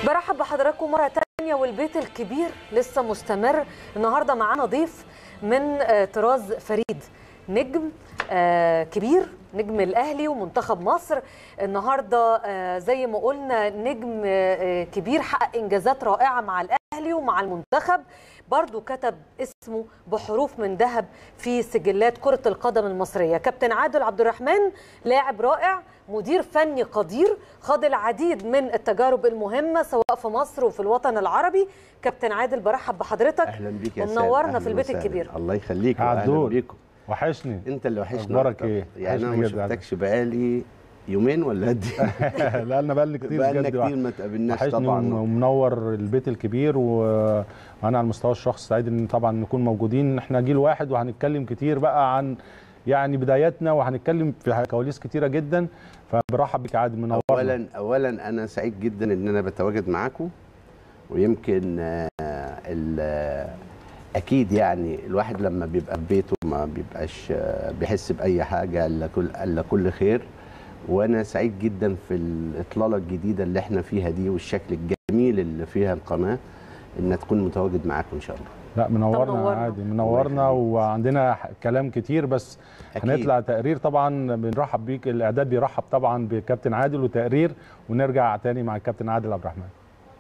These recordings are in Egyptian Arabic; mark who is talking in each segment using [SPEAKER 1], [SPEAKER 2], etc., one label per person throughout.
[SPEAKER 1] برحب بحضراتكم مرة تانية والبيت الكبير لسه مستمر النهاردة معانا ضيف من آه، طراز فريد نجم آه، كبير نجم الأهلي ومنتخب مصر النهاردة آه، زي ما قلنا نجم آه، كبير حقق إنجازات رائعة مع الأهلي ومع المنتخب برضو كتب اسمه بحروف من ذهب في سجلات كرة القدم المصرية كابتن عادل عبد الرحمن لاعب رائع مدير فني قدير خاض العديد من التجارب المهمة سواء في مصر وفي الوطن العربي كابتن عادل برحب بحضرتك
[SPEAKER 2] اهلا بيك يا سيد
[SPEAKER 1] ومنورنا
[SPEAKER 2] أهلاً
[SPEAKER 1] في البيت
[SPEAKER 2] وسهلاً.
[SPEAKER 1] الكبير
[SPEAKER 2] الله يخليك واهلا
[SPEAKER 3] عدول.
[SPEAKER 2] بيكم
[SPEAKER 3] وحشني
[SPEAKER 2] انت اللي وحشنا
[SPEAKER 3] أخبارك
[SPEAKER 2] أكتر.
[SPEAKER 3] إيه؟
[SPEAKER 2] يعني انا
[SPEAKER 3] وحشني
[SPEAKER 2] ما
[SPEAKER 3] جدا.
[SPEAKER 2] شفتكش بقالي يومين ولا قد ايه
[SPEAKER 3] لا انا بقالي كتير
[SPEAKER 2] بقالنا
[SPEAKER 3] بجد
[SPEAKER 2] كتير ما تقابلناش
[SPEAKER 3] وحشني
[SPEAKER 2] طبعا
[SPEAKER 3] ومنور البيت الكبير و- وانا على المستوى الشخصي سعيد ان طبعا نكون موجودين احنا جيل واحد وهنتكلم كتير بقى عن يعني بداياتنا وهنتكلم في كواليس كتيره جدا فبرحب بك يا عادل منورنا
[SPEAKER 2] اولا اولا انا سعيد جدا ان انا بتواجد معاكم ويمكن آه، ال- اكيد يعني الواحد لما بيبقى في بيته ما بيبقاش آه، بيحس باي حاجه الا كل الا كل خير وانا سعيد جدا في الاطلاله الجديده اللي احنا فيها دي والشكل الجميل اللي فيها القناه ان تكون متواجد معاكم ان شاء الله
[SPEAKER 3] لا منورنا
[SPEAKER 1] منورنا.
[SPEAKER 3] عادي منورنا
[SPEAKER 2] يخليك.
[SPEAKER 3] وعندنا ح- كلام كتير بس
[SPEAKER 2] أكيد.
[SPEAKER 3] هنطلع تقرير طبعا بنرحب بيك الاعداد بيرحب طبعا بكابتن عادل وتقرير ونرجع تاني مع الكابتن عادل عبد الرحمن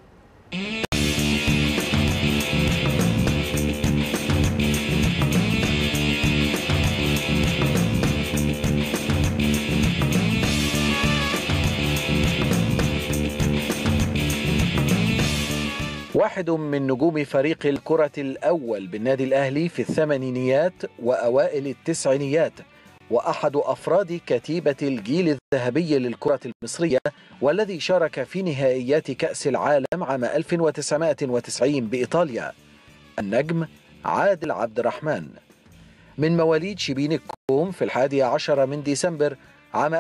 [SPEAKER 4] واحد من نجوم فريق الكرة الأول بالنادي الأهلي في الثمانينيات وأوائل التسعينيات وأحد أفراد كتيبة الجيل الذهبي للكرة المصرية والذي شارك في نهائيات كأس العالم عام 1990 بإيطاليا النجم عادل عبد الرحمن من مواليد شبين الكوم في الحادي عشر من ديسمبر عام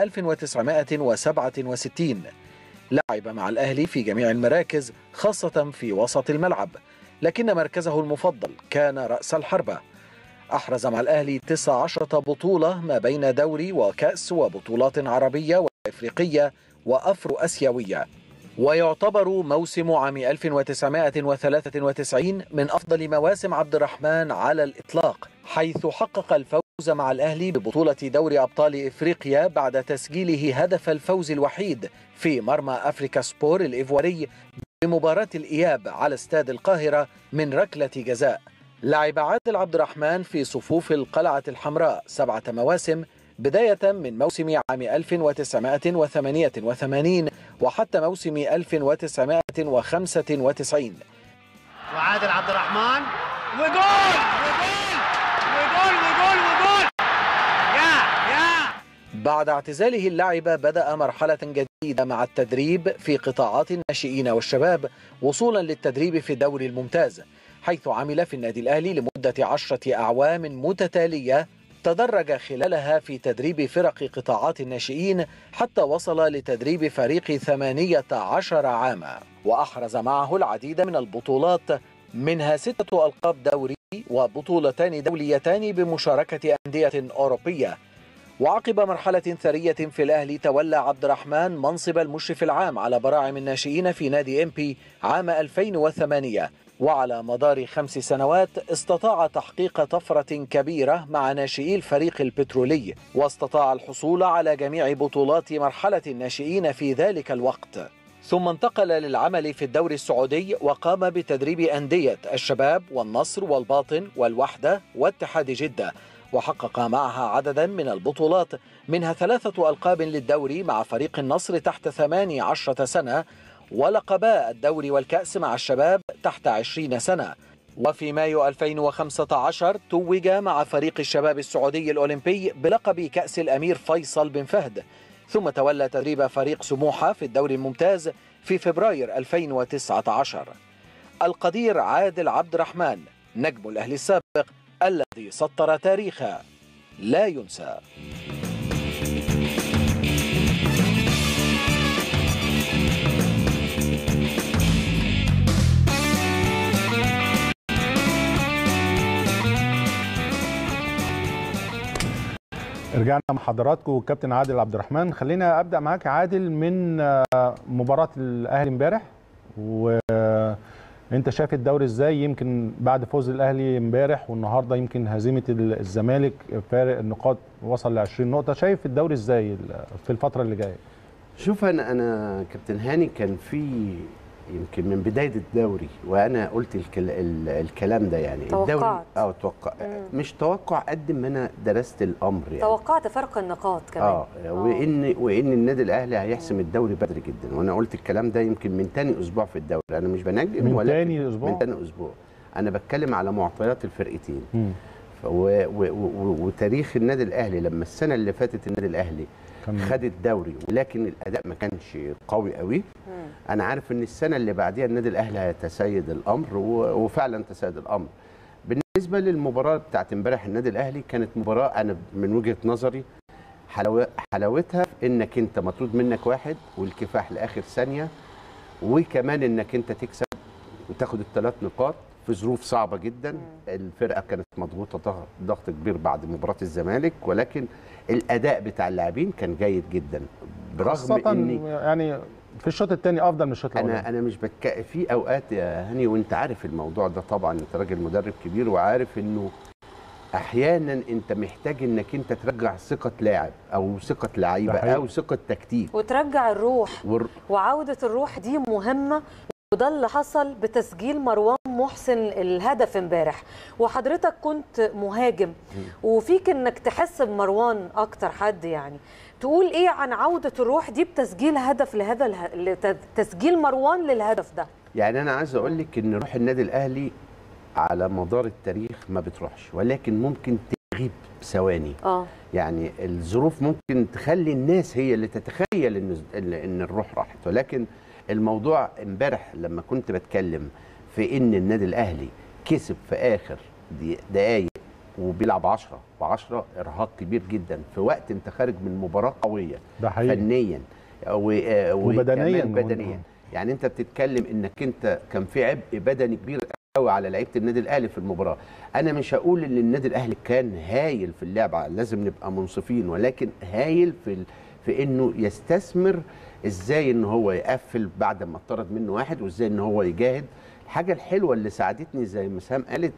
[SPEAKER 4] 1967 لعب مع الأهلي في جميع المراكز خاصة في وسط الملعب لكن مركزه المفضل كان رأس الحربة أحرز مع الأهلي 19 بطولة ما بين دوري وكأس وبطولات عربية وإفريقية وأفرو أسيوية ويعتبر موسم عام 1993 من أفضل مواسم عبد الرحمن على الإطلاق حيث حقق الفوز مع الأهلي ببطولة دوري أبطال إفريقيا بعد تسجيله هدف الفوز الوحيد في مرمى أفريكا سبور الإيفواري بمباراة الإياب على استاد القاهرة من ركلة جزاء لعب عادل عبد الرحمن في صفوف القلعة الحمراء سبعة مواسم بداية من موسم عام 1988 وحتى موسم 1995
[SPEAKER 5] وعادل عبد الرحمن وجول وجول وجول وجول وجول يا يا
[SPEAKER 4] بعد اعتزاله اللعب بدأ مرحلة جديدة مع التدريب في قطاعات الناشئين والشباب وصولا للتدريب في الدوري الممتاز حيث عمل في النادي الأهلي لمدة عشرة أعوام متتالية تدرج خلالها في تدريب فرق قطاعات الناشئين حتى وصل لتدريب فريق ثمانية عشر عاما وأحرز معه العديد من البطولات منها ستة ألقاب دوري وبطولتان دوليتان بمشاركة أندية أوروبية وعقب مرحلة ثرية في الأهلي تولى عبد الرحمن منصب المشرف العام على براعم الناشئين في نادي إمبي عام 2008 وعلى مدار خمس سنوات استطاع تحقيق طفرة كبيرة مع ناشئي الفريق البترولي واستطاع الحصول على جميع بطولات مرحلة الناشئين في ذلك الوقت ثم انتقل للعمل في الدوري السعودي وقام بتدريب أندية الشباب والنصر والباطن والوحدة واتحاد جدة وحقق معها عددا من البطولات منها ثلاثة ألقاب للدوري مع فريق النصر تحت ثماني عشرة سنة ولقبا الدوري والكأس مع الشباب تحت عشرين سنة وفي مايو 2015 توج مع فريق الشباب السعودي الأولمبي بلقب كأس الأمير فيصل بن فهد ثم تولى تدريب فريق سموحة في الدوري الممتاز في فبراير 2019 القدير عادل عبد الرحمن نجم الأهلي السابق الذي سطر تاريخا لا ينسى
[SPEAKER 3] رجعنا مع حضراتكم والكابتن عادل عبد الرحمن خلينا ابدا معاك يا عادل من آه، مباراه الاهلي امبارح وانت شايف الدوري ازاي يمكن بعد فوز الاهلي امبارح والنهارده يمكن هزيمه ال- الزمالك فارق النقاط وصل ل 20 نقطه شايف الدوري ازاي في الفتره اللي جايه
[SPEAKER 2] شوف انا انا كابتن هاني كان في يمكن من بدايه الدوري وانا قلت الكل ال الكلام ده يعني الدوري
[SPEAKER 1] توقعت.
[SPEAKER 2] اه توقع مش توقع قد ما انا درست الامر يعني
[SPEAKER 1] توقعت فرق النقاط كمان
[SPEAKER 2] اه وان وان النادي الاهلي هيحسم الدوري بدري جدا وانا قلت الكلام ده يمكن من تاني اسبوع في الدوري انا مش بنجم
[SPEAKER 3] من
[SPEAKER 2] ولكن
[SPEAKER 3] تاني أسبوع؟
[SPEAKER 2] من تاني اسبوع انا بتكلم على معطيات الفرقتين
[SPEAKER 3] مم.
[SPEAKER 2] ف- و و و وتاريخ النادي الاهلي لما السنه اللي فاتت النادي الاهلي
[SPEAKER 3] كان-
[SPEAKER 2] خد الدوري ولكن الاداء ما كانش قوي قوي انا عارف ان السنه اللي بعديها النادي الاهلي هيتسيد الامر و- وفعلا تسيد الامر بالنسبه للمباراه بتاعت امبارح النادي الاهلي كانت مباراه انا من وجهه نظري حلاوة حلاوتها في انك انت مطرود منك واحد والكفاح لاخر ثانيه وكمان انك انت تكسب وتاخد الثلاث نقاط في ظروف صعبه جدا الفرقه كانت مضغوطه ضغط- ضغط كبير بعد مباراه الزمالك ولكن الاداء بتاع اللاعبين كان جيد جدا برغم
[SPEAKER 3] خاصه
[SPEAKER 2] اني
[SPEAKER 3] يعني في الشوط الثاني افضل من الشوط الاولاني
[SPEAKER 2] انا انا مش بك في اوقات يا هاني وانت عارف الموضوع ده طبعا انت راجل مدرب كبير وعارف انه احيانا انت محتاج انك انت ترجع ثقه لاعب او ثقه لعيبه
[SPEAKER 3] ده حقيقي.
[SPEAKER 2] او ثقه تكتيك
[SPEAKER 1] وترجع الروح
[SPEAKER 2] والر-
[SPEAKER 1] وعودة الروح دي مهمة وده اللي حصل بتسجيل مروان محسن الهدف امبارح وحضرتك كنت مهاجم وفيك انك تحس بمروان اكتر حد يعني تقول ايه عن عودة الروح دي بتسجيل هدف لهذا اله... لت- تسجيل مروان للهدف ده
[SPEAKER 2] يعني انا عايز اقول لك ان روح النادي الاهلي على مدار التاريخ ما بتروحش ولكن ممكن تغيب ثواني
[SPEAKER 1] اه
[SPEAKER 2] يعني الظروف ممكن تخلي الناس هي اللي تتخيل ان ان الروح راحت ولكن الموضوع امبارح لما كنت بتكلم في ان النادي الاهلي كسب في اخر دي- دقايق وبيلعب 10 و10 ارهاق كبير جدا في وقت انت خارج من مباراه قويه
[SPEAKER 3] ده حقيقي
[SPEAKER 2] فنيا و- آه،
[SPEAKER 3] وبدنياً
[SPEAKER 2] وكمان بدنيا يعني انت بتتكلم انك انت كان في عبء بدني كبير قوي على لعيبه النادي الاهلي في المباراه انا مش هقول ان النادي الاهلي كان هايل في اللعبه لازم نبقى منصفين ولكن هايل في ال... في انه يستثمر ازاي ان هو يقفل بعد ما اتطرد منه واحد وازاي ان هو يجاهد الحاجه الحلوه اللي ساعدتني زي ما سام قالت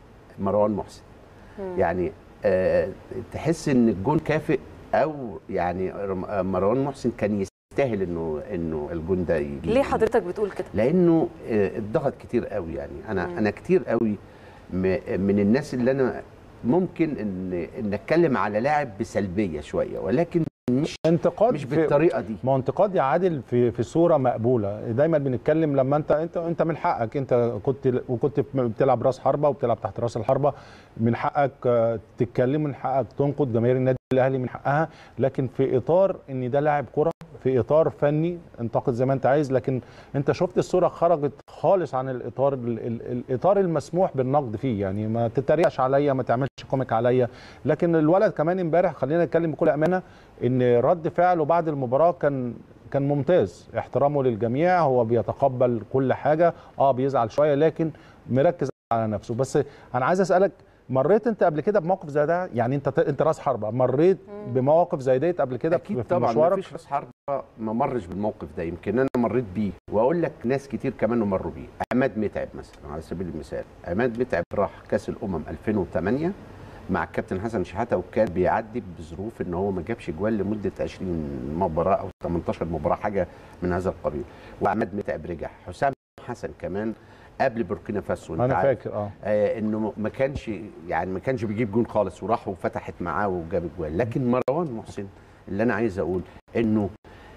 [SPEAKER 2] مروان محسن يعني آه تحس ان الجون كافئ او يعني رم- آه، مروان محسن كان يستاهل انه انه الجون ده يجي
[SPEAKER 1] ليه حضرتك بتقول كده
[SPEAKER 2] لانه آه، اتضغط كتير قوي يعني انا انا كتير قوي م- من الناس اللي انا ممكن ان ان اتكلم على لاعب بسلبيه شويه ولكن مش
[SPEAKER 3] انتقاد
[SPEAKER 2] مش
[SPEAKER 3] في-
[SPEAKER 2] بالطريقه دي
[SPEAKER 3] ما هو انتقاد يا عادل في في صوره مقبوله دايما بنتكلم لما انت انت انت من حقك انت كنت وكنت بتلعب راس حربه وبتلعب تحت راس الحربه من حقك آه، تتكلم من حقك تنقد جماهير النادي الاهلي من حقها لكن في اطار ان ده لاعب كره في اطار فني انتقد زي ما انت عايز لكن انت شفت الصوره خرجت خالص عن الاطار ال- ال- الاطار المسموح بالنقد فيه يعني ما تتريقش عليا ما تعملش كوميك عليا لكن الولد كمان امبارح خلينا نتكلم بكل امانه ان رد فعله بعد المباراه كان كان ممتاز احترامه للجميع هو بيتقبل كل حاجه اه بيزعل شويه لكن مركز على نفسه بس انا عايز اسالك مريت انت قبل كده بموقف زي ده يعني انت انت راس حربه مريت بمواقف زي ديت قبل كده
[SPEAKER 2] اكيد
[SPEAKER 3] في
[SPEAKER 2] طبعا ما
[SPEAKER 3] مشوارك
[SPEAKER 2] فيش راس حربه ما مرش بالموقف ده يمكن انا مريت بيه واقول لك ناس كتير كمان مروا بيه عماد متعب مثلا على سبيل المثال عماد متعب راح كاس الامم 2008 مع الكابتن حسن شحاته وكان بيعدي بظروف ان هو ما جابش جوال لمده 20 مباراه او 18 مباراه حاجه من هذا القبيل وعماد متعب رجع حسام حسن كمان قبل بوركينا فاسو انت
[SPEAKER 3] انا
[SPEAKER 2] عارف.
[SPEAKER 3] فاكر اه
[SPEAKER 2] آه انه ما كانش يعني ما كانش بيجيب جون خالص وراح وفتحت معاه وجاب الجوال لكن مروان محسن اللي انا عايز اقول انه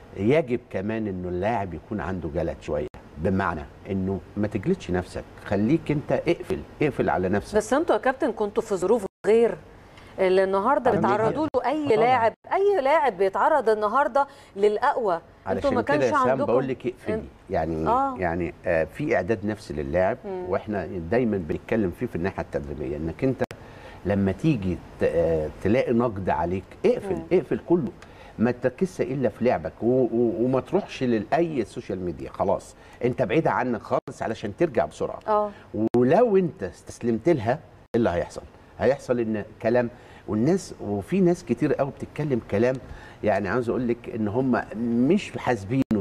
[SPEAKER 2] يجب كمان انه اللاعب يكون عنده جلد شويه بمعنى انه ما تجلدش نفسك خليك انت اقفل اقفل على نفسك
[SPEAKER 1] بس انتوا يا كابتن كنتوا في ظروف غير اللي النهارده
[SPEAKER 2] عالمية.
[SPEAKER 1] بتعرضوا له اي
[SPEAKER 3] طبعاً.
[SPEAKER 1] لاعب اي لاعب بيتعرض النهارده للاقوى انتوا ما
[SPEAKER 2] علشان كده
[SPEAKER 1] كانش
[SPEAKER 2] يا سام
[SPEAKER 1] عندكم
[SPEAKER 2] بقول لك اقفلي يعني
[SPEAKER 1] آه.
[SPEAKER 2] يعني آه في اعداد نفسي للاعب واحنا دايما بنتكلم فيه في الناحيه التدريبيه انك انت لما تيجي ت- آه، تلاقي نقد عليك اقفل اقفل كله ما تركزش الا في لعبك و- و- وما تروحش لاي سوشيال ميديا خلاص انت بعيد عنك خالص علشان ترجع بسرعه
[SPEAKER 1] اه
[SPEAKER 2] ولو انت استسلمت لها ايه اللي هيحصل؟ هيحصل ان كلام والناس وفي ناس كتير قوي بتتكلم كلام يعني عاوز اقول لك ان هم مش حاسبينه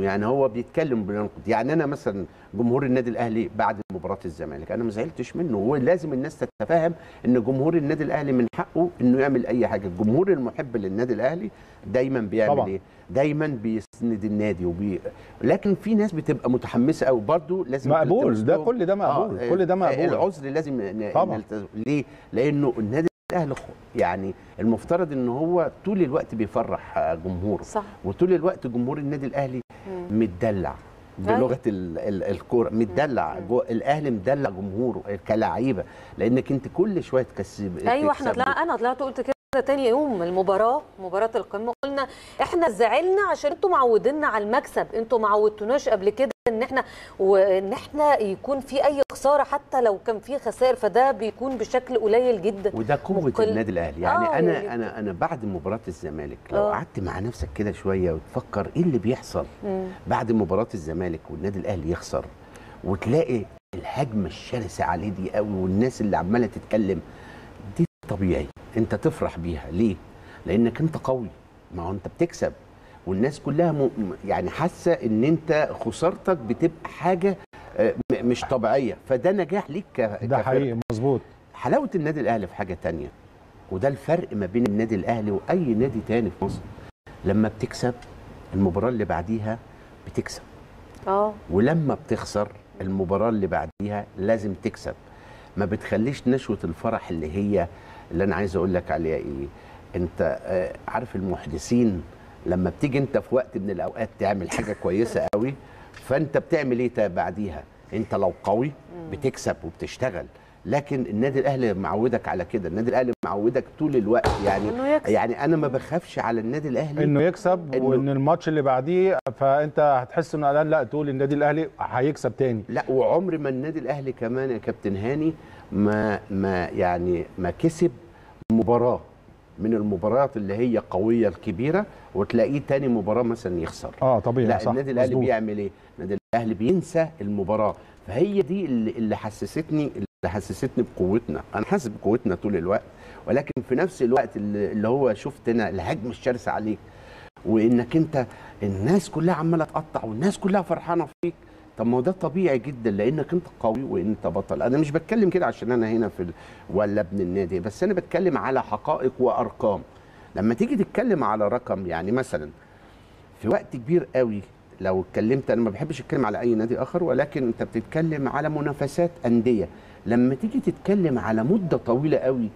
[SPEAKER 2] يعني هو بيتكلم بينقد يعني انا مثلا جمهور النادي الاهلي بعد مباراه الزمالك انا ما زعلتش منه هو لازم الناس تتفهم ان جمهور النادي الاهلي من حقه انه يعمل اي حاجه الجمهور المحب للنادي الاهلي دايما بيعمل
[SPEAKER 3] طبعا.
[SPEAKER 2] ايه دايما بيسند النادي وبي... لكن في ناس بتبقى متحمسه قوي برضه لازم
[SPEAKER 3] مقبول،
[SPEAKER 2] تلتمس
[SPEAKER 3] ده
[SPEAKER 2] لهم-
[SPEAKER 3] كل ده مقبول،
[SPEAKER 2] آه،
[SPEAKER 3] كل ده مقبول.
[SPEAKER 2] العذر لازم ن-
[SPEAKER 3] طبعا.
[SPEAKER 2] نلتزم. ليه لانه النادي الاهلي خ- يعني المفترض ان هو طول الوقت بيفرح آه، جمهوره
[SPEAKER 1] صح
[SPEAKER 2] وطول الوقت جمهور النادي الاهلي متدلع
[SPEAKER 1] أيوة.
[SPEAKER 2] بلغه ال- ال- الكوره متدلع جو- الاهلي مدلع جمهوره كلاعيبه لانك انت كل شويه تكسب
[SPEAKER 1] ايوه احنا
[SPEAKER 2] تكسب.
[SPEAKER 1] طلع انا طلعت قلت كده تاني يوم المباراه مباراه القمه قلنا احنا زعلنا عشان انتوا معودينا على المكسب انتوا ما عودتوناش قبل كده ان احنا وان احنا يكون في اي خساره حتى لو كان في خسائر فده بيكون بشكل قليل جدا
[SPEAKER 2] وده قوه
[SPEAKER 1] مقل-
[SPEAKER 2] النادي الاهلي يعني
[SPEAKER 1] آه،
[SPEAKER 2] انا
[SPEAKER 1] يعني-
[SPEAKER 2] انا انا بعد مباراه الزمالك لو
[SPEAKER 1] آه.
[SPEAKER 2] قعدت مع نفسك كده شويه وتفكر ايه اللي بيحصل
[SPEAKER 1] مم.
[SPEAKER 2] بعد مباراه الزمالك والنادي الاهلي يخسر وتلاقي الهجمه الشرسه عليه دي قوي والناس اللي عماله تتكلم دي طبيعي انت تفرح بيها ليه لانك انت قوي ما هو انت بتكسب والناس كلها م... م- يعني حاسه ان انت خسارتك بتبقى حاجه آه، م- مش طبيعيه فده نجاح ليك ك...
[SPEAKER 3] ده
[SPEAKER 2] كفرقة.
[SPEAKER 3] حقيقي مظبوط
[SPEAKER 2] حلاوه النادي الاهلي في حاجه تانية وده الفرق ما بين النادي الاهلي واي نادي تاني في مصر لما بتكسب المباراه اللي بعديها بتكسب
[SPEAKER 1] اه
[SPEAKER 2] ولما بتخسر المباراه اللي بعديها لازم تكسب ما بتخليش نشوه الفرح اللي هي اللي انا عايز اقول لك عليها ايه انت آه، عارف المحدثين لما بتيجي انت في وقت من الاوقات تعمل حاجه كويسه قوي فانت بتعمل ايه تا- بعديها انت لو قوي بتكسب وبتشتغل لكن النادي الاهلي معودك على كده النادي الاهلي معودك طول الوقت يعني
[SPEAKER 1] إنه يكسب.
[SPEAKER 2] يعني انا ما بخافش على النادي الاهلي
[SPEAKER 3] انه يكسب
[SPEAKER 2] إنه-
[SPEAKER 3] وان الماتش اللي بعديه فانت هتحس انه قلقان لا تقول النادي الاهلي هيكسب تاني
[SPEAKER 2] لا وعمر ما النادي الاهلي كمان يا كابتن هاني ما ما يعني ما كسب مباراه من المباريات اللي هي قويه الكبيره وتلاقيه تاني مباراه مثلا يخسر
[SPEAKER 3] اه طبيعي
[SPEAKER 2] لا
[SPEAKER 3] صح
[SPEAKER 2] النادي الاهلي
[SPEAKER 3] مظبوط.
[SPEAKER 2] بيعمل ايه النادي الاهلي بينسى المباراه فهي دي اللي, اللي حسستني اللي حسستني بقوتنا انا حاسس بقوتنا طول الوقت ولكن في نفس الوقت اللي, اللي هو شفت انا الهجمه الشرسه عليك وانك انت الناس كلها عماله تقطع والناس كلها فرحانه فيك طب ما هو ده طبيعي جدا لانك انت قوي وانت بطل انا مش بتكلم كده عشان انا هنا في ال... ولا ابن النادي بس انا بتكلم على حقائق وارقام لما تيجي تتكلم على رقم يعني مثلا في وقت كبير قوي لو اتكلمت انا ما بحبش اتكلم على اي نادي اخر ولكن انت بتتكلم على منافسات انديه لما تيجي تتكلم على مده طويله قوي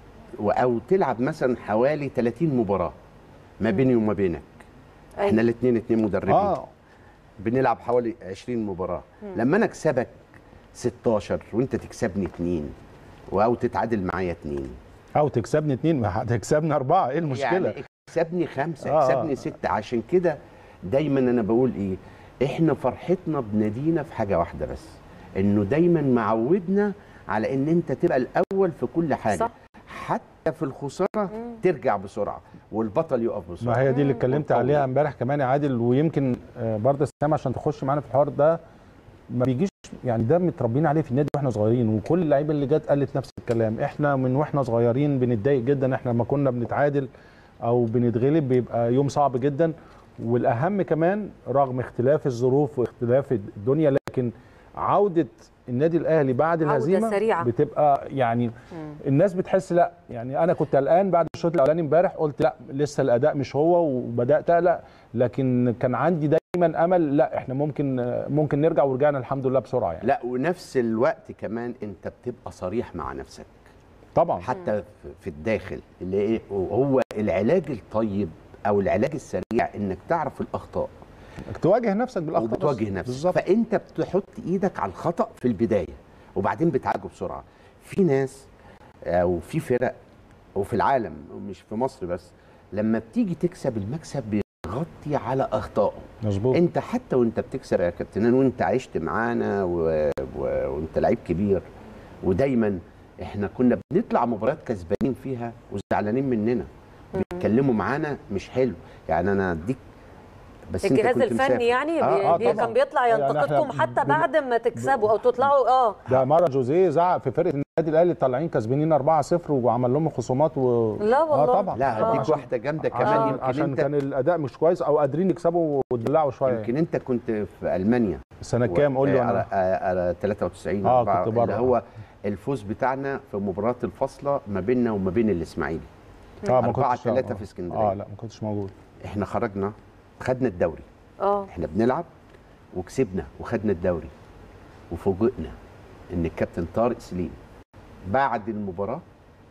[SPEAKER 2] و- او تلعب مثلا حوالي 30 مباراه ما بيني وما بينك
[SPEAKER 1] أيوة.
[SPEAKER 2] احنا الاثنين اثنين مدربين
[SPEAKER 3] اه
[SPEAKER 2] بنلعب حوالي 20 مباراه لما انا اكسبك 16 وانت تكسبني اثنين او تتعادل معايا اثنين
[SPEAKER 3] او تكسبني اتنين هتكسبني اربعه ايه المشكله
[SPEAKER 2] يعني اكسبني خمسه
[SPEAKER 3] آه.
[SPEAKER 2] اكسبني سته عشان كده دايما انا بقول ايه احنا فرحتنا بنادينا في حاجه واحده بس انه دايما معودنا على ان انت تبقى الاول في كل حاجه
[SPEAKER 1] صح.
[SPEAKER 2] حتى في الخساره ترجع بسرعه والبطل يقف بسرعه
[SPEAKER 3] ما هي دي اللي اتكلمت
[SPEAKER 2] والقوي.
[SPEAKER 3] عليها امبارح كمان يا عادل ويمكن آه، برضه سام عشان تخش معانا في الحوار ده ما بيجيش يعني ده متربيين عليه في النادي واحنا صغيرين وكل اللعيبه اللي جت قالت نفس الكلام احنا من واحنا صغيرين بنتضايق جدا احنا لما كنا بنتعادل او بنتغلب بيبقى يوم صعب جدا والاهم كمان رغم اختلاف الظروف واختلاف الدنيا لكن عوده النادي الاهلي بعد
[SPEAKER 1] عودة
[SPEAKER 3] الهزيمه
[SPEAKER 1] سريعة.
[SPEAKER 3] بتبقى يعني الناس بتحس لا يعني انا كنت قلقان بعد الشوط الاولاني امبارح قلت لا لسه الاداء مش هو وبدات اقلق لكن كان عندي دايما امل لا احنا ممكن ممكن نرجع ورجعنا الحمد لله بسرعه يعني
[SPEAKER 2] لا ونفس الوقت كمان انت بتبقى صريح مع نفسك
[SPEAKER 3] طبعا
[SPEAKER 2] حتى في الداخل اللي ايه هو العلاج الطيب او العلاج السريع انك تعرف الاخطاء
[SPEAKER 3] تواجه نفسك بالاخطاء بس.
[SPEAKER 2] وبتواجه نفسك
[SPEAKER 3] بالظبط
[SPEAKER 2] فانت بتحط ايدك على الخطا في البدايه وبعدين بتعالجه بسرعه في ناس او في فرق وفي العالم ومش في مصر بس لما بتيجي تكسب المكسب بيغطي على اخطائه
[SPEAKER 3] مظبوط
[SPEAKER 2] انت حتى وانت بتكسب يا كابتن وانت عشت معانا و... و... وانت لعيب كبير ودايما احنا كنا بنطلع مباريات كسبانين فيها وزعلانين مننا بيتكلموا معانا مش حلو يعني انا اديك بس أنت
[SPEAKER 1] الجهاز
[SPEAKER 2] كنت
[SPEAKER 1] الفني
[SPEAKER 2] مسافر.
[SPEAKER 1] يعني
[SPEAKER 2] آه،
[SPEAKER 1] بي
[SPEAKER 3] آه،
[SPEAKER 1] بي
[SPEAKER 3] طبعاً.
[SPEAKER 1] كان بيطلع
[SPEAKER 3] يعني إحنا
[SPEAKER 1] ينتقدكم حتى
[SPEAKER 3] بن-
[SPEAKER 1] بعد ما تكسبوا او تطلعوا اه
[SPEAKER 3] ده مره جوزيه زعق في فرقه النادي الاهلي طالعين كسبانين 4-0 وعمل لهم خصومات و...
[SPEAKER 1] لا والله.
[SPEAKER 3] اه طبعا
[SPEAKER 2] لا
[SPEAKER 3] طبعاً
[SPEAKER 2] هديك
[SPEAKER 3] عشان-
[SPEAKER 2] واحده جامده كمان
[SPEAKER 3] عشان,
[SPEAKER 2] يمكن
[SPEAKER 3] عشان
[SPEAKER 2] انت
[SPEAKER 3] كان الاداء مش كويس او قادرين يكسبوا ويدلعوا شويه
[SPEAKER 2] يمكن انت كنت في المانيا
[SPEAKER 3] سنه كام قول لي
[SPEAKER 2] على,
[SPEAKER 3] انا
[SPEAKER 2] على 93
[SPEAKER 3] آه،
[SPEAKER 2] أربعة،
[SPEAKER 3] كنت بره.
[SPEAKER 2] اللي هو الفوز بتاعنا في مباراه الفاصله ما بيننا وما بين الاسماعيلي
[SPEAKER 3] اه ما
[SPEAKER 2] أربعة
[SPEAKER 3] كنتش
[SPEAKER 2] تلاتة
[SPEAKER 3] آه.
[SPEAKER 2] في اسكندرية.
[SPEAKER 3] اه لا ما كنتش موجود
[SPEAKER 2] احنا خرجنا خدنا الدوري
[SPEAKER 1] اه
[SPEAKER 2] احنا بنلعب وكسبنا وخدنا الدوري وفوجئنا ان الكابتن طارق سليم بعد المباراه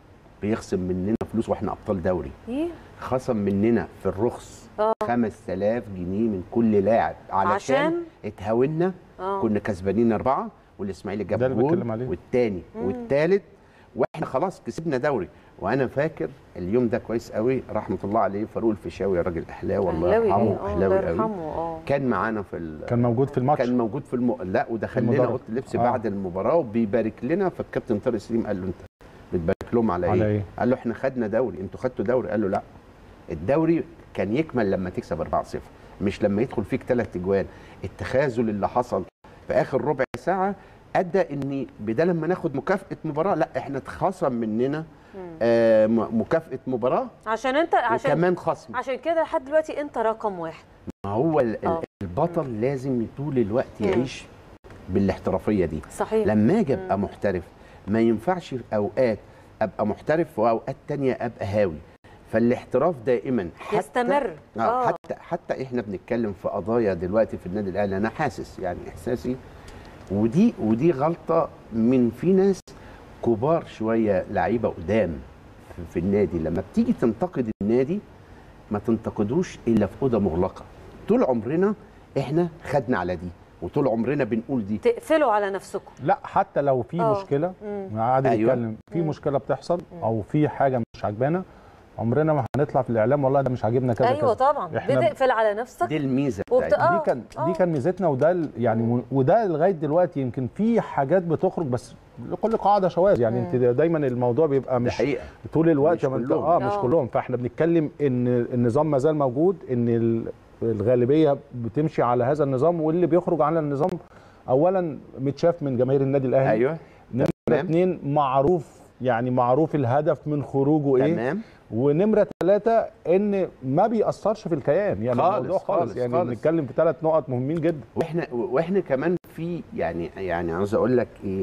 [SPEAKER 2] بيخصم مننا فلوس واحنا ابطال دوري
[SPEAKER 1] إيه؟
[SPEAKER 2] خصم مننا في الرخص
[SPEAKER 1] آه.
[SPEAKER 2] 5000 جنيه من كل لاعب علشان
[SPEAKER 1] عشان؟
[SPEAKER 2] اتهاونا
[SPEAKER 1] آه.
[SPEAKER 2] كنا كسبانين اربعه والاسماعيلي
[SPEAKER 3] ده
[SPEAKER 2] جاب
[SPEAKER 3] اللي
[SPEAKER 2] جول
[SPEAKER 3] بتكلم عليه.
[SPEAKER 2] والتاني والتالت واحنا خلاص كسبنا دوري وانا فاكر اليوم ده كويس قوي رحمه الله عليه فاروق الفيشاوي راجل اهلاوي الله
[SPEAKER 1] أهلاوي
[SPEAKER 2] يرحمه
[SPEAKER 1] إيه؟ آه، الله
[SPEAKER 2] اهلاوي قوي
[SPEAKER 1] يرحمه اه
[SPEAKER 2] كان معانا في ال...
[SPEAKER 3] كان موجود في الماتش
[SPEAKER 2] كان موجود في الم... لا ودخل لنا
[SPEAKER 3] المدرج.
[SPEAKER 2] اوضه اللبس
[SPEAKER 3] آه.
[SPEAKER 2] بعد المباراه وبيبارك لنا فالكابتن طارق سليم قال له انت بتبارك لهم على,
[SPEAKER 3] على
[SPEAKER 2] ايه؟
[SPEAKER 3] إيه؟
[SPEAKER 2] قال له احنا خدنا دوري انتوا خدتوا دوري قال له لا الدوري كان يكمل لما تكسب 4-0 مش لما يدخل فيك ثلاث اجوان التخاذل اللي حصل في اخر ربع ساعه ادى ان بدل لما ناخد مكافاه مباراه لا احنا اتخصم مننا آه م- مكافاه مباراه
[SPEAKER 1] عشان انت عشان
[SPEAKER 2] وكمان خصم
[SPEAKER 1] عشان كده لحد دلوقتي انت رقم واحد
[SPEAKER 2] ما هو ال- ال-
[SPEAKER 1] آه.
[SPEAKER 2] البطل لازم طول الوقت
[SPEAKER 1] مم.
[SPEAKER 2] يعيش بالاحترافيه دي
[SPEAKER 1] صحيح
[SPEAKER 2] لما اجي ابقى محترف ما ينفعش في اوقات ابقى محترف واوقات تانية ابقى هاوي فالاحتراف دائما حتى
[SPEAKER 1] يستمر.
[SPEAKER 2] آه.
[SPEAKER 1] آه.
[SPEAKER 2] حتى حتى احنا بنتكلم في قضايا دلوقتي في النادي الاهلي انا حاسس يعني احساسي ودي ودي غلطه من في ناس كبار شويه لعيبه قدام في- في النادي لما بتيجي تنتقد النادي ما تنتقدوش الا في اوضه مغلقه طول عمرنا احنا خدنا على دي وطول عمرنا بنقول دي
[SPEAKER 1] تقفلوا على نفسكم
[SPEAKER 3] لا حتى لو في
[SPEAKER 1] آه.
[SPEAKER 3] مشكله
[SPEAKER 1] مم.
[SPEAKER 3] عادل
[SPEAKER 2] أيوة.
[SPEAKER 3] يتكلم في مشكله بتحصل او في حاجه مش عاجبانا عمرنا ما هنطلع في الاعلام والله ده مش عاجبنا كذا
[SPEAKER 1] ايوه
[SPEAKER 3] كذا.
[SPEAKER 1] طبعا
[SPEAKER 3] إحنا-
[SPEAKER 1] بتقفل على نفسك
[SPEAKER 2] دي الميزه
[SPEAKER 1] وبت...
[SPEAKER 2] بتاعتنا
[SPEAKER 1] آه.
[SPEAKER 3] دي كان
[SPEAKER 1] آه.
[SPEAKER 3] دي كان ميزتنا وده ال- يعني م- وده لغايه دلوقتي يمكن في حاجات بتخرج بس لكل قاعده شواذ يعني انت دايما الموضوع بيبقى
[SPEAKER 2] دي
[SPEAKER 3] مش
[SPEAKER 2] حقيقه
[SPEAKER 3] طول الوقت
[SPEAKER 2] مش
[SPEAKER 3] ما انت
[SPEAKER 2] كلهم.
[SPEAKER 3] اه مش
[SPEAKER 1] آه.
[SPEAKER 3] كلهم فاحنا بنتكلم ان النظام ما زال موجود ان ال- الغالبيه بتمشي على هذا النظام واللي بيخرج عن النظام اولا متشاف من جماهير النادي الاهلي
[SPEAKER 2] ايوه
[SPEAKER 3] نمره
[SPEAKER 2] تمام.
[SPEAKER 3] اتنين معروف يعني معروف الهدف من خروجه ايه
[SPEAKER 2] تمام
[SPEAKER 3] ونمره ثلاثه ان ما بيأثرش في الكيان يعني
[SPEAKER 2] خالص،
[SPEAKER 3] الموضوع خالص,
[SPEAKER 2] خالص،
[SPEAKER 3] يعني
[SPEAKER 2] خالص.
[SPEAKER 3] بنتكلم في ثلاث نقط مهمين جدا
[SPEAKER 2] واحنا واحنا كمان في يعني يعني عاوز اقول لك ايه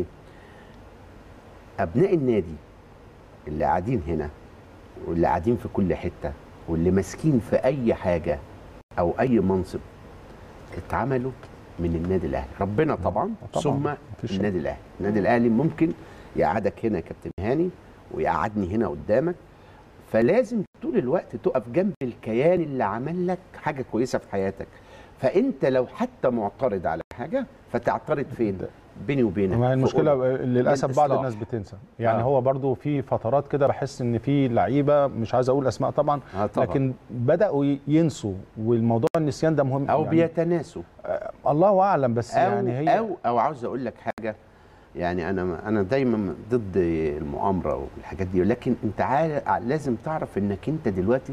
[SPEAKER 2] ابناء النادي اللي قاعدين هنا واللي قاعدين في كل حته واللي ماسكين في اي حاجه او اي منصب اتعملوا من النادي الاهلي ربنا طبعا,
[SPEAKER 3] طبعاً،
[SPEAKER 2] ثم
[SPEAKER 3] مفيش شك.
[SPEAKER 2] النادي الاهلي النادي الاهلي ممكن يقعدك هنا يا كابتن هاني ويقعدني هنا قدامك فلازم طول الوقت تقف جنب الكيان اللي عمل لك حاجه كويسه في حياتك فانت لو حتى معترض على حاجه فتعترض فين بيني وبينك
[SPEAKER 3] ما هي
[SPEAKER 2] في
[SPEAKER 3] المشكله
[SPEAKER 2] أوضة.
[SPEAKER 3] للاسف بعض
[SPEAKER 2] للإصلاح.
[SPEAKER 3] الناس بتنسى يعني
[SPEAKER 2] آه.
[SPEAKER 3] هو برضو في فترات كده بحس ان في لعيبه مش عايز اقول اسماء طبعا
[SPEAKER 2] آه طبعا.
[SPEAKER 3] لكن بداوا ي- ينسوا والموضوع النسيان ده مهم
[SPEAKER 2] او
[SPEAKER 3] يعني
[SPEAKER 2] بيتناسوا
[SPEAKER 3] الله اعلم بس
[SPEAKER 2] او
[SPEAKER 3] يعني هي
[SPEAKER 2] او او عاوز اقول لك حاجه يعني انا انا دايما ضد المؤامره والحاجات دي لكن انت عا- لازم تعرف انك انت دلوقتي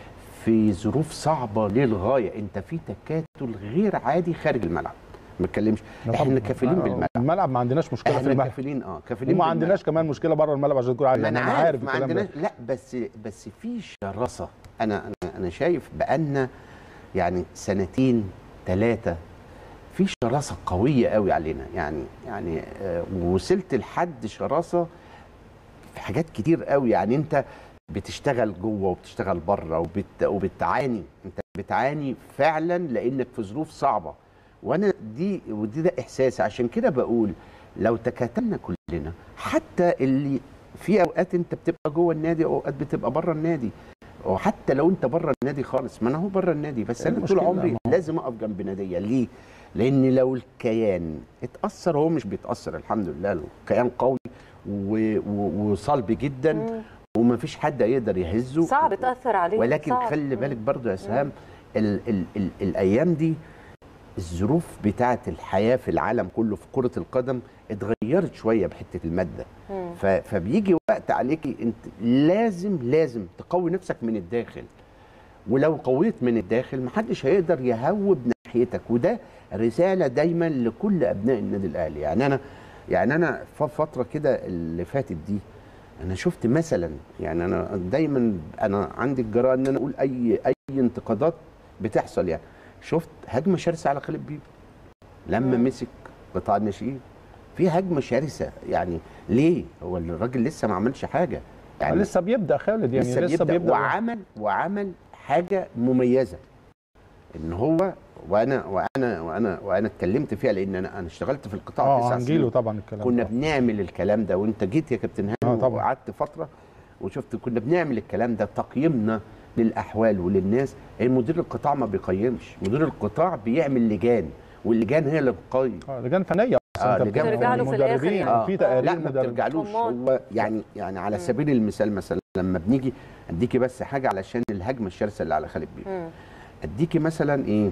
[SPEAKER 2] في ظروف صعبه للغايه انت في تكاتل غير عادي خارج الملعب ما بتكلمش
[SPEAKER 3] لا
[SPEAKER 2] احنا
[SPEAKER 3] طبعاً.
[SPEAKER 2] كافلين
[SPEAKER 3] آه،
[SPEAKER 2] بالملعب
[SPEAKER 3] الملعب ما عندناش مشكله في
[SPEAKER 2] احنا
[SPEAKER 3] الملعب
[SPEAKER 2] كافلين اه كافلين
[SPEAKER 3] وما
[SPEAKER 2] بالملعب.
[SPEAKER 3] عندناش كمان مشكله بره الملعب عشان تكون عارف
[SPEAKER 2] ما
[SPEAKER 3] يعني
[SPEAKER 2] انا
[SPEAKER 3] انا
[SPEAKER 2] عارف
[SPEAKER 3] عارف
[SPEAKER 2] ما
[SPEAKER 3] الكلام
[SPEAKER 2] عندناش
[SPEAKER 3] ده
[SPEAKER 2] لا بس بس في شراسه انا انا انا شايف بقالنا يعني سنتين ثلاثه في شراسه قويه قوي علينا يعني يعني آه، وصلت لحد شراسه في حاجات كتير قوي يعني انت بتشتغل جوه وبتشتغل بره وبت وبتعاني انت بتعاني فعلا لانك في ظروف صعبه وانا دي ودي ده احساسي عشان كده بقول لو تكاتلنا كلنا حتى اللي في اوقات انت بتبقى جوه النادي واوقات بتبقى بره النادي وحتى لو انت بره النادي خالص ما انا هو بره النادي بس
[SPEAKER 3] إيه
[SPEAKER 2] انا طول
[SPEAKER 3] المشكلة؟
[SPEAKER 2] عمري
[SPEAKER 3] ما هو-
[SPEAKER 2] لازم اقف جنب ناديه ليه؟ لان لو الكيان اتاثر هو مش بيتاثر الحمد لله الكيان قوي و- و- وصلب جدا ومفيش حد يقدر يهزه
[SPEAKER 1] صعب تاثر عليه
[SPEAKER 2] ولكن
[SPEAKER 1] صعب.
[SPEAKER 2] خلي بالك برضو يا سهام ال ال ال الايام دي الظروف بتاعه الحياه في العالم كله في كره القدم اتغيرت شويه بحته الماده
[SPEAKER 1] مم.
[SPEAKER 2] ف- فبيجي وقت عليكي انت لازم لازم تقوي نفسك من الداخل ولو قويت من الداخل محدش هيقدر يهوب ناحيتك وده رساله دايما لكل ابناء النادي الاهلي يعني انا يعني انا في فتره كده اللي فاتت دي انا شفت مثلا يعني انا دايما انا عندي الجرأه ان انا اقول اي اي انتقادات بتحصل يعني شفت هجمه شرسه على خالد بيبو لما مسك قطاع الناشئين في هجمه شرسه يعني ليه هو الراجل لسه ما عملش حاجه يعني
[SPEAKER 3] لسه بيبدا خالد يعني
[SPEAKER 2] لسه,
[SPEAKER 3] لسه,
[SPEAKER 2] بيبدأ,
[SPEAKER 3] بيبدا
[SPEAKER 2] وعمل وعمل حاجه مميزه ان هو وانا وانا وانا وانا اتكلمت فيها لان انا انا اشتغلت في القطاع
[SPEAKER 3] اه
[SPEAKER 2] تسع
[SPEAKER 3] هنجيله
[SPEAKER 2] سنين
[SPEAKER 3] طبعا الكلام
[SPEAKER 2] كنا
[SPEAKER 3] ده.
[SPEAKER 2] بنعمل الكلام ده وانت جيت يا كابتن
[SPEAKER 3] آه
[SPEAKER 2] هاني
[SPEAKER 3] طبعا.
[SPEAKER 2] وقعدت فتره وشفت كنا بنعمل الكلام ده تقييمنا للاحوال وللناس مدير القطاع ما بيقيمش مدير القطاع بيعمل لجان واللجان هي اللي بتقيم
[SPEAKER 3] اه لجان فنيه
[SPEAKER 2] آه،
[SPEAKER 3] أنت
[SPEAKER 2] لجان
[SPEAKER 3] بتتكلم
[SPEAKER 1] ترجع له في الآخر
[SPEAKER 3] مدربين
[SPEAKER 1] يعني.
[SPEAKER 2] آه.
[SPEAKER 3] في تقارير
[SPEAKER 2] لا ما
[SPEAKER 3] مدرب-
[SPEAKER 2] بترجعلوش
[SPEAKER 1] طمان.
[SPEAKER 2] هو يعني يعني على سبيل المثال مثلا لما بنيجي اديكي بس حاجه علشان الهجمه الشرسه اللي على خالد بيبو
[SPEAKER 1] مم.
[SPEAKER 2] اديكي مثلا ايه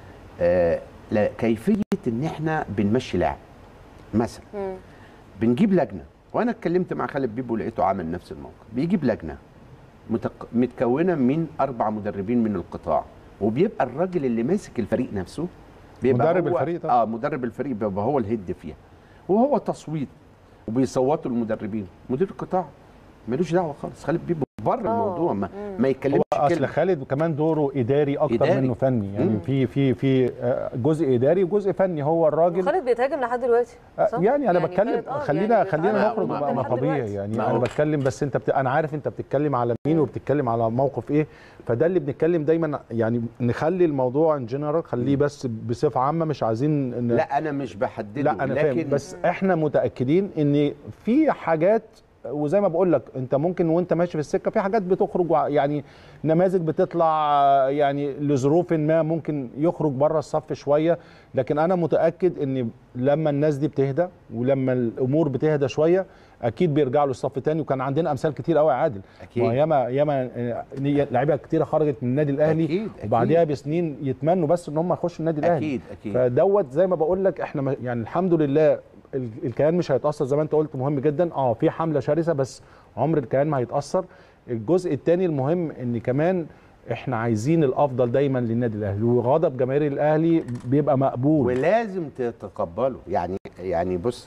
[SPEAKER 2] آه لا كيفيه ان احنا بنمشي لاعب مثلا
[SPEAKER 1] مم.
[SPEAKER 2] بنجيب لجنه وانا اتكلمت مع خالد بيبو لقيته عامل نفس الموقف بيجيب لجنه متق... متكونه من اربع مدربين من القطاع وبيبقى الراجل اللي ماسك الفريق نفسه بيبقى
[SPEAKER 3] مدرب
[SPEAKER 2] هو...
[SPEAKER 3] الفريق طبعا.
[SPEAKER 2] اه مدرب الفريق بيبقى هو الهيد فيها وهو تصويت وبيصوتوا المدربين مدير القطاع ملوش دعوه خالص خالد بيبو بره الموضوع ما, ما
[SPEAKER 3] هو
[SPEAKER 2] يتكلمش
[SPEAKER 3] اصل
[SPEAKER 2] كلمه
[SPEAKER 3] خالد كمان دوره اداري اكتر
[SPEAKER 2] إداري.
[SPEAKER 3] منه فني يعني
[SPEAKER 2] مم.
[SPEAKER 3] في في في آه، جزء اداري وجزء فني هو الراجل
[SPEAKER 1] خالد بيتهاجم لحد دلوقتي
[SPEAKER 3] آه،
[SPEAKER 1] صح؟
[SPEAKER 3] يعني انا بتكلم
[SPEAKER 1] خالد- آه،
[SPEAKER 3] خلينا
[SPEAKER 1] يعني
[SPEAKER 3] خلينا
[SPEAKER 1] بيتعامل
[SPEAKER 3] نخرج
[SPEAKER 2] مع
[SPEAKER 3] بقى ما
[SPEAKER 1] لحد
[SPEAKER 3] طبيعي
[SPEAKER 1] دلوقتي.
[SPEAKER 3] يعني
[SPEAKER 2] ما
[SPEAKER 3] انا
[SPEAKER 2] هو-
[SPEAKER 3] بتكلم بس انت بت... انا عارف انت بتتكلم على مين وبتتكلم على موقف ايه فده اللي بنتكلم دايما يعني نخلي الموضوع ان جنرال خليه بس بصفه عامه مش عايزين ان
[SPEAKER 2] لا انا مش بحدده
[SPEAKER 3] لا انا
[SPEAKER 2] لكن
[SPEAKER 3] فاهم بس احنا متاكدين ان في حاجات وزي ما بقول لك انت ممكن وانت ماشي في السكه في حاجات بتخرج وع- يعني نماذج بتطلع آه، يعني لظروف ما ممكن يخرج بره الصف شويه لكن انا متاكد ان لما الناس دي بتهدى ولما الامور بتهدى شويه اكيد بيرجعوا للصف تاني وكان عندنا امثال كتير قوي يا عادل
[SPEAKER 2] أكيد.
[SPEAKER 3] ما ياما ياما آه، لعيبه كتيره خرجت من النادي الاهلي
[SPEAKER 2] أكيد، أكيد.
[SPEAKER 3] وبعديها بسنين يتمنوا بس ان هم يخشوا النادي الاهلي
[SPEAKER 2] اكيد اكيد
[SPEAKER 3] فدوت زي ما بقول لك احنا م- يعني الحمد لله ال- الكيان مش هيتاثر زي ما انت قلت مهم جدا اه في حمله شرسه بس عمر الكيان ما هيتاثر الجزء الثاني المهم ان كمان احنا عايزين الافضل دايما للنادي الاهلي وغضب جماهير الاهلي بيبقى مقبول
[SPEAKER 2] ولازم تتقبله يعني يعني بص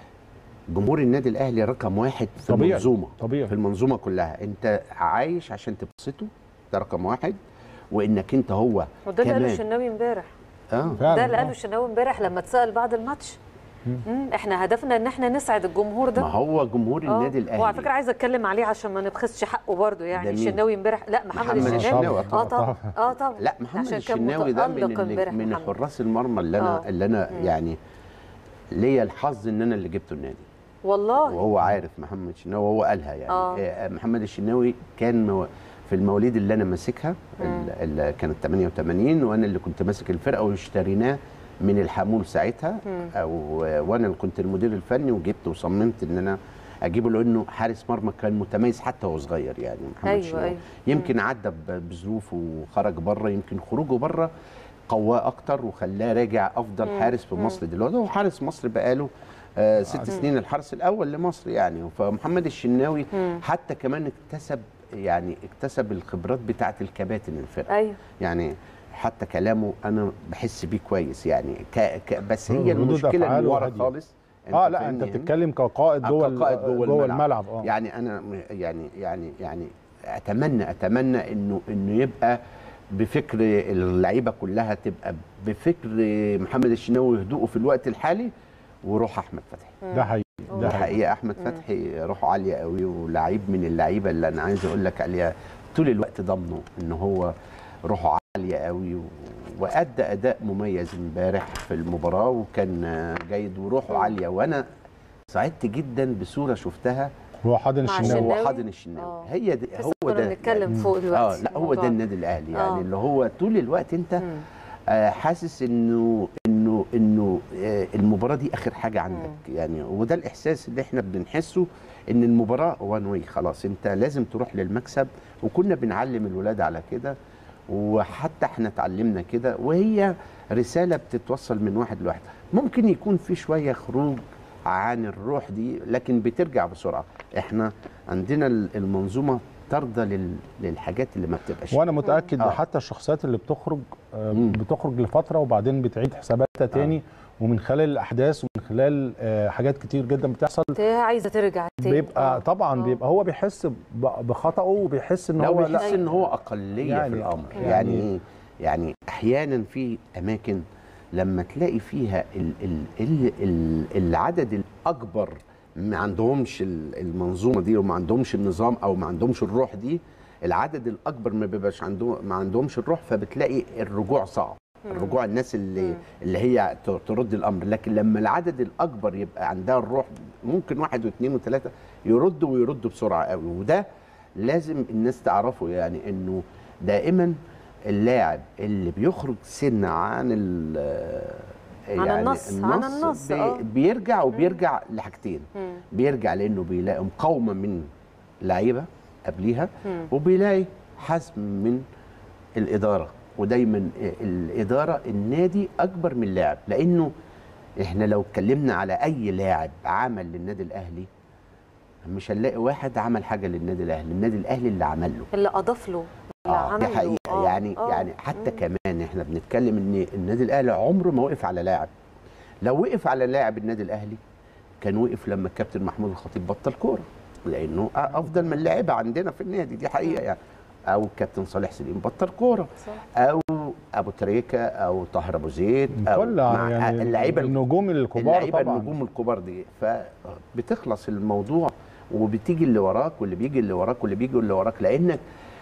[SPEAKER 2] جمهور النادي الاهلي رقم واحد في
[SPEAKER 3] طبيعي،
[SPEAKER 2] المنظومه
[SPEAKER 3] طبيعي.
[SPEAKER 2] في المنظومه كلها انت عايش عشان تبسطه ده رقم واحد وانك انت هو
[SPEAKER 1] وده اللي قاله
[SPEAKER 2] كمان
[SPEAKER 1] الشناوي امبارح
[SPEAKER 2] اه
[SPEAKER 3] فعلا
[SPEAKER 1] ده اللي
[SPEAKER 3] آه.
[SPEAKER 1] قاله الشناوي امبارح لما اتسال بعد الماتش مم. احنا هدفنا ان احنا نسعد الجمهور ده
[SPEAKER 2] ما هو جمهور
[SPEAKER 1] آه.
[SPEAKER 2] النادي الاهلي
[SPEAKER 1] وعلى فكره عايزه اتكلم عليه عشان ما نبخسش حقه برضه يعني
[SPEAKER 2] ده مين؟
[SPEAKER 1] الشناوي امبارح لا محمد,
[SPEAKER 2] محمد
[SPEAKER 1] الشناوي
[SPEAKER 2] الشناوي،
[SPEAKER 1] اه
[SPEAKER 3] طبعا.
[SPEAKER 1] طبعا اه طبعا
[SPEAKER 2] لا محمد
[SPEAKER 1] عشان كان
[SPEAKER 2] الشناوي ده من
[SPEAKER 1] متألق
[SPEAKER 2] اللي
[SPEAKER 1] امبارح
[SPEAKER 2] من
[SPEAKER 1] محمد.
[SPEAKER 2] حراس المرمى اللي انا
[SPEAKER 1] آه.
[SPEAKER 2] اللي انا يعني ليا الحظ ان انا اللي جبته النادي
[SPEAKER 1] والله
[SPEAKER 2] وهو عارف محمد الشناوي وهو قالها يعني
[SPEAKER 1] آه.
[SPEAKER 2] آه. محمد الشناوي كان مو- في المواليد اللي انا ماسكها ال- اللي كانت 88 وانا اللي كنت ماسك الفرقه واشتريناه من الحمول ساعتها أو وانا اللي كنت المدير الفني وجبت وصممت ان انا اجيبه لانه حارس مرمى كان متميز حتى وهو صغير يعني محمد
[SPEAKER 1] أيوة،
[SPEAKER 2] الشناوي
[SPEAKER 1] أيوة.
[SPEAKER 2] يمكن عدى ب- بظروفه وخرج بره يمكن خروجه بره قواه اكتر وخلاه راجع افضل حارس في مصر دلوقتي هو حارس مصر بقاله آه ست سنين الحارس الاول لمصر يعني فمحمد الشناوي حتى كمان اكتسب يعني اكتسب الخبرات بتاعه الكباتن الفرقه
[SPEAKER 1] ايوه
[SPEAKER 2] يعني حتى كلامه انا بحس بيه كويس يعني ك... ك... بس هي
[SPEAKER 3] ردود
[SPEAKER 2] المشكله اللي
[SPEAKER 3] أفعاله
[SPEAKER 2] ورا
[SPEAKER 3] هادية.
[SPEAKER 2] خالص
[SPEAKER 3] اه لا
[SPEAKER 2] فاهمني
[SPEAKER 3] انت
[SPEAKER 2] يعني؟
[SPEAKER 3] بتتكلم كقائد جوه ال-
[SPEAKER 2] كقائد جوه,
[SPEAKER 3] جوه
[SPEAKER 2] الملعب,
[SPEAKER 3] الملعب اه
[SPEAKER 2] يعني انا م- يعني يعني يعني اتمنى اتمنى انه انه يبقى بفكر اللعيبه كلها تبقى بفكر محمد الشناوي وهدوءه في الوقت الحالي وروح احمد فتحي
[SPEAKER 3] ده حقيقي
[SPEAKER 2] ده
[SPEAKER 3] ده حقيقي
[SPEAKER 2] حقيقه احمد فتحي روحه عاليه قوي ولعيب من اللعيبه اللي انا عايز اقول لك عليها طول الوقت ضامنه ان هو روحه عاليه قوي و- وادى اداء مميز امبارح في المباراه وكان آه، جيد وروحه عاليه وانا سعدت جدا بصوره شفتها
[SPEAKER 3] هو حاضن
[SPEAKER 1] مع
[SPEAKER 3] الشناوي
[SPEAKER 1] الشناوي.
[SPEAKER 2] هو حاضن الشناوي
[SPEAKER 1] آه.
[SPEAKER 2] هي دي
[SPEAKER 1] لسه
[SPEAKER 2] هو
[SPEAKER 1] كنا
[SPEAKER 2] ده
[SPEAKER 1] بنتكلم فوق
[SPEAKER 2] اه
[SPEAKER 1] دلوقتي
[SPEAKER 2] لا هو
[SPEAKER 1] الموضوع
[SPEAKER 2] ده النادي الاهلي يعني
[SPEAKER 1] آه.
[SPEAKER 2] اللي هو طول الوقت انت آه حاسس انه انه انه آه المباراه دي اخر حاجه عندك يعني وده الاحساس اللي احنا بنحسه ان المباراه وان واي خلاص انت لازم تروح للمكسب وكنا بنعلم الولاد على كده وحتى احنا اتعلمنا كده وهي رساله بتتوصل من واحد لواحد ممكن يكون في شويه خروج عن الروح دي لكن بترجع بسرعه احنا عندنا المنظومه ترضى لل... للحاجات اللي ما بتبقاش
[SPEAKER 3] وانا متاكد
[SPEAKER 2] آه.
[SPEAKER 3] حتى الشخصيات اللي بتخرج آه،
[SPEAKER 2] مم.
[SPEAKER 3] بتخرج لفتره وبعدين بتعيد حساباتها تاني ومن خلال الاحداث ومن خلال آه، حاجات كتير جدا بتحصل
[SPEAKER 1] عايزه ترجع تاني
[SPEAKER 3] بيبقى
[SPEAKER 1] آه.
[SPEAKER 3] طبعا
[SPEAKER 1] آه.
[SPEAKER 3] بيبقى هو بيحس ب- بخطأه وبيحس ان
[SPEAKER 2] لا
[SPEAKER 3] هو
[SPEAKER 2] بيحس
[SPEAKER 3] لا
[SPEAKER 2] ان هو اقليه
[SPEAKER 3] يعني-
[SPEAKER 2] في الامر
[SPEAKER 3] يعني-
[SPEAKER 2] يعني يعني, يعني احيانا في اماكن لما تلاقي فيها ال ال ال ال العدد الاكبر ما عندهمش ال- المنظومه دي وما عندهمش النظام او ما عندهمش الروح دي العدد الاكبر ما بيبقاش عندهم ما عندهمش الروح فبتلاقي الرجوع صعب الرجوع الناس اللي اللي هي ت- ترد الامر لكن لما العدد الاكبر يبقى عندها الروح ممكن واحد واثنين وثلاثه يردوا ويردوا بسرعه قوي وده لازم الناس تعرفه يعني انه دائما اللاعب اللي بيخرج سنه عن ال
[SPEAKER 1] عن النص، عن النص،
[SPEAKER 2] بي
[SPEAKER 1] آه.
[SPEAKER 2] بيرجع وبيرجع لحاجتين
[SPEAKER 1] مم.
[SPEAKER 2] بيرجع لانه بيلاقي مقاومه من لعيبه قبليها
[SPEAKER 1] مم.
[SPEAKER 2] وبيلاقي حسم من الاداره ودايما الاداره النادي اكبر من اللاعب لانه احنا لو اتكلمنا على اي لاعب عمل للنادي الاهلي مش هنلاقي واحد عمل حاجه للنادي الاهلي النادي الاهلي اللي عمل له
[SPEAKER 1] اللي اضاف له اللي
[SPEAKER 2] اه
[SPEAKER 1] عمل
[SPEAKER 2] دي
[SPEAKER 1] له.
[SPEAKER 2] حقيقه
[SPEAKER 1] آه،
[SPEAKER 2] يعني
[SPEAKER 1] آه.
[SPEAKER 2] يعني حتى كمان احنا بنتكلم ان النادي الاهلي عمره ما وقف على لاعب لو وقف على لاعب النادي الاهلي كان وقف لما الكابتن محمود الخطيب بطل كوره لانه افضل من لاعيبه عندنا في النادي دي حقيقه يعني او الكابتن صالح سليم بطل كوره
[SPEAKER 1] صح.
[SPEAKER 2] او ابو تريكه او طاهر ابو زيد او
[SPEAKER 3] كل
[SPEAKER 2] مع
[SPEAKER 3] يعني
[SPEAKER 2] اللعيبه
[SPEAKER 3] النجوم الكبار
[SPEAKER 2] اللعيبه
[SPEAKER 3] طبعا
[SPEAKER 2] النجوم الكبار دي فبتخلص الموضوع وبتيجي اللي وراك واللي بيجي اللي وراك واللي بيجي اللي وراك لانك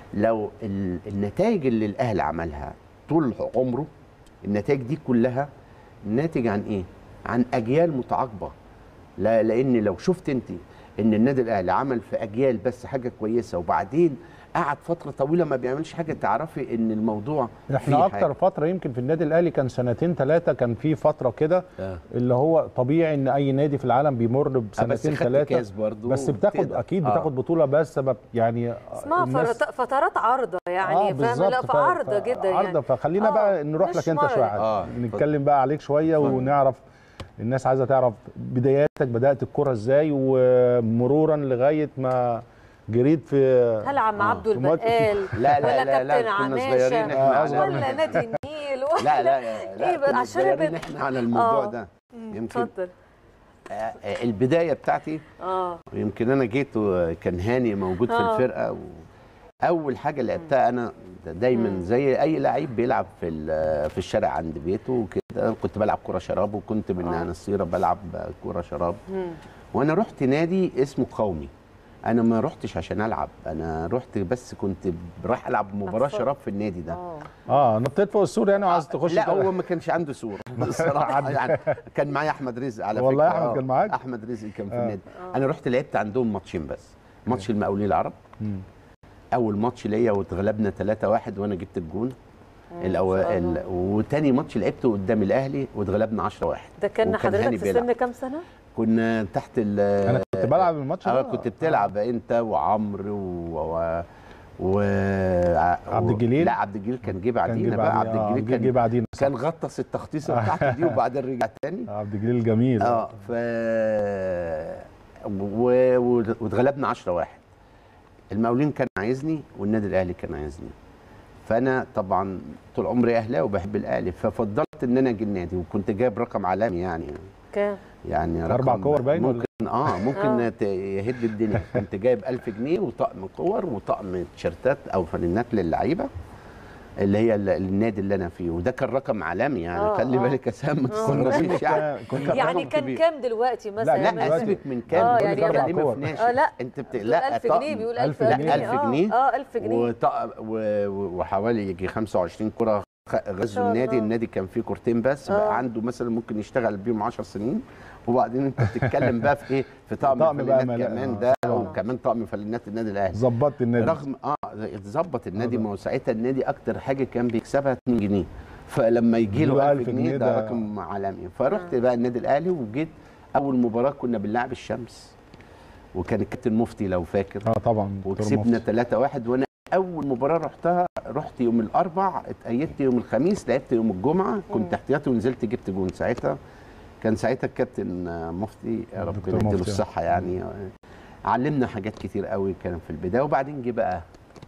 [SPEAKER 2] لو ال- النتائج اللي الاهلي عملها طول عمره النتائج دي كلها ناتج عن ايه؟ عن اجيال متعاقبه لا لان لو شفت انت ان النادي الاهلي عمل في اجيال بس حاجه كويسه وبعدين قعد فتره طويله ما بيعملش حاجه تعرفي ان الموضوع
[SPEAKER 3] احنا
[SPEAKER 2] فيه
[SPEAKER 3] اكتر
[SPEAKER 2] حاجة.
[SPEAKER 3] فتره يمكن في النادي الاهلي كان سنتين ثلاثه كان في فتره كده
[SPEAKER 2] آه.
[SPEAKER 3] اللي هو طبيعي ان اي نادي في العالم بيمر
[SPEAKER 2] آه، بس
[SPEAKER 3] بسنتين
[SPEAKER 2] خدت
[SPEAKER 3] ثلاثه
[SPEAKER 2] كاس برضه
[SPEAKER 3] بس بتاخد
[SPEAKER 2] وبتقدر.
[SPEAKER 3] اكيد
[SPEAKER 2] آه.
[SPEAKER 3] بتاخد بطوله بس سبب يعني
[SPEAKER 1] اسمها
[SPEAKER 3] الناس-
[SPEAKER 1] فرط- فترات عارضه يعني فاهم لا
[SPEAKER 3] ف-
[SPEAKER 1] فعارضه
[SPEAKER 3] ف-
[SPEAKER 1] جدا
[SPEAKER 3] عارضه
[SPEAKER 1] يعني
[SPEAKER 3] فخلينا
[SPEAKER 1] آه،
[SPEAKER 3] بقى نروح
[SPEAKER 1] مش
[SPEAKER 3] لك انت
[SPEAKER 1] مرض.
[SPEAKER 3] شويه
[SPEAKER 2] آه،
[SPEAKER 3] عادي. نتكلم بقى عليك شويه ونعرف الناس عايزه تعرف بداياتك بدات الكره ازاي ومرورا لغايه ما جريت في
[SPEAKER 1] هل عم
[SPEAKER 2] آه،
[SPEAKER 1] عبده
[SPEAKER 3] في ماتش-
[SPEAKER 1] البقال
[SPEAKER 2] لا
[SPEAKER 1] ولا
[SPEAKER 2] لا لا لا
[SPEAKER 1] كابتن
[SPEAKER 2] كنا
[SPEAKER 1] عماشة
[SPEAKER 2] صغيرين احنا
[SPEAKER 3] آه،
[SPEAKER 2] على
[SPEAKER 3] أصغر
[SPEAKER 1] ولا نادي النيل ولا
[SPEAKER 2] لا لا لا
[SPEAKER 1] إيه بقى؟
[SPEAKER 2] كنا
[SPEAKER 1] عشان
[SPEAKER 2] صغيرين
[SPEAKER 1] البد-
[SPEAKER 2] احنا على الموضوع
[SPEAKER 1] آه.
[SPEAKER 2] ده يمكن
[SPEAKER 1] اتفضل
[SPEAKER 2] آه، آه، البدايه بتاعتي
[SPEAKER 1] اه
[SPEAKER 2] ويمكن انا جيت وكان هاني موجود في
[SPEAKER 1] آه.
[SPEAKER 2] الفرقه و... اول حاجه لعبتها انا دايما
[SPEAKER 1] مم.
[SPEAKER 2] زي اي لعيب بيلعب في ال- في الشارع عند بيته وكده كنت بلعب كره شراب وكنت من
[SPEAKER 1] آه.
[SPEAKER 2] انا الصغيره بلعب كره شراب
[SPEAKER 1] مم.
[SPEAKER 2] وانا رحت نادي اسمه قومي انا ما رحتش عشان العب انا رحت بس كنت رايح العب مباراه
[SPEAKER 1] أتفرج.
[SPEAKER 2] شراب في النادي ده
[SPEAKER 1] اه
[SPEAKER 3] اه نطيت فوق السور يعني وعايز تخش
[SPEAKER 2] لا
[SPEAKER 3] تلعب.
[SPEAKER 2] هو ما كانش عنده صوره الصراحه يعني كان معايا احمد رزق على
[SPEAKER 3] والله
[SPEAKER 2] فكره
[SPEAKER 3] أحمد
[SPEAKER 2] آه.
[SPEAKER 3] كان معاك؟
[SPEAKER 2] احمد رزق كان في
[SPEAKER 3] آه.
[SPEAKER 2] النادي انا رحت لعبت عندهم ماتشين بس ماتش المقاولين العرب
[SPEAKER 3] مم.
[SPEAKER 2] اول ماتش ليا واتغلبنا 3-1 وانا جبت الجون الأو...
[SPEAKER 1] شاء الله.
[SPEAKER 2] ال... وتاني ماتش لعبته قدام الاهلي واتغلبنا 10-1
[SPEAKER 1] ده كان
[SPEAKER 2] وكان هاني
[SPEAKER 1] حضرتك في
[SPEAKER 2] بيلعب.
[SPEAKER 1] سن كام سنه؟
[SPEAKER 2] كنا تحت ال
[SPEAKER 3] انا كنت بلعب الماتش
[SPEAKER 2] اه
[SPEAKER 3] ده
[SPEAKER 2] كنت بتلعب انت وعمرو و, و... و...
[SPEAKER 3] عبد الجليل؟
[SPEAKER 2] لا عبد الجليل كان جه
[SPEAKER 3] كان
[SPEAKER 2] بعدينا
[SPEAKER 3] جه
[SPEAKER 2] بقى
[SPEAKER 3] بعدين-
[SPEAKER 2] عبد
[SPEAKER 3] آه،
[SPEAKER 2] الجليل
[SPEAKER 3] جه-
[SPEAKER 2] كان
[SPEAKER 3] جه بعدين
[SPEAKER 2] كان غطس التخطيصه بتاعته دي وبعدين رجع تاني
[SPEAKER 3] عبد الجليل جميل
[SPEAKER 2] اه ف و- و- واتغلبنا 10 واحد المقاولين كان عايزني والنادي الاهلي كان عايزني فانا طبعا طول عمري اهلاوي وبحب الاهلي ففضلت ان انا اجي النادي وكنت جايب رقم عالمي يعني
[SPEAKER 1] كام؟
[SPEAKER 2] يعني
[SPEAKER 3] أربع
[SPEAKER 2] رقم
[SPEAKER 3] كور باين ولا
[SPEAKER 2] ممكن اه ممكن
[SPEAKER 1] آه.
[SPEAKER 2] ت- يهد الدنيا كنت جايب 1000 جنيه وطقم كور وطقم تيشيرتات او فانلات للعيبه اللي هي ال- النادي اللي انا فيه وده كان رقم عالمي يعني
[SPEAKER 1] آه،
[SPEAKER 2] خلي
[SPEAKER 1] آه.
[SPEAKER 2] بالك يا سام ما
[SPEAKER 1] آه.
[SPEAKER 2] تستغربيش يعني
[SPEAKER 3] كنا
[SPEAKER 1] يعني
[SPEAKER 2] رقم
[SPEAKER 1] كان
[SPEAKER 2] كبير.
[SPEAKER 1] كام دلوقتي مثلا؟
[SPEAKER 3] لا،
[SPEAKER 2] لا
[SPEAKER 1] مثلاً؟
[SPEAKER 3] دلوقتي-
[SPEAKER 2] اسيبك من كام
[SPEAKER 1] آه،
[SPEAKER 2] بقول
[SPEAKER 1] يعني
[SPEAKER 2] لك
[SPEAKER 3] أربع
[SPEAKER 2] بكلمك
[SPEAKER 3] كور.
[SPEAKER 2] في ناشئ.
[SPEAKER 1] اه لا
[SPEAKER 2] انت بت...
[SPEAKER 1] بتقول
[SPEAKER 2] لا
[SPEAKER 1] 1000
[SPEAKER 2] طقم.
[SPEAKER 1] جنيه بيقول
[SPEAKER 3] ألف
[SPEAKER 1] 1000
[SPEAKER 3] جنيه.
[SPEAKER 1] جنيه
[SPEAKER 2] لا 1000 جنيه
[SPEAKER 1] اه 1000 جنيه
[SPEAKER 2] وطقم و... و- وحوالي يجي 25 كره خ-
[SPEAKER 1] شاء
[SPEAKER 2] غزوا النادي
[SPEAKER 1] الله.
[SPEAKER 2] النادي كان فيه كورتين بس
[SPEAKER 1] آه.
[SPEAKER 2] بقى عنده مثلا ممكن يشتغل بيهم 10 سنين وبعدين انت بتتكلم بقى في ايه في طقم
[SPEAKER 3] طقم بقى
[SPEAKER 2] فانلات
[SPEAKER 3] ملا-
[SPEAKER 2] كمان
[SPEAKER 3] آه،
[SPEAKER 2] ده
[SPEAKER 3] طبعاً.
[SPEAKER 2] وكمان طقم فانلات النادي الاهلي
[SPEAKER 3] ظبطت النادي
[SPEAKER 2] رغم اه اتظبط النادي
[SPEAKER 3] آه.
[SPEAKER 2] ما هو ساعتها النادي اكتر حاجه كان بيكسبها 2 جنيه فلما يجي له
[SPEAKER 3] يجيله
[SPEAKER 2] 1000
[SPEAKER 3] 1000
[SPEAKER 2] جنيه
[SPEAKER 3] جنيه
[SPEAKER 2] ده
[SPEAKER 3] ده-
[SPEAKER 2] رقم عالمي فرحت بقى النادي الاهلي وجيت اول مباراه كنا بنلعب الشمس وكان الكابتن مفتي لو فاكر
[SPEAKER 3] اه طبعا دكتور
[SPEAKER 2] وكسبنا
[SPEAKER 3] مفتي.
[SPEAKER 2] 3-1 وانا اول مباراه رحتها رحت يوم الاربع اتأيدت يوم الخميس لعبت يوم الجمعه كنت احتياطي ونزلت جبت جون ساعتها كان ساعتها الكابتن آه، مفتي يا رب
[SPEAKER 3] دكتور
[SPEAKER 2] يديله
[SPEAKER 3] مفتي.
[SPEAKER 2] الصحه يعني علمنا حاجات كتير قوي كان في البدايه وبعدين جه بقى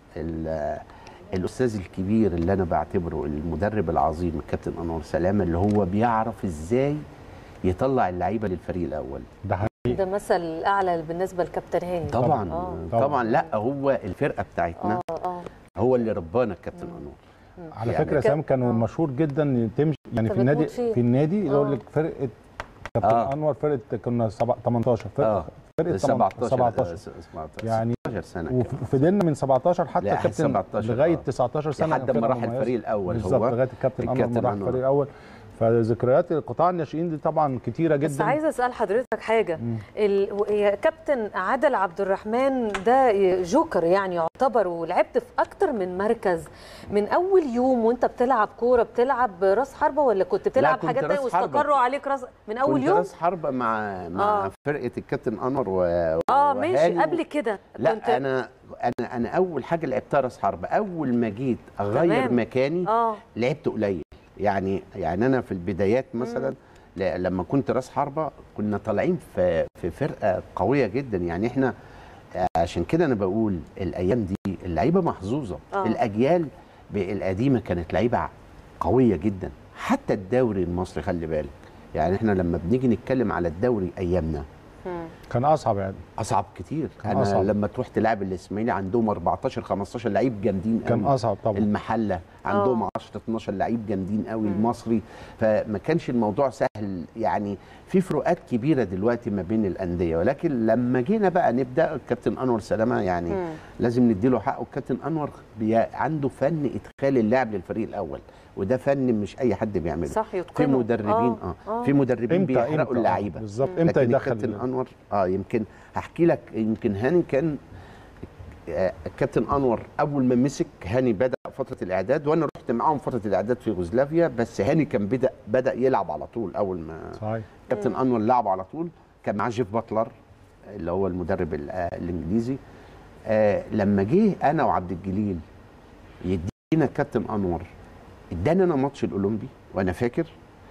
[SPEAKER 2] ال- الاستاذ الكبير اللي انا بعتبره المدرب العظيم الكابتن انور سلامه اللي هو بيعرف ازاي يطلع اللعيبه للفريق الاول
[SPEAKER 3] ده حقيقي
[SPEAKER 1] ده مثل اعلى بالنسبه لكابتن هاني
[SPEAKER 2] طبعا
[SPEAKER 1] آه.
[SPEAKER 2] طبعا,
[SPEAKER 3] طبعاً.
[SPEAKER 2] لا هو الفرقه بتاعتنا
[SPEAKER 1] اه اه
[SPEAKER 2] هو اللي ربانا الكابتن انور
[SPEAKER 3] على
[SPEAKER 2] يعني
[SPEAKER 3] فكره
[SPEAKER 1] كان-
[SPEAKER 3] سام كانوا
[SPEAKER 1] آه.
[SPEAKER 3] مشهور جدا تمشي يعني
[SPEAKER 1] أنت
[SPEAKER 3] في النادي
[SPEAKER 1] بتموت فيه.
[SPEAKER 3] في النادي
[SPEAKER 1] آه.
[SPEAKER 3] يقول لك فرقه كابتن
[SPEAKER 2] آه.
[SPEAKER 3] انور فرقه كنا سبع- 18 فرقه
[SPEAKER 2] اه
[SPEAKER 3] فرقه
[SPEAKER 2] 17
[SPEAKER 3] 17
[SPEAKER 2] 17
[SPEAKER 3] يعني
[SPEAKER 2] 17 سنه كمان.
[SPEAKER 3] وفضلنا من 17 حتى
[SPEAKER 2] لا،
[SPEAKER 3] الكابتن
[SPEAKER 2] 17
[SPEAKER 3] لغايه
[SPEAKER 2] آه.
[SPEAKER 3] 19 سنه
[SPEAKER 2] لحد ما
[SPEAKER 3] فرقة
[SPEAKER 2] راح
[SPEAKER 3] مميزة.
[SPEAKER 2] الفريق الاول
[SPEAKER 3] بالظبط
[SPEAKER 2] هو
[SPEAKER 3] لغايه الكابتن انور
[SPEAKER 2] الكابتن
[SPEAKER 3] ما راح
[SPEAKER 2] أنور.
[SPEAKER 3] الفريق الاول فذكريات قطاع الناشئين دي طبعا كتيره جدا
[SPEAKER 1] بس عايزه اسال حضرتك حاجه ال... و- يا كابتن عادل عبد الرحمن ده جوكر يعني يعتبر ولعبت في اكتر من مركز من اول يوم وانت بتلعب كوره بتلعب راس حربه ولا كنت بتلعب
[SPEAKER 2] كنت
[SPEAKER 1] حاجات
[SPEAKER 2] راس
[SPEAKER 1] تانية
[SPEAKER 2] حربة.
[SPEAKER 1] واستقروا عليك راس من اول
[SPEAKER 2] كنت
[SPEAKER 1] يوم
[SPEAKER 2] راس حربة مع مع
[SPEAKER 1] آه.
[SPEAKER 2] فرقه الكابتن انور و...
[SPEAKER 1] اه
[SPEAKER 2] وهاني
[SPEAKER 1] ماشي
[SPEAKER 2] و-
[SPEAKER 1] قبل كده
[SPEAKER 2] لا
[SPEAKER 1] كنت
[SPEAKER 2] انا انا انا اول حاجه لعبتها راس حربة اول ما جيت اغير
[SPEAKER 1] تمام.
[SPEAKER 2] مكاني
[SPEAKER 1] اه
[SPEAKER 2] لعبت قليل يعني يعني انا في البدايات مثلا ل- لما كنت راس حربة كنا طالعين في في فرقه قويه جدا يعني احنا عشان كده انا بقول الايام دي اللعيبه محظوظه
[SPEAKER 1] آه.
[SPEAKER 2] الاجيال ب- القديمه كانت لعيبه قويه جدا حتى الدوري المصري خلي بالك يعني احنا لما بنيجي نتكلم على الدوري ايامنا
[SPEAKER 1] مم.
[SPEAKER 3] كان اصعب يعني
[SPEAKER 2] اصعب كتير
[SPEAKER 3] كان
[SPEAKER 2] انا
[SPEAKER 3] أصعب.
[SPEAKER 2] لما تروح تلعب الاسماعيلي عندهم 14 15 لعيب جامدين
[SPEAKER 3] كان
[SPEAKER 2] قوي.
[SPEAKER 3] اصعب طبعا
[SPEAKER 2] المحله عندهم
[SPEAKER 1] آه.
[SPEAKER 2] 10 12 لعيب جامدين قوي المصري فما كانش الموضوع سهل يعني في فروقات كبيره دلوقتي ما بين الانديه ولكن لما جينا بقى نبدا الكابتن انور سلامه يعني
[SPEAKER 1] مم.
[SPEAKER 2] لازم نديله حقه الكابتن انور بي عنده فن ادخال اللاعب للفريق الاول وده فن مش اي حد بيعمله
[SPEAKER 1] صح
[SPEAKER 2] في
[SPEAKER 1] يتقنوا
[SPEAKER 2] مدربين اه,
[SPEAKER 1] آه.
[SPEAKER 2] في مدربين
[SPEAKER 3] امتى
[SPEAKER 2] بيحرقوا
[SPEAKER 3] امتى
[SPEAKER 2] اللعيبه
[SPEAKER 3] آه، بالظبط امتى
[SPEAKER 2] لكن
[SPEAKER 3] يدخل
[SPEAKER 2] الكابتن انور اه يمكن هحكي لك يمكن هاني كان آه، الكابتن انور اول ما مسك هاني بدا فتره الاعداد وانا رحت معاهم فتره الاعداد في يوغوسلافيا بس هاني كان بدا بدا يلعب على طول اول ما
[SPEAKER 3] صحيح
[SPEAKER 2] كابتن انور لعب على طول كان معاه جيف باتلر اللي هو المدرب ال- آه، الانجليزي آه لما جه انا وعبد الجليل يدينا الكابتن انور ادانا انا ماتش الاولمبي وانا فاكر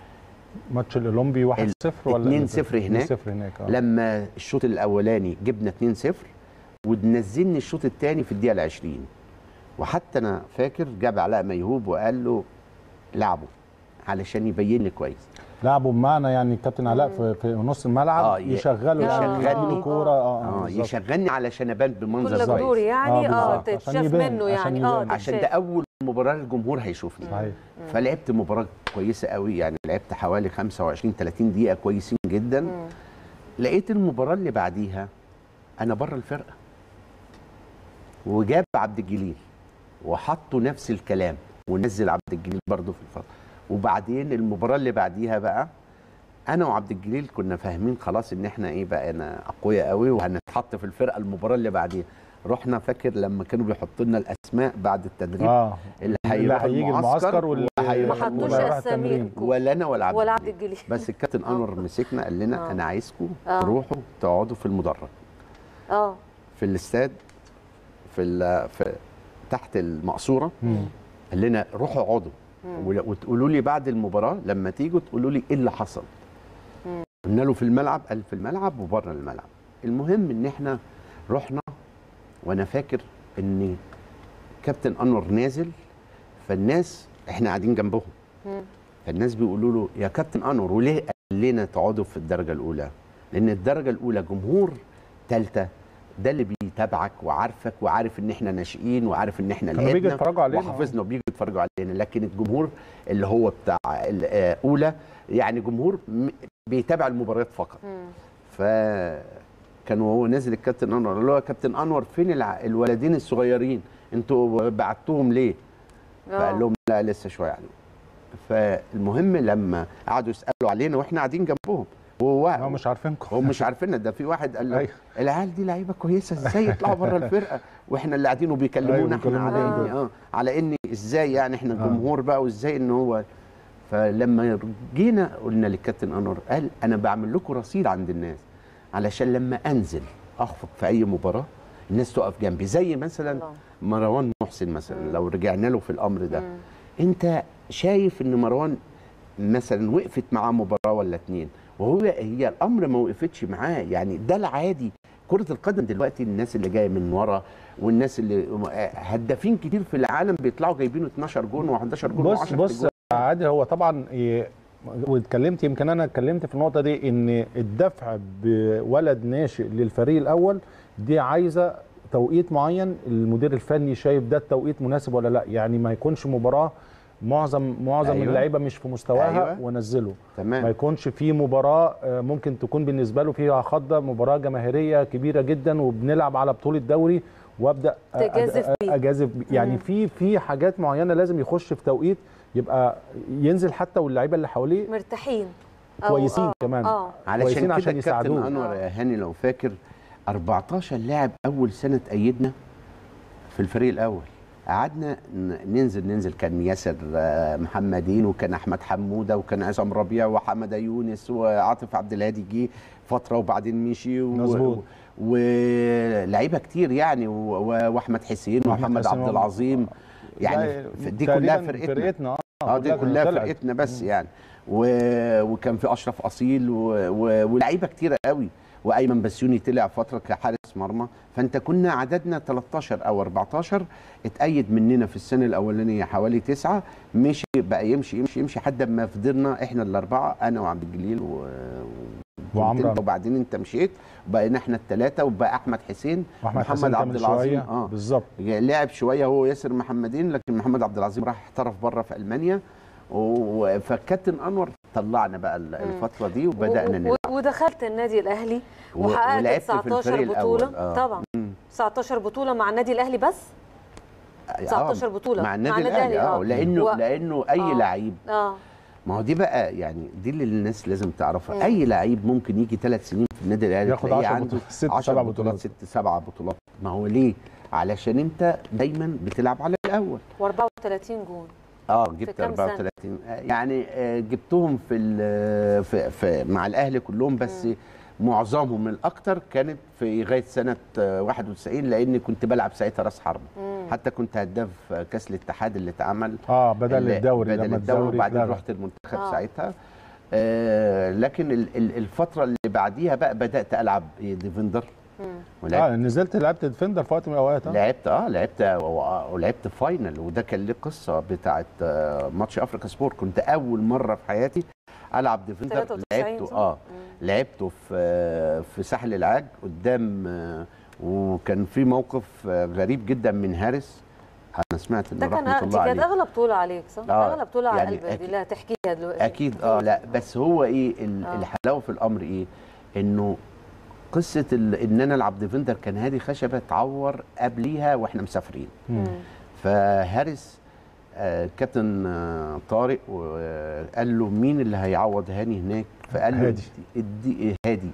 [SPEAKER 3] ماتش الاولمبي 1-0 ولا
[SPEAKER 2] 2-0 هناك.
[SPEAKER 3] 2-0 هناك اه
[SPEAKER 2] لما الشوط الاولاني جبنا 2-0 ونزلني الشوط الثاني في الدقيقه 20 وحتى انا فاكر جاب علاء ميهوب وقال له لعبه علشان يبين لي كويس
[SPEAKER 3] لعبوا بمعنى يعني الكابتن علاء في, في نص الملعب
[SPEAKER 2] آه، ي-
[SPEAKER 3] يشغلوا
[SPEAKER 1] يشغلني.
[SPEAKER 3] يشغلوا كوره اه,
[SPEAKER 2] اه
[SPEAKER 3] بالظبط.
[SPEAKER 2] يشغلني علشان ابان بمنظر
[SPEAKER 1] كل
[SPEAKER 2] كويس
[SPEAKER 1] جذور يعني
[SPEAKER 3] آه،
[SPEAKER 1] اه
[SPEAKER 3] بالظبط. عشان
[SPEAKER 1] تتشاف
[SPEAKER 3] يبان،
[SPEAKER 1] منه
[SPEAKER 3] عشان
[SPEAKER 1] يعني اه
[SPEAKER 3] يبان.
[SPEAKER 2] عشان ده
[SPEAKER 1] تتشاف.
[SPEAKER 2] اول مباراه الجمهور هيشوفني
[SPEAKER 3] صحيح
[SPEAKER 2] فلعبت مباراه كويسه قوي يعني لعبت حوالي 25 30 دقيقه كويسين جدا
[SPEAKER 1] مم.
[SPEAKER 2] لقيت المباراه اللي بعديها انا بره الفرقه وجاب عبد الجليل وحطوا نفس الكلام ونزل عبد الجليل برضه في الفتره وبعدين المباراه اللي بعديها بقى انا وعبد الجليل كنا فاهمين خلاص ان احنا ايه بقينا اقوياء قوي وهنتحط في الفرقه المباراه اللي بعديها رحنا فاكر لما كانوا بيحطوا لنا الاسماء بعد التدريب
[SPEAKER 3] اه
[SPEAKER 2] اللي
[SPEAKER 3] اللي
[SPEAKER 2] هيروح
[SPEAKER 3] هيجي المعسكر واللي
[SPEAKER 2] وهيروح
[SPEAKER 1] ما حطوش
[SPEAKER 3] واللي هيروح
[SPEAKER 1] اساميكم
[SPEAKER 3] التمرين.
[SPEAKER 2] ولا انا ولا عبد
[SPEAKER 1] ولا عبد
[SPEAKER 2] الجليل.
[SPEAKER 1] الجليل
[SPEAKER 2] بس الكابتن انور مسكنا قال لنا
[SPEAKER 1] آه.
[SPEAKER 2] انا عايزكم
[SPEAKER 1] آه.
[SPEAKER 2] تروحوا تقعدوا في المدرج
[SPEAKER 1] اه
[SPEAKER 2] في الاستاد في, ال- في تحت المقصوره
[SPEAKER 3] مم.
[SPEAKER 2] قال لنا روحوا اقعدوا ول- وتقولوا لي بعد المباراه لما تيجوا تقولوا لي ايه اللي حصل قلنا له في الملعب قال في الملعب وبره الملعب المهم ان احنا رحنا وانا فاكر ان كابتن انور نازل فالناس احنا قاعدين جنبهم
[SPEAKER 1] مم.
[SPEAKER 2] فالناس بيقولوا له يا كابتن انور وليه قال لنا تقعدوا في الدرجه الاولى لان الدرجه الاولى جمهور ثالثه ده اللي بيتابعك وعارفك وعارف ان احنا ناشئين وعارف ان احنا
[SPEAKER 3] كانوا بيجي
[SPEAKER 2] لعبنا
[SPEAKER 3] يتفرجوا علينا.
[SPEAKER 2] وحافظنا وبيجوا يتفرجوا علينا لكن الجمهور اللي هو بتاع الاولى يعني جمهور م- بيتابع المباريات فقط
[SPEAKER 1] مم.
[SPEAKER 2] فكان وهو نازل الكابتن انور قال له يا كابتن انور فين الع- الولدين الصغيرين انتوا بعتوهم ليه فقال لهم لا لسه شويه عليهم فالمهم لما قعدوا يسالوا علينا واحنا قاعدين جنبهم وهو
[SPEAKER 3] هم مش عارفينكم
[SPEAKER 2] هم مش عارفين ده في واحد قال له
[SPEAKER 3] أيوة.
[SPEAKER 2] العيال دي لعيبه كويسه ازاي يطلعوا بره الفرقه واحنا اللي قاعدين وبيكلمونا
[SPEAKER 3] أيوة،
[SPEAKER 2] احنا
[SPEAKER 3] بيكلمونا
[SPEAKER 2] على
[SPEAKER 3] دول.
[SPEAKER 2] ان اه على ان ازاي يعني احنا
[SPEAKER 3] آه.
[SPEAKER 2] جمهور بقى وازاي ان هو فلما جينا قلنا للكابتن انور قال انا بعمل لكم رصيد عند الناس علشان لما انزل اخفق في اي مباراه الناس تقف جنبي زي مثلا
[SPEAKER 1] الله.
[SPEAKER 2] مروان محسن مثلا لو رجعنا له في الامر ده انت شايف ان مروان مثلا وقفت معاه مباراه ولا اتنين وهو هي الامر ما وقفتش معاه يعني ده العادي كره القدم دلوقتي الناس اللي جايه من ورا والناس اللي هدافين كتير في العالم بيطلعوا جايبين 12 جون و11 جون
[SPEAKER 3] بص
[SPEAKER 2] و10
[SPEAKER 3] بص عادي هو طبعا إيه، واتكلمت يمكن انا اتكلمت في النقطه دي ان الدفع بولد ناشئ للفريق الاول دي عايزه توقيت معين المدير الفني شايف ده التوقيت مناسب ولا لا يعني ما يكونش مباراه معظم معظم
[SPEAKER 2] أيوة.
[SPEAKER 3] أيوة. اللعيبه مش في مستواها
[SPEAKER 2] أيوة.
[SPEAKER 3] أيوة. ونزله
[SPEAKER 2] تمام.
[SPEAKER 3] ما يكونش في مباراه آه، ممكن تكون بالنسبه له فيها خضه مباراه جماهيريه كبيره جدا وبنلعب على بطوله دوري وابدا أ-
[SPEAKER 1] تجازف
[SPEAKER 3] أ-
[SPEAKER 1] بيه.
[SPEAKER 3] اجازف بيه. يعني في في حاجات معينه لازم يخش في توقيت يبقى ينزل حتى واللعيبه اللي حواليه
[SPEAKER 1] مرتاحين أو-
[SPEAKER 3] كويسين
[SPEAKER 1] آه،
[SPEAKER 3] كمان.
[SPEAKER 1] اه
[SPEAKER 2] علشان
[SPEAKER 3] كويسين
[SPEAKER 2] كده
[SPEAKER 3] عشان
[SPEAKER 2] الكابتن
[SPEAKER 3] يساعدوه.
[SPEAKER 2] انور
[SPEAKER 1] آه.
[SPEAKER 2] يا هاني لو فاكر 14 لاعب اول سنه تأيدنا في الفريق الاول قعدنا ن- ننزل ننزل كان ياسر آه، محمدين وكان احمد حموده وكان عصام ربيع وحمده يونس وعاطف عبد الهادي جه فتره وبعدين مشي و-
[SPEAKER 3] مظبوط.
[SPEAKER 2] ولعيبه كتير يعني و- و- واحمد حسين
[SPEAKER 3] وأحمد
[SPEAKER 2] ومحمد
[SPEAKER 3] حسين
[SPEAKER 2] عبد
[SPEAKER 3] و-
[SPEAKER 2] العظيم يعني
[SPEAKER 3] لا،
[SPEAKER 2] دي كلها
[SPEAKER 3] تقريباً
[SPEAKER 2] فرقتنا
[SPEAKER 3] فرقتنا
[SPEAKER 2] اه دي كلها
[SPEAKER 3] طلعت.
[SPEAKER 2] فرقتنا بس يعني و... وكان في اشرف اصيل و... و... ولعيبه كتيره قوي وايمن بسيوني طلع فتره كحارس مرمى فانت كنا عددنا 13 او 14 اتأيد مننا في السنه الاولانيه حوالي تسعه مشي بقى يمشي يمشي يمشي لحد ما فضلنا احنا الاربعه انا وعبد الجليل و...
[SPEAKER 3] وعمرو.
[SPEAKER 2] وأنت، وبعدين انت مشيت وبقينا احنا الثلاثه وبقى احمد حسين
[SPEAKER 3] واحمد
[SPEAKER 2] محمد
[SPEAKER 3] حسين
[SPEAKER 2] عبد
[SPEAKER 3] كمل
[SPEAKER 2] العظيم
[SPEAKER 3] شويه
[SPEAKER 2] اه
[SPEAKER 3] بالظبط
[SPEAKER 2] لعب شويه هو ياسر محمدين لكن محمد عبد العظيم راح احترف بره في المانيا و- فالكابتن انور طلعنا بقى ال- الفتره دي وبدانا
[SPEAKER 1] و-
[SPEAKER 2] نلعب
[SPEAKER 1] و- ودخلت النادي الاهلي
[SPEAKER 2] و-
[SPEAKER 1] وحققت
[SPEAKER 2] ولعبت في
[SPEAKER 1] 19
[SPEAKER 2] الفريق
[SPEAKER 1] بطوله
[SPEAKER 2] الأول، آه.
[SPEAKER 1] طبعا
[SPEAKER 2] مم.
[SPEAKER 1] 19 بطوله مع النادي الاهلي بس 19 بطولة
[SPEAKER 2] مع النادي
[SPEAKER 1] مع النادي
[SPEAKER 2] الاهلي
[SPEAKER 1] الأهلي،
[SPEAKER 2] اه
[SPEAKER 1] آه.
[SPEAKER 2] لانه
[SPEAKER 1] و-
[SPEAKER 2] لانه اي
[SPEAKER 1] آه.
[SPEAKER 2] لعيب
[SPEAKER 1] اه
[SPEAKER 2] ما هو دي بقى يعني دي اللي الناس لازم تعرفها اي لعيب ممكن يجي ثلاث سنين في النادي الاهلي
[SPEAKER 3] ياخد
[SPEAKER 2] تلاقيه
[SPEAKER 3] 10
[SPEAKER 2] عنده
[SPEAKER 3] بطولات، ست،
[SPEAKER 2] 10
[SPEAKER 3] سبع
[SPEAKER 2] بطولات
[SPEAKER 3] بطولات.
[SPEAKER 2] ست سبع بطولات ما هو ليه علشان انت دايما بتلعب على الاول
[SPEAKER 1] و34 جون
[SPEAKER 2] اه
[SPEAKER 1] في
[SPEAKER 2] جبت
[SPEAKER 1] كام سنة؟
[SPEAKER 2] 34 آه، يعني آه، جبتهم في, ال- في, في مع الاهلي كلهم بس معظمهم الاكتر كانت في لغايه سنه آه، 91 لاني كنت بلعب ساعتها راس حرب حتى كنت هداف آه، كاس الاتحاد اللي اتعمل
[SPEAKER 3] اه بدل
[SPEAKER 2] اللي-
[SPEAKER 3] الدوري
[SPEAKER 2] بدل
[SPEAKER 3] لما
[SPEAKER 2] الدوري
[SPEAKER 3] الدوري
[SPEAKER 2] وبعدين
[SPEAKER 3] اتلغى.
[SPEAKER 2] رحت المنتخب
[SPEAKER 1] آه.
[SPEAKER 2] ساعتها آه لكن ال- ال- الفتره اللي بعديها بقى بدات العب ديفندر ولعبت
[SPEAKER 3] اه نزلت لعبت ديفندر في وقت من الاوقات آه.
[SPEAKER 2] لعبت اه لعبت و- ولعبت فاينل وده كان ليه قصه بتاعت آه، ماتش افريكا سبور كنت اول مره في حياتي العب ديفندر
[SPEAKER 1] 93
[SPEAKER 2] لعبته
[SPEAKER 1] صح؟
[SPEAKER 2] اه لعبته في آه، في ساحل العاج قدام آه، وكان في موقف آه، غريب جدا من هارس انا سمعت انه
[SPEAKER 1] ده كان
[SPEAKER 2] رحمه
[SPEAKER 1] دي
[SPEAKER 2] الله
[SPEAKER 1] كانت
[SPEAKER 2] عليه
[SPEAKER 1] اغلى بطوله عليك صح؟
[SPEAKER 2] آه،
[SPEAKER 1] اغلى بطوله على
[SPEAKER 2] يعني
[SPEAKER 1] قلبك دي
[SPEAKER 2] أكيد-
[SPEAKER 1] لا تحكيها دلوقتي
[SPEAKER 2] اكيد اه لا بس هو ايه ال-
[SPEAKER 1] آه.
[SPEAKER 2] الحلاوه في الامر ايه انه قصه ال- ان انا العب ديفندر كان هادي خشبه اتعور قبليها واحنا مسافرين
[SPEAKER 1] مم.
[SPEAKER 2] فهارس آه، كابتن آه، طارق وقال له مين اللي هيعوض هاني هناك فقال له
[SPEAKER 3] هادي.
[SPEAKER 2] ادي هادي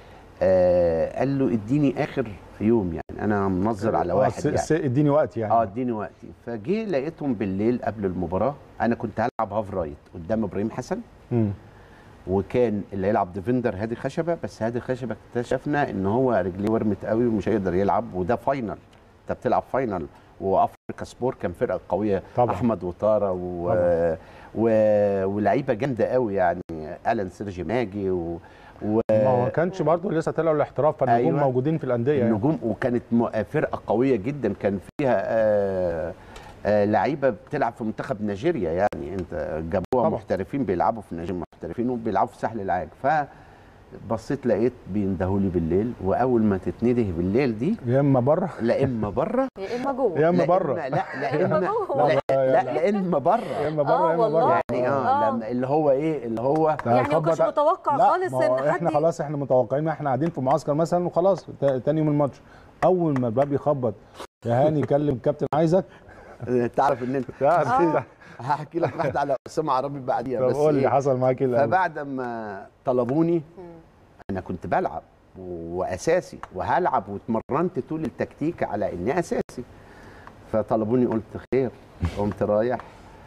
[SPEAKER 2] آه، قال له اديني اخر يوم يعني انا منظر على
[SPEAKER 3] آه،
[SPEAKER 2] واحد
[SPEAKER 3] س-
[SPEAKER 2] يعني
[SPEAKER 3] س- اديني وقت يعني
[SPEAKER 2] اه اديني وقتي فجه لقيتهم بالليل قبل المباراه انا كنت هلعب هاف رايت قدام ابراهيم حسن
[SPEAKER 3] مم.
[SPEAKER 2] وكان اللي هيلعب ديفندر هادي خشبه بس هادي خشبه اكتشفنا ان هو رجليه ورمت قوي ومش هيقدر يلعب وده فاينل انت بتلعب فاينل وافريكا سبور كان فرقه قويه
[SPEAKER 3] طبعا.
[SPEAKER 2] احمد وطاره و...
[SPEAKER 3] طبعا.
[SPEAKER 2] و... ولعيبه جامده قوي يعني الان سيرجي ماجي و... و...
[SPEAKER 3] ما هو كانش برضه لسه طلعوا الاحتراف فالنجوم
[SPEAKER 2] أيوة.
[SPEAKER 3] موجودين في الانديه يعني.
[SPEAKER 2] النجوم وكانت م- فرقه قويه جدا كان فيها آه آه لعيبه بتلعب في منتخب نيجيريا يعني انت جابوها
[SPEAKER 3] طبعا.
[SPEAKER 2] محترفين بيلعبوا في نيجيريا محترفين وبيلعبوا في ساحل العاج فبصيت لقيت بيندهوا لي بالليل واول ما تتنده بالليل دي
[SPEAKER 3] يا اما بره
[SPEAKER 2] لا اما بره
[SPEAKER 1] يا اما جوه
[SPEAKER 3] يا اما
[SPEAKER 2] لا
[SPEAKER 3] بره
[SPEAKER 2] إما لا لا
[SPEAKER 1] يا إما
[SPEAKER 2] اما
[SPEAKER 1] جوه.
[SPEAKER 2] لا,
[SPEAKER 3] لا،
[SPEAKER 2] لا,
[SPEAKER 3] لا.
[SPEAKER 2] لا اما بره
[SPEAKER 3] يا اما
[SPEAKER 1] آه،
[SPEAKER 3] بره يا اما
[SPEAKER 1] والله.
[SPEAKER 3] بره
[SPEAKER 2] يعني
[SPEAKER 1] آه.
[SPEAKER 2] اه لما اللي هو ايه اللي هو
[SPEAKER 3] ده
[SPEAKER 1] يعني ما كنتش
[SPEAKER 3] هيخبط-
[SPEAKER 1] متوقع
[SPEAKER 3] لا،
[SPEAKER 1] خالص
[SPEAKER 3] ما هو
[SPEAKER 1] ان
[SPEAKER 3] احنا
[SPEAKER 1] حد
[SPEAKER 3] خلاص احنا متوقعين ما احنا قاعدين في معسكر مثلا وخلاص تا- تاني يوم الماتش اول ما الباب يخبط يا هاني كلم كابتن عايزك
[SPEAKER 2] تعرف ان انت
[SPEAKER 1] آه.
[SPEAKER 2] هحكي لك واحده على اسامه عربي بعديها
[SPEAKER 3] طب
[SPEAKER 2] بس
[SPEAKER 3] قول لي
[SPEAKER 2] إيه؟
[SPEAKER 3] حصل معاك ايه الأول؟
[SPEAKER 2] فبعد ما طلبوني انا كنت بلعب واساسي وهلعب واتمرنت طول التكتيك على اني اساسي فطلبوني قلت خير قمت رايح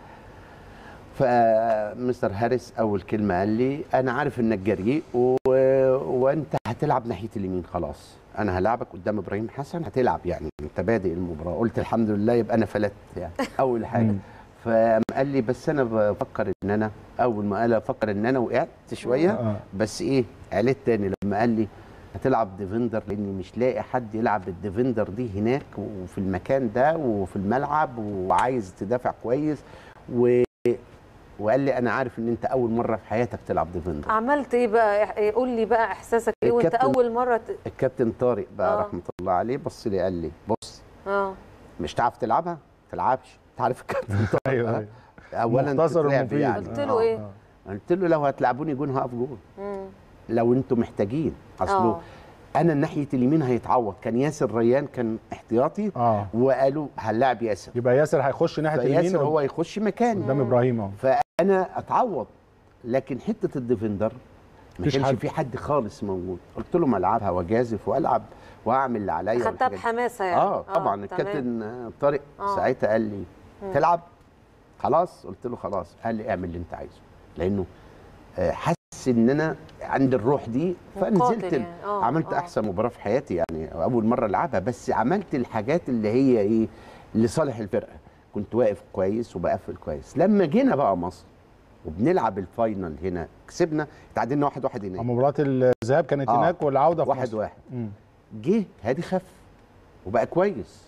[SPEAKER 2] فمستر هاريس اول كلمه قال لي انا عارف انك جريء و... وانت هتلعب ناحيه اليمين خلاص انا هلعبك قدام ابراهيم حسن هتلعب يعني انت بادئ المباراه قلت الحمد لله يبقى انا فلت يعني اول حاجه
[SPEAKER 3] مم.
[SPEAKER 2] فقام قال لي بس انا بفكر ان انا اول ما قال افكر ان انا وقعت شويه
[SPEAKER 3] آه.
[SPEAKER 2] بس ايه عليت تاني لما قال لي هتلعب ديفندر لاني مش لاقي حد يلعب الديفندر دي هناك وفي المكان ده وفي الملعب وعايز تدافع كويس و... وقال لي انا عارف ان انت اول مره في حياتك تلعب ديفندر
[SPEAKER 1] عملت ايه بقى إح- قول لي بقى احساسك ايه وانت
[SPEAKER 2] الكابتن-
[SPEAKER 1] اول مره ت...
[SPEAKER 2] الكابتن طارق بقى
[SPEAKER 1] آه.
[SPEAKER 2] رحمه الله عليه بص لي قال لي بص
[SPEAKER 1] اه
[SPEAKER 2] مش تعرف تلعبها ما تلعبش انت عارف الكابتن طارق
[SPEAKER 3] ايوه
[SPEAKER 2] آه.
[SPEAKER 3] ايوه
[SPEAKER 2] اولا
[SPEAKER 3] مختصر
[SPEAKER 2] تتلعب
[SPEAKER 3] ومفيد.
[SPEAKER 2] يعني
[SPEAKER 1] قلت له ايه
[SPEAKER 2] قلت له لو هتلعبوني جون هقف جون
[SPEAKER 1] مم.
[SPEAKER 2] لو انتوا محتاجين اصله
[SPEAKER 1] اه
[SPEAKER 2] انا ناحيه اليمين هيتعوض كان ياسر ريان كان احتياطي
[SPEAKER 3] اه
[SPEAKER 2] وقالوا هنلاعب ياسر
[SPEAKER 3] يبقى ياسر هيخش ناحيه اليمين
[SPEAKER 2] فياسر هو يخش مكاني
[SPEAKER 3] قدام ابراهيم اه
[SPEAKER 2] فانا اتعوض لكن حته الديفندر ما
[SPEAKER 3] مفيش
[SPEAKER 2] كانش
[SPEAKER 3] حد.
[SPEAKER 2] في حد خالص موجود قلت لهم العبها واجازف والعب واعمل اللي عليا
[SPEAKER 1] خدتها
[SPEAKER 2] والحاجات دي.
[SPEAKER 1] بحماسه يعني
[SPEAKER 2] اه طبعا
[SPEAKER 1] تمام.
[SPEAKER 2] الكابتن آه، طارق
[SPEAKER 1] آه.
[SPEAKER 2] ساعتها قال لي تلعب خلاص قلت له خلاص قال لي اعمل اللي انت عايزه لانه آه، حس ان انا عندي الروح دي فنزلت
[SPEAKER 1] مقاتل يعني. آه،
[SPEAKER 2] عملت
[SPEAKER 1] آه.
[SPEAKER 2] احسن مباراه في حياتي يعني اول مره العبها بس عملت الحاجات اللي هي ايه لصالح الفرقه كنت واقف كويس وبقفل كويس لما جينا بقى مصر وبنلعب الفاينل هنا كسبنا تعادلنا واحد واحد هناك
[SPEAKER 3] مباراه الذهاب كانت
[SPEAKER 2] آه.
[SPEAKER 3] هناك والعوده في
[SPEAKER 2] واحد
[SPEAKER 3] مصر.
[SPEAKER 2] واحد
[SPEAKER 3] مم.
[SPEAKER 2] جه هادي خف وبقى كويس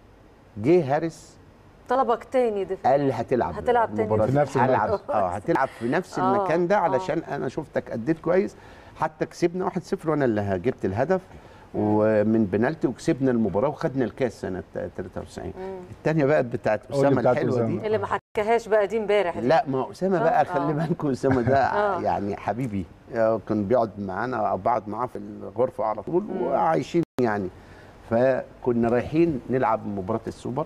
[SPEAKER 2] جه هارس
[SPEAKER 1] طلبك تاني دي
[SPEAKER 2] قال لي هتلعب
[SPEAKER 1] هتلعب تاني
[SPEAKER 2] المباراة
[SPEAKER 3] في
[SPEAKER 2] دي.
[SPEAKER 3] نفس
[SPEAKER 2] هلعب
[SPEAKER 3] المركز.
[SPEAKER 2] اه هتلعب في نفس
[SPEAKER 1] آه،
[SPEAKER 2] المكان ده
[SPEAKER 1] آه.
[SPEAKER 2] علشان انا شفتك اديت كويس حتى كسبنا 1-0 وانا اللي جبت الهدف ومن بنالتي وكسبنا المباراه وخدنا الكاس سنه 93 الثانيه بقت بتاعت
[SPEAKER 3] قول لي
[SPEAKER 2] اسامه
[SPEAKER 3] بتاعت
[SPEAKER 2] الحلوه
[SPEAKER 3] أسامة.
[SPEAKER 2] دي
[SPEAKER 1] اللي ما حكاهاش بقى دي امبارح دي.
[SPEAKER 2] لا ما اسامه
[SPEAKER 1] آه،
[SPEAKER 2] بقى
[SPEAKER 1] آه.
[SPEAKER 2] خلي بالكم اسامه ده
[SPEAKER 1] آه.
[SPEAKER 2] يعني حبيبي آه، كان بيقعد معانا او بقعد معاه في الغرفه على طول وعايشين يعني فكنا رايحين نلعب مباراه السوبر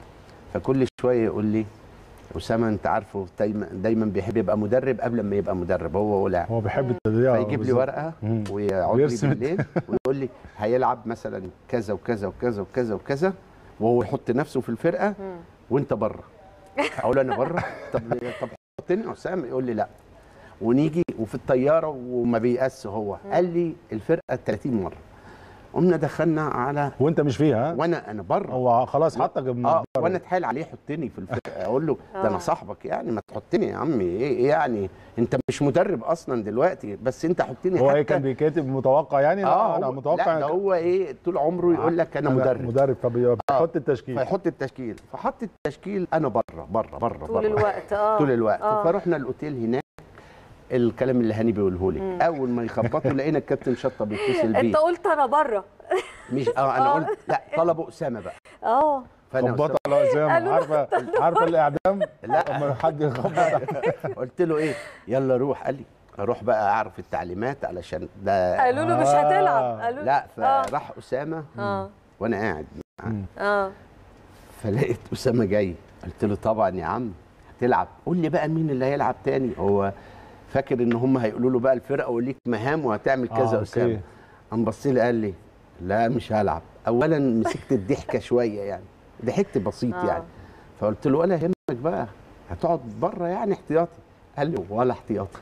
[SPEAKER 2] فكل شويه يقول لي اسامه انت عارفه دايما دايما بيحب يبقى مدرب قبل ما يبقى مدرب هو ولاعب
[SPEAKER 3] هو بيحب التدريب آه،
[SPEAKER 2] فيجيب لي
[SPEAKER 3] بالظبط.
[SPEAKER 2] ورقه
[SPEAKER 3] مم.
[SPEAKER 2] ويقعد لي
[SPEAKER 3] ويرسم
[SPEAKER 2] بالليل ويقول لي هيلعب مثلا كذا وكذا وكذا وكذا وكذا وهو يحط نفسه في الفرقه وانت بره اقول له انا بره طب طب حطني يا اسامه يقول لي لا ونيجي وفي الطياره وما بيأس هو قال لي الفرقه 30 مره قمنا دخلنا على
[SPEAKER 3] وانت مش فيها ها؟
[SPEAKER 2] وانا انا بره
[SPEAKER 3] هو خلاص حطك من
[SPEAKER 2] اه
[SPEAKER 3] بره.
[SPEAKER 2] وانا اتحايل عليه حطني في الفرقه اقول له ده
[SPEAKER 1] آه.
[SPEAKER 2] انا صاحبك يعني ما تحطني يا عمي ايه إيه يعني انت مش مدرب اصلا دلوقتي بس انت حطني
[SPEAKER 3] هو ايه
[SPEAKER 2] حتى-
[SPEAKER 3] كان بيكاتب متوقع يعني
[SPEAKER 2] اه
[SPEAKER 3] انا
[SPEAKER 2] هو-
[SPEAKER 3] متوقع
[SPEAKER 2] لا ده هو ايه طول عمره يقول لك انا مدرب
[SPEAKER 3] مدرب فبيحط التشكيل
[SPEAKER 2] فيحط التشكيل فحط التشكيل انا بره بره بره
[SPEAKER 1] طول
[SPEAKER 2] بره
[SPEAKER 1] الوقت اه
[SPEAKER 2] طول الوقت
[SPEAKER 1] آه.
[SPEAKER 2] فرحنا الاوتيل هناك الكلام اللي هاني بيقوله لك اول ما يخبطوا لقينا الكابتن شطه بيتصل
[SPEAKER 1] انت
[SPEAKER 2] بيه
[SPEAKER 1] قلت انا بره
[SPEAKER 2] مش اه انا قلت لا طلبوا اسامه بقى
[SPEAKER 1] اه
[SPEAKER 2] فانا
[SPEAKER 3] خبط
[SPEAKER 2] أسامة-
[SPEAKER 3] على اسامه
[SPEAKER 1] قالوا له
[SPEAKER 3] عارفه عارفه الاعدام
[SPEAKER 2] لا.
[SPEAKER 3] لما حد يخبط
[SPEAKER 2] قلت له ايه يلا روح قال لي اروح بقى اعرف التعليمات علشان ده
[SPEAKER 1] قالوا له مش
[SPEAKER 3] آه.
[SPEAKER 1] هتلعب قالوا
[SPEAKER 2] لا
[SPEAKER 1] آه.
[SPEAKER 2] فراح اسامه
[SPEAKER 1] اه
[SPEAKER 2] وانا قاعد معاه
[SPEAKER 1] اه
[SPEAKER 2] فلقيت اسامه جاي قلت له طبعا يا عم هتلعب قول لي بقى مين اللي هيلعب تاني هو فاكر ان هم هيقولوا له بقى الفرقه وليك مهام وهتعمل
[SPEAKER 3] آه،
[SPEAKER 2] كذا
[SPEAKER 3] أوكي.
[SPEAKER 2] اسامه قام بص لي قال لي لا مش هلعب اولا مسكت الضحكه شويه يعني ضحكت بسيط
[SPEAKER 1] آه.
[SPEAKER 2] يعني فقلت له ولا يهمك بقى هتقعد بره يعني احتياطي قال لي ولا احتياطي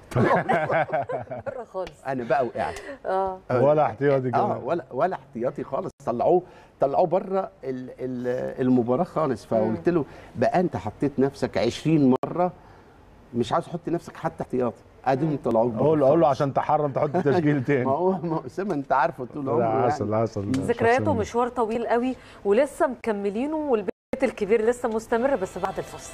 [SPEAKER 1] بره خالص
[SPEAKER 2] انا بقى وقعت
[SPEAKER 1] اه
[SPEAKER 3] ولا احتياطي
[SPEAKER 2] اه
[SPEAKER 3] كمان
[SPEAKER 2] ولا ولا احتياطي خالص طلعوه طلعوه بره ال- ال- المباراه خالص فقلت له بقى انت حطيت نفسك 20 مره مش عاوز تحط نفسك حتى احتياطي اديهم طلعوك بره
[SPEAKER 3] اقول له اقول له
[SPEAKER 2] خالص.
[SPEAKER 3] عشان تحرم تحط تشكيل
[SPEAKER 2] ما
[SPEAKER 3] تاني
[SPEAKER 2] هو ما هو اسامه انت عارفه طول
[SPEAKER 3] لا
[SPEAKER 2] عمره
[SPEAKER 3] عسل
[SPEAKER 2] يعني.
[SPEAKER 3] عسل
[SPEAKER 1] ذكرياته
[SPEAKER 3] شخصية.
[SPEAKER 1] مشوار طويل قوي ولسه مكملينه والبيت الكبير لسه مستمر بس بعد الفصل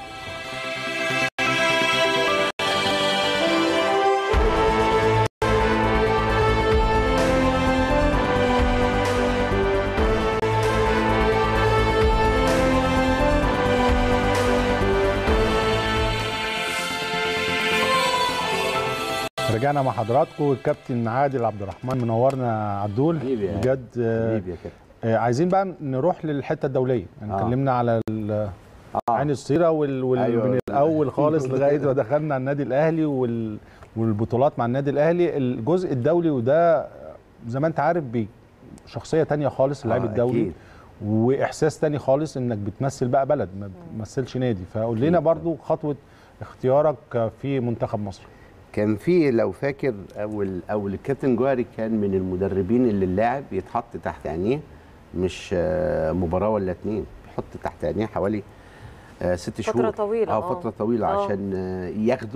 [SPEAKER 3] رجعنا مع حضراتكم الكابتن عادل عبد الرحمن منورنا عدول
[SPEAKER 2] حبيبي يا
[SPEAKER 3] بجد آه،
[SPEAKER 2] حبيبي يا كابتن
[SPEAKER 3] آه، عايزين بقى نروح للحته الدوليه يعني
[SPEAKER 2] آه.
[SPEAKER 3] اتكلمنا على ال-
[SPEAKER 2] آه.
[SPEAKER 3] عين الصيره وال... وال...
[SPEAKER 2] أيوة.
[SPEAKER 3] من الاول خالص لغايه ما دخلنا على النادي الاهلي وال... والبطولات مع النادي الاهلي الجزء الدولي وده زي ما انت عارف بي... شخصيه تانية خالص اللعيب
[SPEAKER 2] آه،
[SPEAKER 3] الدولي
[SPEAKER 2] أكيد.
[SPEAKER 3] واحساس تاني خالص انك بتمثل بقى بلد ما بتمثلش نادي فقول لنا
[SPEAKER 2] أكيد.
[SPEAKER 3] برضو خطوه اختيارك في منتخب مصر
[SPEAKER 2] كان في لو فاكر اول اول الكابتن جوهري كان من المدربين اللي اللاعب يتحط تحت عينيه مش آه، مباراه ولا اتنين يحط تحت عينيه حوالي آه، ست
[SPEAKER 1] فترة
[SPEAKER 2] شهور
[SPEAKER 1] طويلة،
[SPEAKER 2] اه
[SPEAKER 1] آه.
[SPEAKER 2] فتره طويله
[SPEAKER 1] آه.
[SPEAKER 2] عشان آه، ياخده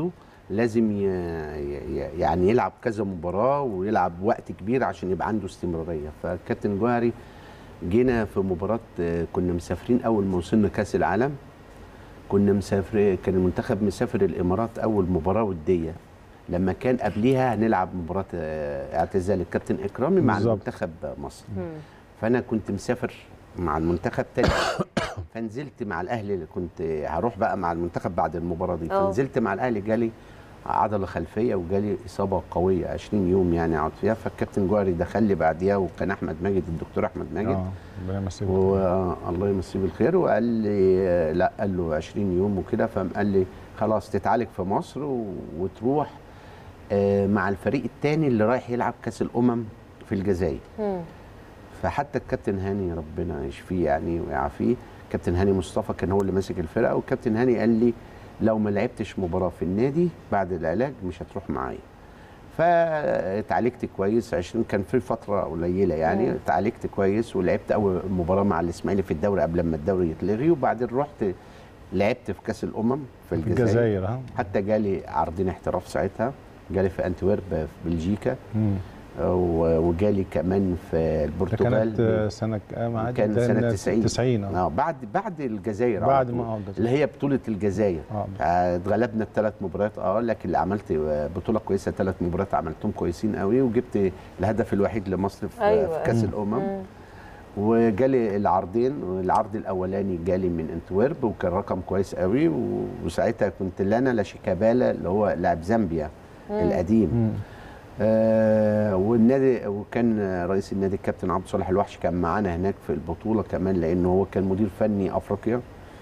[SPEAKER 2] لازم ي... ي- يعني يلعب كذا مباراه ويلعب وقت كبير عشان يبقى عنده استمراريه فالكابتن جوهري جينا في مباراه آه، كنا مسافرين اول ما وصلنا كاس العالم كنا مسافر كان المنتخب مسافر الامارات اول مباراه وديه لما كان قبليها هنلعب مباراه آه، اعتزال الكابتن اكرامي مع
[SPEAKER 3] بالظبط.
[SPEAKER 2] المنتخب مصر فانا كنت مسافر مع المنتخب تاني فنزلت مع الاهلي اللي كنت هروح بقى مع المنتخب بعد المباراه دي
[SPEAKER 1] أه.
[SPEAKER 2] فنزلت مع الاهلي جالي عضله خلفيه وجالي اصابه قويه 20 يوم يعني اقعد فيها فالكابتن جوهري دخل لي بعديها وكان احمد ماجد الدكتور احمد ماجد
[SPEAKER 3] اه ربنا يمسيه بالخير.
[SPEAKER 2] والله يمسيه بالخير وقال لي آه، لا قال له 20 يوم وكده فقام قال لي خلاص تتعالج في مصر و- وتروح آه، مع الفريق الثاني اللي رايح يلعب كاس الامم في الجزائر
[SPEAKER 1] مم.
[SPEAKER 2] فحتى الكابتن هاني ربنا يشفيه يعني ويعافيه كابتن هاني مصطفى كان هو اللي ماسك الفرقه والكابتن هاني قال لي لو ما لعبتش مباراه في النادي بعد العلاج مش هتروح معايا فاتعالجت كويس 20 كان في فتره قليله يعني
[SPEAKER 1] مم.
[SPEAKER 2] اتعالجت كويس ولعبت اول مباراه مع الاسماعيلي في الدوري قبل ما الدوري يتلغي وبعدين رحت لعبت في كاس الامم في
[SPEAKER 3] في
[SPEAKER 2] الجزائر,
[SPEAKER 3] الجزائر ها
[SPEAKER 2] حتى جالي عرضين احتراف ساعتها جالي في انتويرب في بلجيكا
[SPEAKER 3] مم.
[SPEAKER 2] و- وجالي كمان في
[SPEAKER 3] ده
[SPEAKER 2] البرتغال
[SPEAKER 3] كانت آه، سنه كام عادي؟
[SPEAKER 2] كان
[SPEAKER 3] ده
[SPEAKER 2] سنه 90
[SPEAKER 3] 90 اه
[SPEAKER 2] اه بعد بعد الجزائر على
[SPEAKER 3] بعد
[SPEAKER 2] طول.
[SPEAKER 3] ما اه الجزائر.
[SPEAKER 2] اللي هي بطوله الجزائر
[SPEAKER 3] اه
[SPEAKER 2] آه، اتغلبنا الثلاث مباريات اه لكن اللي عملت آه، بطوله كويسه ثلاث مباريات عملتهم كويسين قوي وجبت الهدف الوحيد لمصر في,
[SPEAKER 1] أيوة،
[SPEAKER 2] في كاس
[SPEAKER 3] أيوة.
[SPEAKER 2] الامم
[SPEAKER 1] مم.
[SPEAKER 2] وجالي العرضين والعرض الاولاني جالي من انتويرب وكان رقم كويس قوي و- وساعتها كنت لانا لاشيكابالا اللي هو لاعب زامبيا القديم
[SPEAKER 3] مم.
[SPEAKER 2] آه والنادي وكان رئيس النادي الكابتن عبد الصالح الوحش كان معانا هناك في البطوله كمان لانه هو كان مدير فني افريقيا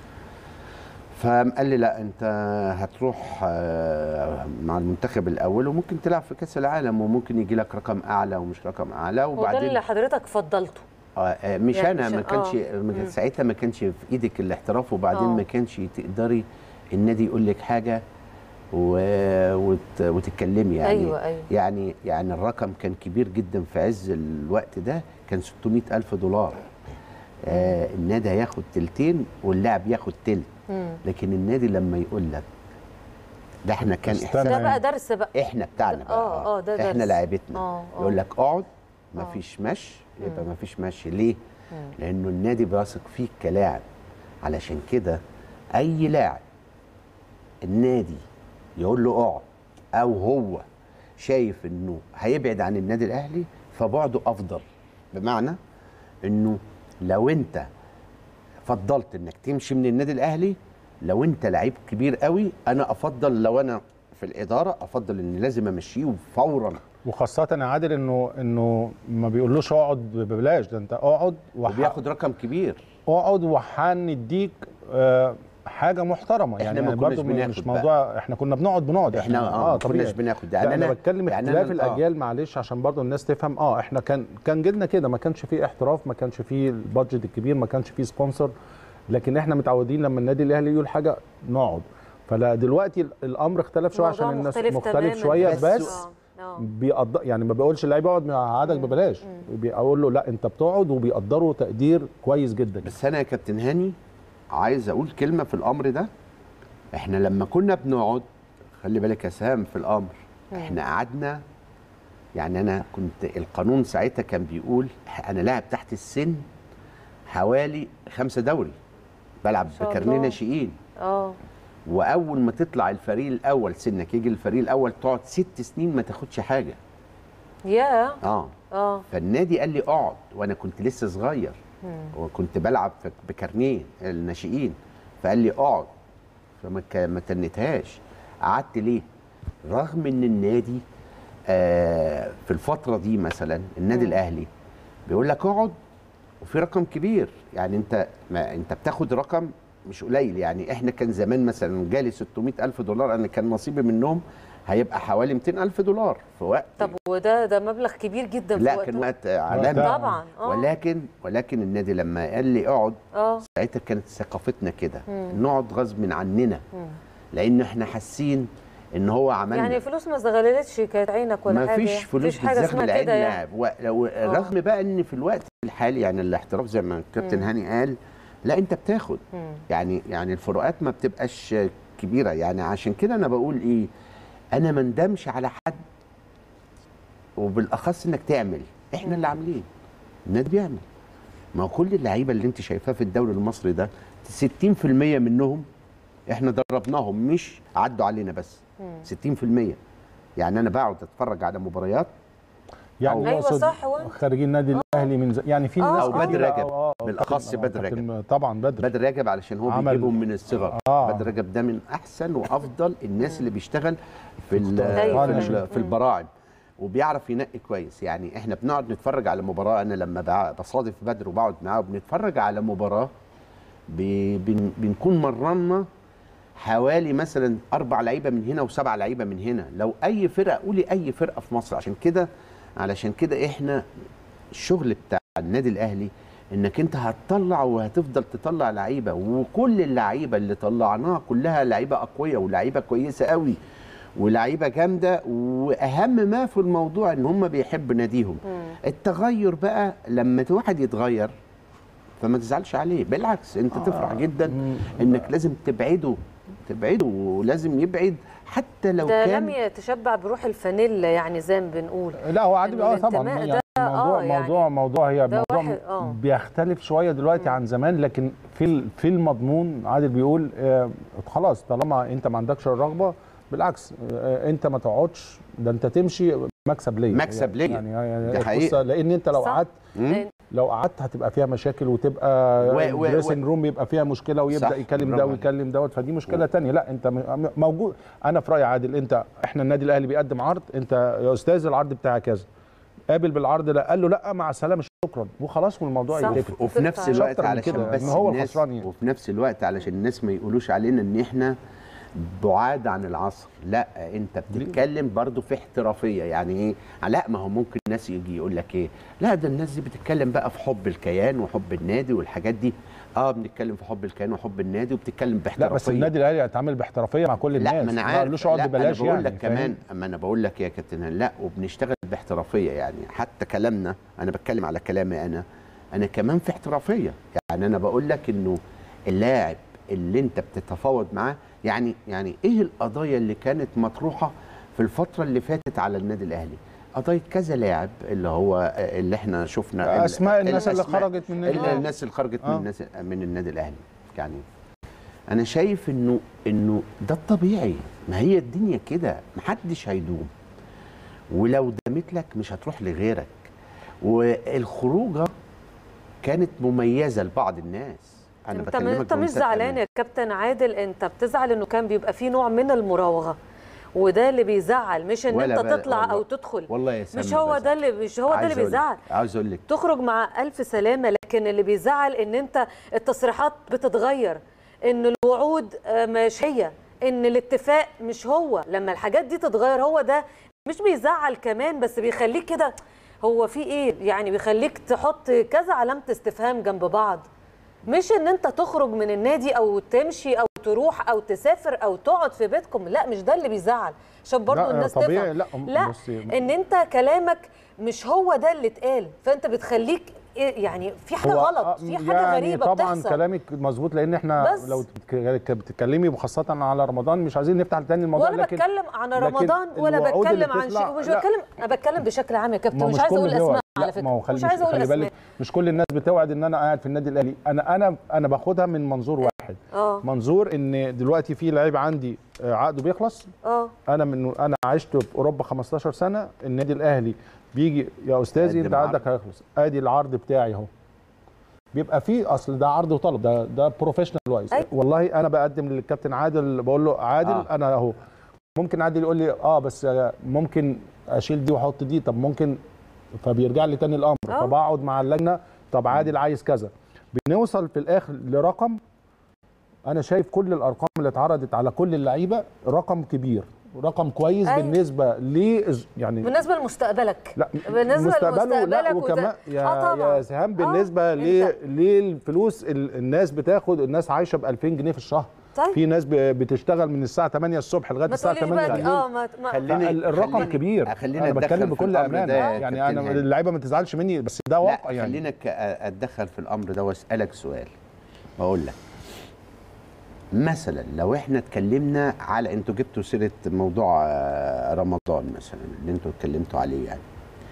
[SPEAKER 2] فقال لي لا انت هتروح آه، مع المنتخب الاول وممكن تلعب في كاس العالم وممكن يجي لك رقم اعلى ومش رقم اعلى
[SPEAKER 1] وده
[SPEAKER 2] وبعدين
[SPEAKER 1] اللي حضرتك فضلته
[SPEAKER 2] آه، آه، مش
[SPEAKER 1] يعني
[SPEAKER 2] انا
[SPEAKER 1] مش-
[SPEAKER 2] ما كانش
[SPEAKER 1] آه.
[SPEAKER 2] ما كان
[SPEAKER 1] مم.
[SPEAKER 2] ساعتها ما كانش في ايدك الاحتراف وبعدين
[SPEAKER 1] آه.
[SPEAKER 2] ما كانش تقدري النادي يقول لك حاجه و... وت... وتتكلمي يعني
[SPEAKER 1] أيوة، أيوة.
[SPEAKER 2] يعني يعني الرقم كان كبير جدا في عز الوقت ده كان 600 الف دولار آه النادي هياخد تلتين واللاعب ياخد تلت
[SPEAKER 1] مم.
[SPEAKER 2] لكن النادي لما يقول لك ده احنا كان
[SPEAKER 3] استنى.
[SPEAKER 2] احساس
[SPEAKER 1] ده بقى درس بقى
[SPEAKER 2] احنا بتاعنا بقى
[SPEAKER 1] آه، آه، ده
[SPEAKER 2] احنا
[SPEAKER 1] درس.
[SPEAKER 2] لعيبتنا
[SPEAKER 1] آه، آه.
[SPEAKER 2] يقول لك اقعد
[SPEAKER 1] آه.
[SPEAKER 2] مفيش مشي يبقى مفيش مشي ليه؟ لانه النادي بيثق فيك كلاعب علشان كده اي لاعب النادي يقول له اقعد او هو شايف انه هيبعد عن النادي الاهلي فبعده افضل بمعنى انه لو انت فضلت انك تمشي من النادي الاهلي لو انت لعيب كبير قوي انا افضل لو انا في الاداره افضل ان لازم امشيه فورا
[SPEAKER 3] وخاصة يا عادل انه انه ما بيقولوش اقعد ببلاش ده انت اقعد وح...
[SPEAKER 2] وبياخد رقم كبير
[SPEAKER 3] اقعد وهنديك آه حاجه محترمه
[SPEAKER 2] إحنا
[SPEAKER 3] يعني
[SPEAKER 2] ما
[SPEAKER 3] يعني
[SPEAKER 2] كناش
[SPEAKER 3] برضو
[SPEAKER 2] بناخد
[SPEAKER 3] مش
[SPEAKER 2] بقى.
[SPEAKER 3] موضوع احنا كنا بنقعد بنقعد
[SPEAKER 2] احنا اه ما كناش بناخد
[SPEAKER 3] يعني انا بتكلم
[SPEAKER 2] يعني
[SPEAKER 3] اختلاف
[SPEAKER 2] أنا- آه.
[SPEAKER 3] الاجيال معلش عشان برضو الناس تفهم اه احنا كان كان جيلنا كده ما كانش فيه احتراف ما كانش فيه البادجت الكبير ما كانش فيه سبونسر لكن احنا متعودين لما النادي الاهلي يقول حاجه نقعد فلا دلوقتي الامر اختلف شويه عشان
[SPEAKER 1] الموضوع
[SPEAKER 3] الناس
[SPEAKER 1] مختلف
[SPEAKER 3] مختلف
[SPEAKER 1] تماماً.
[SPEAKER 3] شويه
[SPEAKER 2] بس-
[SPEAKER 3] بس
[SPEAKER 1] آه، آه.
[SPEAKER 3] بيقدر يعني ما بقولش اللعيب اقعد قعدك ببلاش بيقول له لا انت بتقعد وبيقدروا تقدير كويس جدا
[SPEAKER 2] بس انا يا كابتن هاني عايز اقول كلمه في الامر ده احنا لما كنا بنقعد خلي بالك يا سام في الامر احنا قعدنا يعني انا كنت القانون ساعتها كان بيقول انا لاعب تحت السن حوالي خمسة دوري بلعب
[SPEAKER 1] شاء
[SPEAKER 2] بكارنيه
[SPEAKER 1] الله.
[SPEAKER 2] ناشئين
[SPEAKER 1] اه
[SPEAKER 2] واول ما تطلع الفريق الاول سنك يجي الفريق الاول تقعد ست سنين ما تاخدش حاجه
[SPEAKER 1] يا
[SPEAKER 2] اه
[SPEAKER 1] اه
[SPEAKER 2] فالنادي قال لي اقعد وانا كنت لسه صغير وكنت بلعب في- بكارنيه الناشئين فقال لي اقعد فما ك- ما تنتهاش قعدت ليه رغم ان النادي آه في الفتره دي مثلا النادي الاهلي بيقول لك اقعد وفي رقم كبير يعني انت ما انت بتاخد رقم مش قليل يعني احنا كان زمان مثلا جالي 600 الف دولار انا كان نصيبي منهم هيبقى حوالي 200 الف دولار في وقت
[SPEAKER 1] طب وده ده مبلغ كبير جدا في
[SPEAKER 2] لا
[SPEAKER 1] وقته.
[SPEAKER 2] كان وقت عالمي
[SPEAKER 1] طبعا اه
[SPEAKER 2] ولكن ولكن النادي لما قال لي اقعد
[SPEAKER 1] اه
[SPEAKER 2] ساعتها كانت ثقافتنا كده نقعد غصب عننا لان احنا حاسين ان هو عملنا
[SPEAKER 1] يعني فلوس ما استغلتش كانت عينك ولا
[SPEAKER 2] ما
[SPEAKER 1] حاجه
[SPEAKER 2] فيش
[SPEAKER 1] يعني.
[SPEAKER 2] فلوس
[SPEAKER 1] مفيش حاجه
[SPEAKER 2] بتزغل
[SPEAKER 1] اسمها
[SPEAKER 2] عين
[SPEAKER 1] كده يعني
[SPEAKER 2] لاعب و- و- رغم بقى ان في الوقت الحالي يعني الاحتراف زي ما الكابتن هاني قال لا انت بتاخد يعني يعني الفروقات ما بتبقاش كبيره يعني عشان كده انا بقول ايه انا ما ندمش على حد وبالاخص انك تعمل احنا اللي عاملين النادي بيعمل ما هو كل اللعيبه اللي انت شايفاها في الدوري المصري ده 60% منهم احنا دربناهم مش عدوا علينا بس 60% يعني انا بقعد اتفرج على مباريات
[SPEAKER 3] يعني
[SPEAKER 1] أيوة
[SPEAKER 3] أقصد
[SPEAKER 1] صح، وأنت-
[SPEAKER 3] خارجين النادي الاهلي من ز... يعني في
[SPEAKER 1] آه،
[SPEAKER 3] ناس
[SPEAKER 1] أو بدر
[SPEAKER 3] كتيرة-
[SPEAKER 2] رجب.
[SPEAKER 3] آه، آه،
[SPEAKER 2] بالأخص
[SPEAKER 3] كابتن-
[SPEAKER 2] بدر
[SPEAKER 3] كابتن- طبعا بدر
[SPEAKER 2] بدر رجب علشان هو
[SPEAKER 3] عمل-
[SPEAKER 2] بيجيبهم من الصغر
[SPEAKER 3] آه.
[SPEAKER 2] بدر رجب ده من احسن وافضل الناس اللي بيشتغل في ال-
[SPEAKER 1] أيوة.
[SPEAKER 2] في, ال- في البراعم وبيعرف ينقي كويس يعني احنا بنقعد نتفرج على مباراه انا لما بع- بصادف بدر وبقعد معاه وبنتفرج على مباراه بي- بن- بنكون مرنا حوالي مثلا اربع لعيبه من هنا وسبع لعيبه من هنا لو اي فرقه قولي اي فرقه في مصر عشان كده علشان كده احنا الشغل بتاع النادي الاهلي انك انت هتطلع وهتفضل تطلع لعيبه وكل اللعيبه اللي طلعناها كلها لعيبه اقوياء ولعيبه كويسه قوي ولعيبه جامده واهم ما في الموضوع ان هم بيحبوا ناديهم التغير بقى لما واحد يتغير فما تزعلش عليه بالعكس انت تفرح جدا انك لازم تبعده تبعده ولازم يبعد حتى لو
[SPEAKER 1] ده
[SPEAKER 2] كان
[SPEAKER 1] لم يتشبع بروح الفانيلا يعني زي ما بنقول
[SPEAKER 3] لا هو عادي
[SPEAKER 1] إنه
[SPEAKER 3] اه طبعا
[SPEAKER 1] الانتماء
[SPEAKER 3] يعني
[SPEAKER 1] ده،
[SPEAKER 3] موضوع
[SPEAKER 1] آه، يعني
[SPEAKER 3] موضوع موضوع هي
[SPEAKER 1] ده
[SPEAKER 3] موضوع
[SPEAKER 1] واحد- آه.
[SPEAKER 3] بيختلف شويه دلوقتي عن زمان لكن في ال- في المضمون عادل بيقول آه خلاص طالما انت ما عندكش الرغبه بالعكس آه انت ما تقعدش ده انت تمشي مكسب ليا
[SPEAKER 2] مكسب ليا.
[SPEAKER 3] يعني, يعني
[SPEAKER 2] دي
[SPEAKER 3] القصة-
[SPEAKER 2] حقيقة.
[SPEAKER 3] لان انت لو
[SPEAKER 1] صح.
[SPEAKER 3] قعدت
[SPEAKER 2] مم؟
[SPEAKER 3] لو قعدت هتبقى فيها مشاكل وتبقى
[SPEAKER 2] و- و-
[SPEAKER 3] الدريسنج روم يبقى فيها مشكله ويبدا
[SPEAKER 2] صح،
[SPEAKER 3] يكلم
[SPEAKER 2] برافو
[SPEAKER 3] ده
[SPEAKER 2] عليك.
[SPEAKER 3] ويكلم دوت فدي مشكله تانية لا انت م- م- موجود انا في رايي عادل انت احنا النادي الاهلي بيقدم عرض انت يا استاذ العرض بتاعك كذا قابل بالعرض ده قال له لا مع السلامه شكرا وخلاص والموضوع
[SPEAKER 1] صح.
[SPEAKER 3] يتقفل
[SPEAKER 2] وفي نفس
[SPEAKER 1] مش
[SPEAKER 2] الوقت
[SPEAKER 3] أكتر من
[SPEAKER 2] علشان
[SPEAKER 3] كده،
[SPEAKER 2] بس
[SPEAKER 3] إن هو
[SPEAKER 2] الناس
[SPEAKER 3] الخسران يعني.
[SPEAKER 2] وفي نفس الوقت علشان الناس ما يقولوش علينا ان احنا بعاد عن العصر لا انت بتتكلم برضو في احترافيه يعني ايه لا ما هو ممكن الناس يجي يقول لك ايه لا ده الناس دي بتتكلم بقى في حب الكيان وحب النادي والحاجات دي اه بنتكلم في حب الكيان وحب النادي وبتتكلم
[SPEAKER 3] لا
[SPEAKER 2] باحترافيه
[SPEAKER 3] بس النادي الاهلي هيتعامل باحترافيه مع كل الناس
[SPEAKER 2] لا ما انا
[SPEAKER 3] ما
[SPEAKER 2] عارف
[SPEAKER 3] قالوش اقعد
[SPEAKER 2] لا،
[SPEAKER 3] ببلاش
[SPEAKER 2] انا بقول
[SPEAKER 3] يعني
[SPEAKER 2] لك
[SPEAKER 3] فاهم؟
[SPEAKER 2] كمان اما انا بقول لك يا كابتن هاني، لا وبنشتغل باحترافيه يعني حتى كلامنا انا بتكلم على كلامي انا انا كمان في احترافيه يعني انا بقول لك انه اللاعب اللي انت بتتفاوض معاه يعني يعني ايه القضايا اللي كانت مطروحه في الفتره اللي فاتت على النادي الاهلي قضايا كذا لاعب اللي هو اللي احنا شفنا ال-
[SPEAKER 3] أسماء الناس اللي
[SPEAKER 2] الأسماء
[SPEAKER 3] خرجت من النادي
[SPEAKER 2] ال-
[SPEAKER 3] الأهلي.
[SPEAKER 2] الناس اللي خرجت من
[SPEAKER 3] آه.
[SPEAKER 2] الناس من النادي الاهلي يعني انا شايف انه انه ده الطبيعي ما هي الدنيا كده محدش هيدوم ولو دامت لك مش هتروح لغيرك والخروجه كانت مميزه لبعض الناس انا
[SPEAKER 1] انت
[SPEAKER 2] بكلمك
[SPEAKER 1] انت مش
[SPEAKER 2] بمنتهى
[SPEAKER 1] زعلان
[SPEAKER 2] الأمان.
[SPEAKER 1] يا كابتن عادل انت بتزعل انه كان بيبقى في نوع من المراوغه وده اللي بيزعل مش ان
[SPEAKER 2] ولا
[SPEAKER 1] انت
[SPEAKER 2] بقى-
[SPEAKER 1] تطلع او
[SPEAKER 2] والله-
[SPEAKER 1] تدخل
[SPEAKER 2] والله يا
[SPEAKER 1] مش
[SPEAKER 2] سلمى
[SPEAKER 1] هو
[SPEAKER 2] بزعل.
[SPEAKER 1] ده اللي مش هو ده
[SPEAKER 2] عايز
[SPEAKER 1] اللي
[SPEAKER 2] أقول لك-
[SPEAKER 1] بيزعل
[SPEAKER 2] عاوز اقول لك
[SPEAKER 1] تخرج مع ألف سلامة لكن اللي بيزعل إن أنت التصريحات بتتغير إن الوعود آه، مش هي إن الاتفاق مش هو لما الحاجات دي تتغير هو ده مش بيزعل كمان بس بيخليك كده هو في إيه يعني بيخليك تحط كذا علامة استفهام جنب بعض مش ان انت تخرج من النادي او تمشي او تروح او تسافر او تقعد في بيتكم لا مش ده اللي بيزعل عشان برضو
[SPEAKER 3] لا،
[SPEAKER 1] الناس
[SPEAKER 3] طبيعي،
[SPEAKER 1] تفهم
[SPEAKER 3] لا،
[SPEAKER 1] لا
[SPEAKER 3] بصي-
[SPEAKER 1] ان انت كلامك مش هو ده اللي اتقال فانت بتخليك إيه يعني في حاجه
[SPEAKER 3] هو-
[SPEAKER 1] غلط
[SPEAKER 3] آه،
[SPEAKER 1] في حاجه
[SPEAKER 3] يعني
[SPEAKER 1] غريبه
[SPEAKER 3] طبعا
[SPEAKER 1] بتحصل
[SPEAKER 3] كلامك مظبوط لان احنا
[SPEAKER 1] بس.
[SPEAKER 3] لو بتك- بتتكلمي وخاصه على رمضان مش عايزين نفتح تاني الموضوع
[SPEAKER 1] ولا
[SPEAKER 3] لكن
[SPEAKER 1] بتكلم عن
[SPEAKER 3] لكن
[SPEAKER 1] رمضان ولا
[SPEAKER 3] الوعود اللي
[SPEAKER 1] بتكلم عن
[SPEAKER 3] بتطلع-
[SPEAKER 1] شيء مش
[SPEAKER 3] لا.
[SPEAKER 1] بتكلم انا بتكلم بشكل عام يا كابتن
[SPEAKER 3] ما
[SPEAKER 1] مش
[SPEAKER 3] مش
[SPEAKER 1] عايزه
[SPEAKER 3] كل
[SPEAKER 1] اقول
[SPEAKER 3] بيوعد.
[SPEAKER 1] اسماء على
[SPEAKER 3] لا، ما هو
[SPEAKER 1] فكره
[SPEAKER 3] خلي
[SPEAKER 1] مش عايزه اقول
[SPEAKER 3] خلي
[SPEAKER 1] اسماء
[SPEAKER 3] بالك مش كل الناس بتوعد ان انا قاعد في النادي الاهلي انا انا انا باخدها من منظور واحد
[SPEAKER 1] اه
[SPEAKER 3] منظور ان دلوقتي في لعيب عندي آه، عقده بيخلص
[SPEAKER 1] اه
[SPEAKER 3] انا من انا عشت في اوروبا 15 سنه النادي الاهلي بيجي يا استاذي انت
[SPEAKER 2] قدم
[SPEAKER 3] عقدك هيخلص ادي العرض بتاعي اهو بيبقى فيه اصل ده عرض وطلب ده ده بروفيشنال وايز
[SPEAKER 1] أيوة.
[SPEAKER 3] والله انا بقدم للكابتن عادل بقول له عادل
[SPEAKER 2] آه.
[SPEAKER 3] آه. انا اهو ممكن عادل يقول لي اه بس ممكن اشيل دي واحط دي طب ممكن فبيرجع لي تاني الامر
[SPEAKER 1] آه.
[SPEAKER 3] فبقعد مع اللجنه طب عادل عايز كذا بنوصل في الاخر لرقم انا شايف كل الارقام اللي اتعرضت على كل اللعيبه رقم كبير رقم كويس
[SPEAKER 1] أيوة.
[SPEAKER 3] أيوة. بالنسبه ل يعني
[SPEAKER 1] بالنسبه لمستقبلك
[SPEAKER 3] لا
[SPEAKER 1] بالنسبه
[SPEAKER 3] مستقبله لا
[SPEAKER 1] لمستقبلك وت-
[SPEAKER 3] وكمان يا
[SPEAKER 1] آه طبعاً.
[SPEAKER 3] يا سهام
[SPEAKER 1] آه،
[SPEAKER 3] بالنسبه ل
[SPEAKER 1] أنت-
[SPEAKER 3] للفلوس ال- الناس بتاخد الناس عايشه ب 2000 جنيه في الشهر
[SPEAKER 1] طيب.
[SPEAKER 3] في ناس ب- بتشتغل من الساعه 8 الصبح لغايه
[SPEAKER 1] ما
[SPEAKER 3] الساعه
[SPEAKER 1] تقوليش
[SPEAKER 3] 8
[SPEAKER 1] بقى دي-
[SPEAKER 3] بالليل
[SPEAKER 1] اه ما ما-
[SPEAKER 2] خليني-
[SPEAKER 3] ال- الرقم
[SPEAKER 2] خليني-
[SPEAKER 3] كبير
[SPEAKER 2] خلينا
[SPEAKER 3] انا
[SPEAKER 2] أتدخل
[SPEAKER 3] بتكلم
[SPEAKER 2] في
[SPEAKER 3] بكل
[SPEAKER 2] الأمر
[SPEAKER 3] امانه
[SPEAKER 2] ده يا
[SPEAKER 3] يعني
[SPEAKER 2] كابتن
[SPEAKER 3] انا
[SPEAKER 2] هاني.
[SPEAKER 3] اللعيبه ما تزعلش مني بس ده
[SPEAKER 2] لا
[SPEAKER 3] واقع يعني
[SPEAKER 2] خلينا ك- اتدخل في الامر ده واسالك سؤال بقول لك مثلا لو احنا اتكلمنا على انتوا جبتوا سيره موضوع آه، رمضان مثلا اللي انتوا اتكلمتوا عليه يعني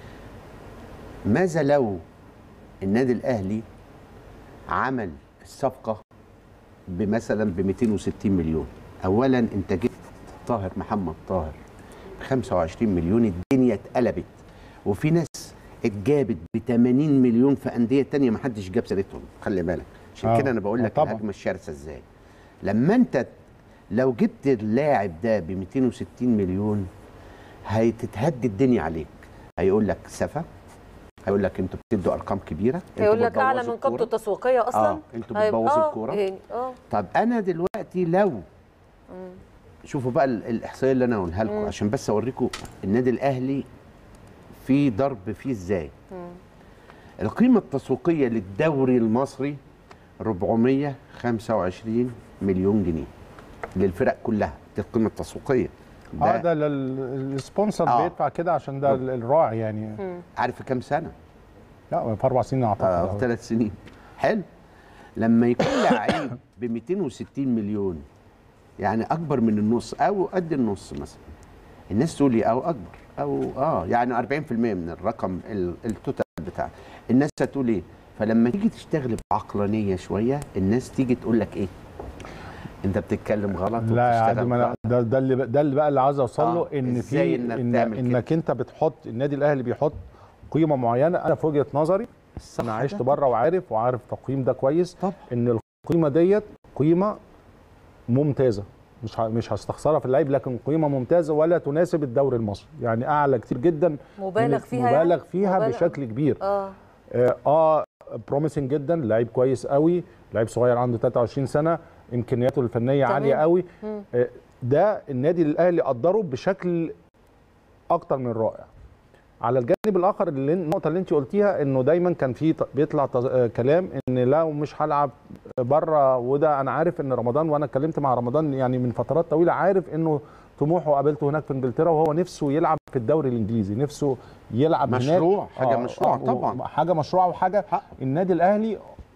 [SPEAKER 2] ماذا لو النادي الاهلي عمل الصفقه بمثلا ب 260 مليون اولا انت جبت طاهر محمد طاهر ب 25 مليون الدنيا اتقلبت وفي ناس اتجابت ب 80 مليون في انديه تانية ما حدش جاب سيرتهم خلي بالك عشان
[SPEAKER 3] آه،
[SPEAKER 2] كده انا بقول
[SPEAKER 3] آه،
[SPEAKER 2] لك
[SPEAKER 3] طبعاً.
[SPEAKER 2] الهجمه الشرسه ازاي لما انت لو جبت اللاعب ده ب 260 مليون هتتهد الدنيا عليك هيقول لك سفه هيقول لك انتوا بتدوا ارقام كبيره انتوا
[SPEAKER 1] هيقول لك اعلى
[SPEAKER 2] بتبوظوا
[SPEAKER 1] من قيمته
[SPEAKER 2] الكورة.
[SPEAKER 1] التسويقيه اصلا
[SPEAKER 2] اه انتوا
[SPEAKER 1] هيبقى-
[SPEAKER 2] بتبوظوا
[SPEAKER 1] آه،
[SPEAKER 2] الكوره
[SPEAKER 1] يعني اه
[SPEAKER 2] طب انا دلوقتي لو شوفوا بقى ال- الاحصائيه اللي انا هقولها لكم عشان بس اوريكم النادي الاهلي في ضرب فيه ازاي القيمه التسويقيه للدوري المصري 425 مليون جنيه للفرق كلها دي القيمه التسويقيه
[SPEAKER 3] اه
[SPEAKER 2] ده
[SPEAKER 3] ده لل- السبونسر
[SPEAKER 2] آه.
[SPEAKER 3] بيدفع كده عشان ده ال- الراعي يعني
[SPEAKER 2] عارف في كام سنه؟
[SPEAKER 3] لا في اربع سنين اعتقد
[SPEAKER 2] آه
[SPEAKER 3] آه.
[SPEAKER 2] في ثلاث سنين حلو لما يكون لعيب ب 260 مليون يعني اكبر من النص او قد النص مثلا الناس تقول لي او اكبر او اه يعني 40% من الرقم ال- التوتال بتاع الناس هتقول ايه فلما تيجي تشتغل بعقلانيه شويه الناس تيجي تقول لك ايه انت بتتكلم غلط
[SPEAKER 3] لا يا عادي
[SPEAKER 2] وبتشتغل
[SPEAKER 3] ما أنا-
[SPEAKER 2] غلط.
[SPEAKER 3] ده ده اللي ده اللي بقى اللي عايز اوصل له
[SPEAKER 2] آه،
[SPEAKER 3] ان
[SPEAKER 2] إزاي
[SPEAKER 3] في
[SPEAKER 2] إنك
[SPEAKER 3] إن
[SPEAKER 2] تعمل كده؟
[SPEAKER 3] انك انت بتحط النادي الاهلي بيحط قيمه معينه انا في وجهه نظري
[SPEAKER 2] الصح
[SPEAKER 3] انا عشت
[SPEAKER 2] ده؟
[SPEAKER 3] بره وعارف وعارف تقييم ده كويس
[SPEAKER 2] طبعا.
[SPEAKER 3] ان القيمه ديت قيمه ممتازه مش ه- مش هستخسرها في اللعيب لكن قيمه ممتازه ولا تناسب الدوري المصري يعني اعلى كتير جدا من-
[SPEAKER 1] مبالغ فيها
[SPEAKER 3] مبالغ
[SPEAKER 1] يعني؟
[SPEAKER 3] فيها
[SPEAKER 1] مبالغ-
[SPEAKER 3] بشكل كبير
[SPEAKER 1] اه
[SPEAKER 3] اه, آه بروميسنج جدا لعيب كويس قوي لعيب صغير عنده 23 سنه امكانياته الفنيه
[SPEAKER 1] تمام.
[SPEAKER 3] عاليه قوي
[SPEAKER 1] مم.
[SPEAKER 3] آه ده النادي الاهلي قدره بشكل اكتر من رائع على الجانب الاخر اللي النقطه اللي انت قلتيها انه دايما كان في ط- بيطلع تز- آه، كلام ان لا مش هلعب بره وده انا عارف ان رمضان وانا اتكلمت مع رمضان يعني من فترات طويله عارف انه طموحه قابلته هناك في انجلترا وهو نفسه يلعب في الدوري الانجليزي نفسه يلعب
[SPEAKER 2] مشروع،
[SPEAKER 3] هناك
[SPEAKER 2] حاجة مشروعة طبعاً.
[SPEAKER 3] حاجه مشروعه وحاجه
[SPEAKER 2] حق.
[SPEAKER 3] النادي الاهلي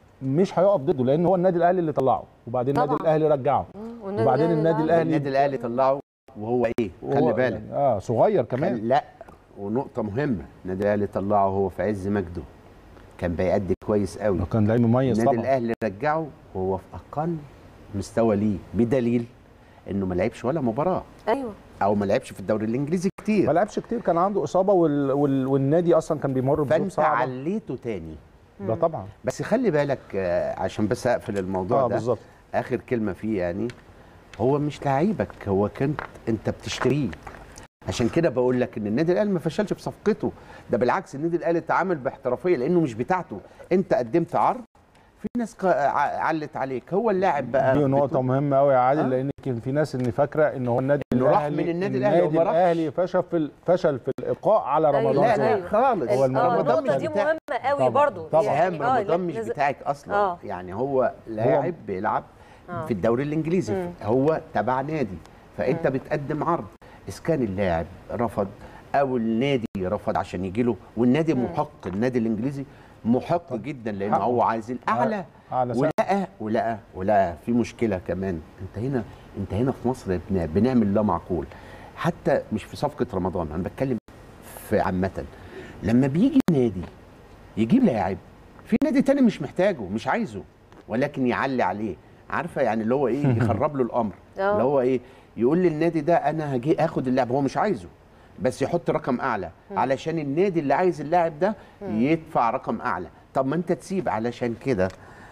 [SPEAKER 3] مش هيقف ضده لان هو النادي الاهلي اللي طلعه وبعدين النادي
[SPEAKER 1] طبعاً.
[SPEAKER 3] الاهلي رجعه
[SPEAKER 1] والنادي
[SPEAKER 3] وبعدين
[SPEAKER 1] الأهلي
[SPEAKER 3] النادي
[SPEAKER 1] ده-
[SPEAKER 3] الاهلي
[SPEAKER 2] النادي الاهلي طلعه وهو ايه خلي
[SPEAKER 3] وهو
[SPEAKER 2] بالك
[SPEAKER 3] يعني اه صغير كمان
[SPEAKER 2] كان لا ونقطة مهمة النادي الأهلي طلعه وهو في عز مجده كان بيأدي كويس قوي
[SPEAKER 3] كان لعيب مميز
[SPEAKER 2] النادي
[SPEAKER 3] طبعا
[SPEAKER 2] الأهلي رجعه وهو في أقل مستوى ليه بدليل إنه ما لعبش ولا مباراة
[SPEAKER 1] ايوه
[SPEAKER 2] أو ما لعبش في الدوري الإنجليزي
[SPEAKER 3] ما
[SPEAKER 2] كتير
[SPEAKER 3] لعبش كتير كان عنده اصابه وال... وال... والنادي اصلا كان بيمر بظروف
[SPEAKER 2] فأنت
[SPEAKER 3] صعبه
[SPEAKER 2] عليته تاني
[SPEAKER 3] ده طبعا
[SPEAKER 2] بس خلي بالك آه، عشان بس أقفل الموضوع
[SPEAKER 3] اه
[SPEAKER 2] ده
[SPEAKER 3] بالظبط
[SPEAKER 2] آخر كلمة فيه يعني هو مش لعيبك هو كان أنت بتشتريه عشان كده بقول لك ان النادي الاهلي ما فشلش في صفقته ده بالعكس النادي الاهلي اتعامل باحترافيه لانه مش بتاعته انت قدمت عرض في ناس ق- ع- علت عليك هو اللاعب بقى
[SPEAKER 3] دي نقطه
[SPEAKER 2] بتقول-
[SPEAKER 3] مهمه قوي يا عادل
[SPEAKER 2] آه.
[SPEAKER 3] لان كان في ناس ان فاكره ان هو النادي
[SPEAKER 2] إنه راح
[SPEAKER 3] الاهلي
[SPEAKER 2] من النادي الأهلي
[SPEAKER 3] النادي
[SPEAKER 2] وما راحش.
[SPEAKER 3] الاهلي فشل في ال- فشل في الايقاع على
[SPEAKER 1] أيوة.
[SPEAKER 3] رمضان
[SPEAKER 2] لا
[SPEAKER 1] أيوة.
[SPEAKER 2] لا خالص
[SPEAKER 3] هو
[SPEAKER 1] اه
[SPEAKER 3] رمضان
[SPEAKER 1] النقطه
[SPEAKER 3] مش
[SPEAKER 1] دي
[SPEAKER 2] بتاعك.
[SPEAKER 1] مهمه قوي
[SPEAKER 3] طبعاً.
[SPEAKER 1] برضو
[SPEAKER 3] طبعاً.
[SPEAKER 2] سهام
[SPEAKER 1] آه،
[SPEAKER 2] رمضان مش
[SPEAKER 1] لازم-
[SPEAKER 2] بتاعك اصلا
[SPEAKER 1] آه.
[SPEAKER 2] يعني هو لاعب بيلعب
[SPEAKER 1] آه.
[SPEAKER 2] في الدوري الانجليزي هو تبع نادي فانت بتقدم عرض اذا كان اللاعب رفض او النادي رفض عشان يجي له والنادي محق النادي الانجليزي محق جدا لانه
[SPEAKER 3] حقه.
[SPEAKER 2] هو عايز الاعلى
[SPEAKER 3] أعلى سعر.
[SPEAKER 2] ولقى ولقى ولقى في مشكله كمان انت هنا انت هنا في مصر بن- بنعمل لا معقول حتى مش في صفقه رمضان انا بتكلم في عامه لما بيجي نادي يجيب لاعب في نادي تاني مش محتاجه مش عايزه ولكن يعلي عليه عارفه يعني اللي هو ايه يخرب له الامر
[SPEAKER 1] آه.
[SPEAKER 2] اللي هو ايه يقول للنادي ده انا هجي اخد اللاعب هو مش عايزه بس يحط رقم اعلى علشان النادي اللي عايز اللاعب ده يدفع رقم اعلى طب ما انت تسيب علشان كده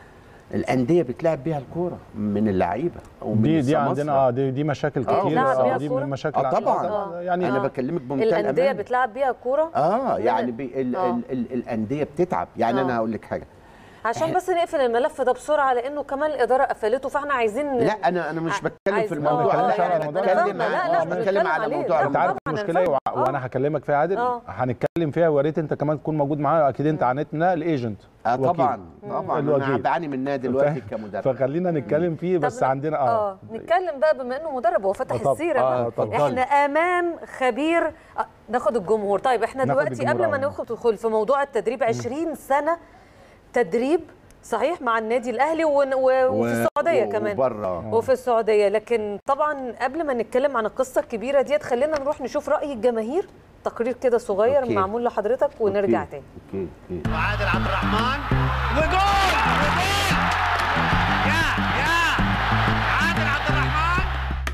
[SPEAKER 2] الانديه بتلعب بيها الكوره من اللعيبه ومن
[SPEAKER 3] دي دي
[SPEAKER 2] السماسرة.
[SPEAKER 3] عندنا اه دي, دي مشاكل
[SPEAKER 2] آه،
[SPEAKER 3] كتير
[SPEAKER 1] بتلعب بيها
[SPEAKER 3] آه دي من
[SPEAKER 1] كورة؟
[SPEAKER 3] المشاكل
[SPEAKER 2] اه
[SPEAKER 3] عندنا.
[SPEAKER 2] طبعا
[SPEAKER 3] يعني
[SPEAKER 2] انا
[SPEAKER 1] آه.
[SPEAKER 2] بكلمك بمنتهى
[SPEAKER 1] الانديه
[SPEAKER 2] الأمان.
[SPEAKER 1] بتلعب بيها كوره
[SPEAKER 2] اه
[SPEAKER 1] من
[SPEAKER 2] يعني
[SPEAKER 1] ال-
[SPEAKER 2] بي ال
[SPEAKER 1] آه.
[SPEAKER 2] ال ال الانديه بتتعب يعني
[SPEAKER 1] آه.
[SPEAKER 2] انا هقول لك حاجه
[SPEAKER 1] عشان بس نقفل الملف ده بسرعه لانه كمان الاداره قفلته فاحنا عايزين
[SPEAKER 2] لا انا انا مش
[SPEAKER 1] ع-
[SPEAKER 2] بتكلم
[SPEAKER 1] عايز-
[SPEAKER 2] في
[SPEAKER 1] آه،
[SPEAKER 2] الموضوع
[SPEAKER 3] آه،
[SPEAKER 2] ده
[SPEAKER 3] يعني
[SPEAKER 2] انا
[SPEAKER 3] أنا
[SPEAKER 2] بتكلم
[SPEAKER 1] فاهمة. لا، لا،
[SPEAKER 2] ع-
[SPEAKER 1] إحنا
[SPEAKER 2] بتكلم
[SPEAKER 1] بنتكلم
[SPEAKER 2] على
[SPEAKER 1] عليه.
[SPEAKER 2] موضوع
[SPEAKER 1] لا،
[SPEAKER 3] انت
[SPEAKER 2] رمضان.
[SPEAKER 3] عارف
[SPEAKER 1] طبعاً
[SPEAKER 3] المشكله ايه
[SPEAKER 1] هنفهم.
[SPEAKER 3] وع-
[SPEAKER 1] آه.
[SPEAKER 3] وانا هكلمك فيها عادل
[SPEAKER 1] آه.
[SPEAKER 3] هنتكلم فيها ويا ريت انت كمان تكون موجود معانا اكيد انت عانيتنا الايجنت
[SPEAKER 2] اه
[SPEAKER 3] الوكيل.
[SPEAKER 2] طبعا طبعا انا
[SPEAKER 3] الوكيل.
[SPEAKER 2] بعاني منها دلوقتي
[SPEAKER 3] ف-
[SPEAKER 2] كمدرب
[SPEAKER 3] فخلينا نتكلم فيه
[SPEAKER 1] طب
[SPEAKER 3] بس
[SPEAKER 1] ن-
[SPEAKER 3] عندنا اه
[SPEAKER 1] اه نتكلم بقى بما انه مدرب هو فتح
[SPEAKER 3] آه، طب-
[SPEAKER 1] السيره
[SPEAKER 3] آه،
[SPEAKER 1] بقى.
[SPEAKER 3] اتفضلي.
[SPEAKER 1] احنا امام خبير آه، ناخد الجمهور طيب احنا
[SPEAKER 3] ناخد
[SPEAKER 1] دلوقتي قبل
[SPEAKER 3] الجمهور
[SPEAKER 1] ما
[SPEAKER 3] أول.
[SPEAKER 1] ندخل في موضوع التدريب 20 سنه تدريب صحيح مع النادي الاهلي ون- و- وفي السعوديه كمان
[SPEAKER 2] وبره
[SPEAKER 1] وفي السعوديه لكن طبعا قبل ما نتكلم عن القصه الكبيره ديت خلينا نروح نشوف راي الجماهير تقرير كده صغير
[SPEAKER 2] أوكي.
[SPEAKER 1] معمول لحضرتك ونرجع تاني
[SPEAKER 2] اوكي اوكي
[SPEAKER 5] وعادل عبد الرحمن وجول وجول يا يا عادل عبد الرحمن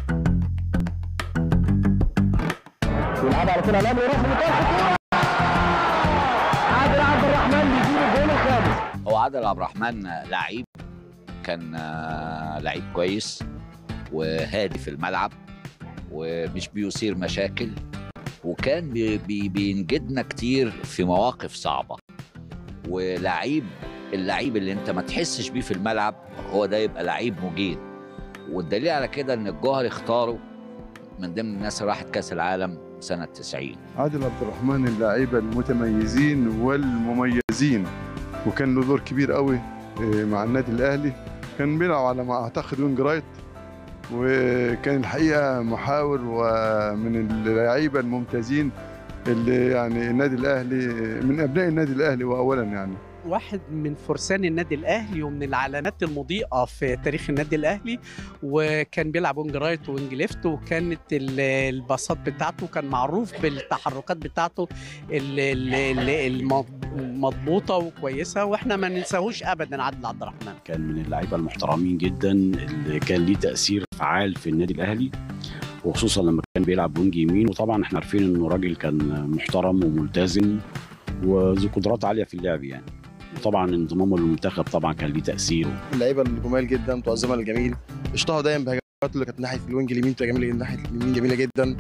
[SPEAKER 6] هو عادل عبد الرحمن لعيب كان آه، لعيب كويس وهادي في الملعب ومش بيثير مشاكل وكان بي بي بينجدنا كتير في مواقف صعبة ولعيب اللعيب اللي انت ما تحسش بيه في الملعب هو ده يبقى لعيب مجيد والدليل على كده ان الجوهر اختاره من ضمن الناس اللي راحت كاس العالم سنة 90
[SPEAKER 7] عادل عبد الرحمن اللعيبه المتميزين والمميزين وكان له دور كبير قوي إيه، مع النادي الاهلي كان بيلعب على ما اعتقد وينج رايت وكان الحقيقه محاور ومن اللعيبه الممتازين اللي يعني النادي الاهلي من ابناء النادي الاهلي واولا يعني
[SPEAKER 8] واحد من فرسان النادي الاهلي ومن العلامات المضيئه في تاريخ النادي الاهلي وكان بيلعب وينج رايت وينج ليفت وكانت ال- الباصات بتاعته كان معروف بالتحركات بتاعته ال- ال- ال- المض- المضبوطه وكويسه واحنا ما ننساهوش ابدا عادل عبد الرحمن
[SPEAKER 9] كان من اللعيبه المحترمين جدا اللي كان ليه تاثير فعال في النادي الاهلي وخصوصا لما كان بيلعب وينج يمين وطبعا احنا عارفين انه راجل كان محترم وملتزم وذو قدرات عاليه في اللعب يعني وطبعا انضمامه للمنتخب طبعا كان ليه تاثير
[SPEAKER 10] اللعيبه الجمال جدا بتوع الزمن الجميل اشتهروا دايما بهجمات اللي كانت ناحيه الوينج اليمين بتبقى جميله ناحيه اليمين جميله جدا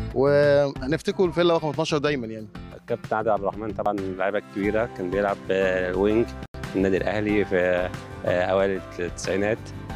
[SPEAKER 10] وهنفتكره الفرقه رقم 12 دايما يعني
[SPEAKER 11] كابتن عادل عبد الرحمن طبعا لعيبه كبيره كان بيلعب آه، وينج في النادي الاهلي في آه، اوائل التسعينات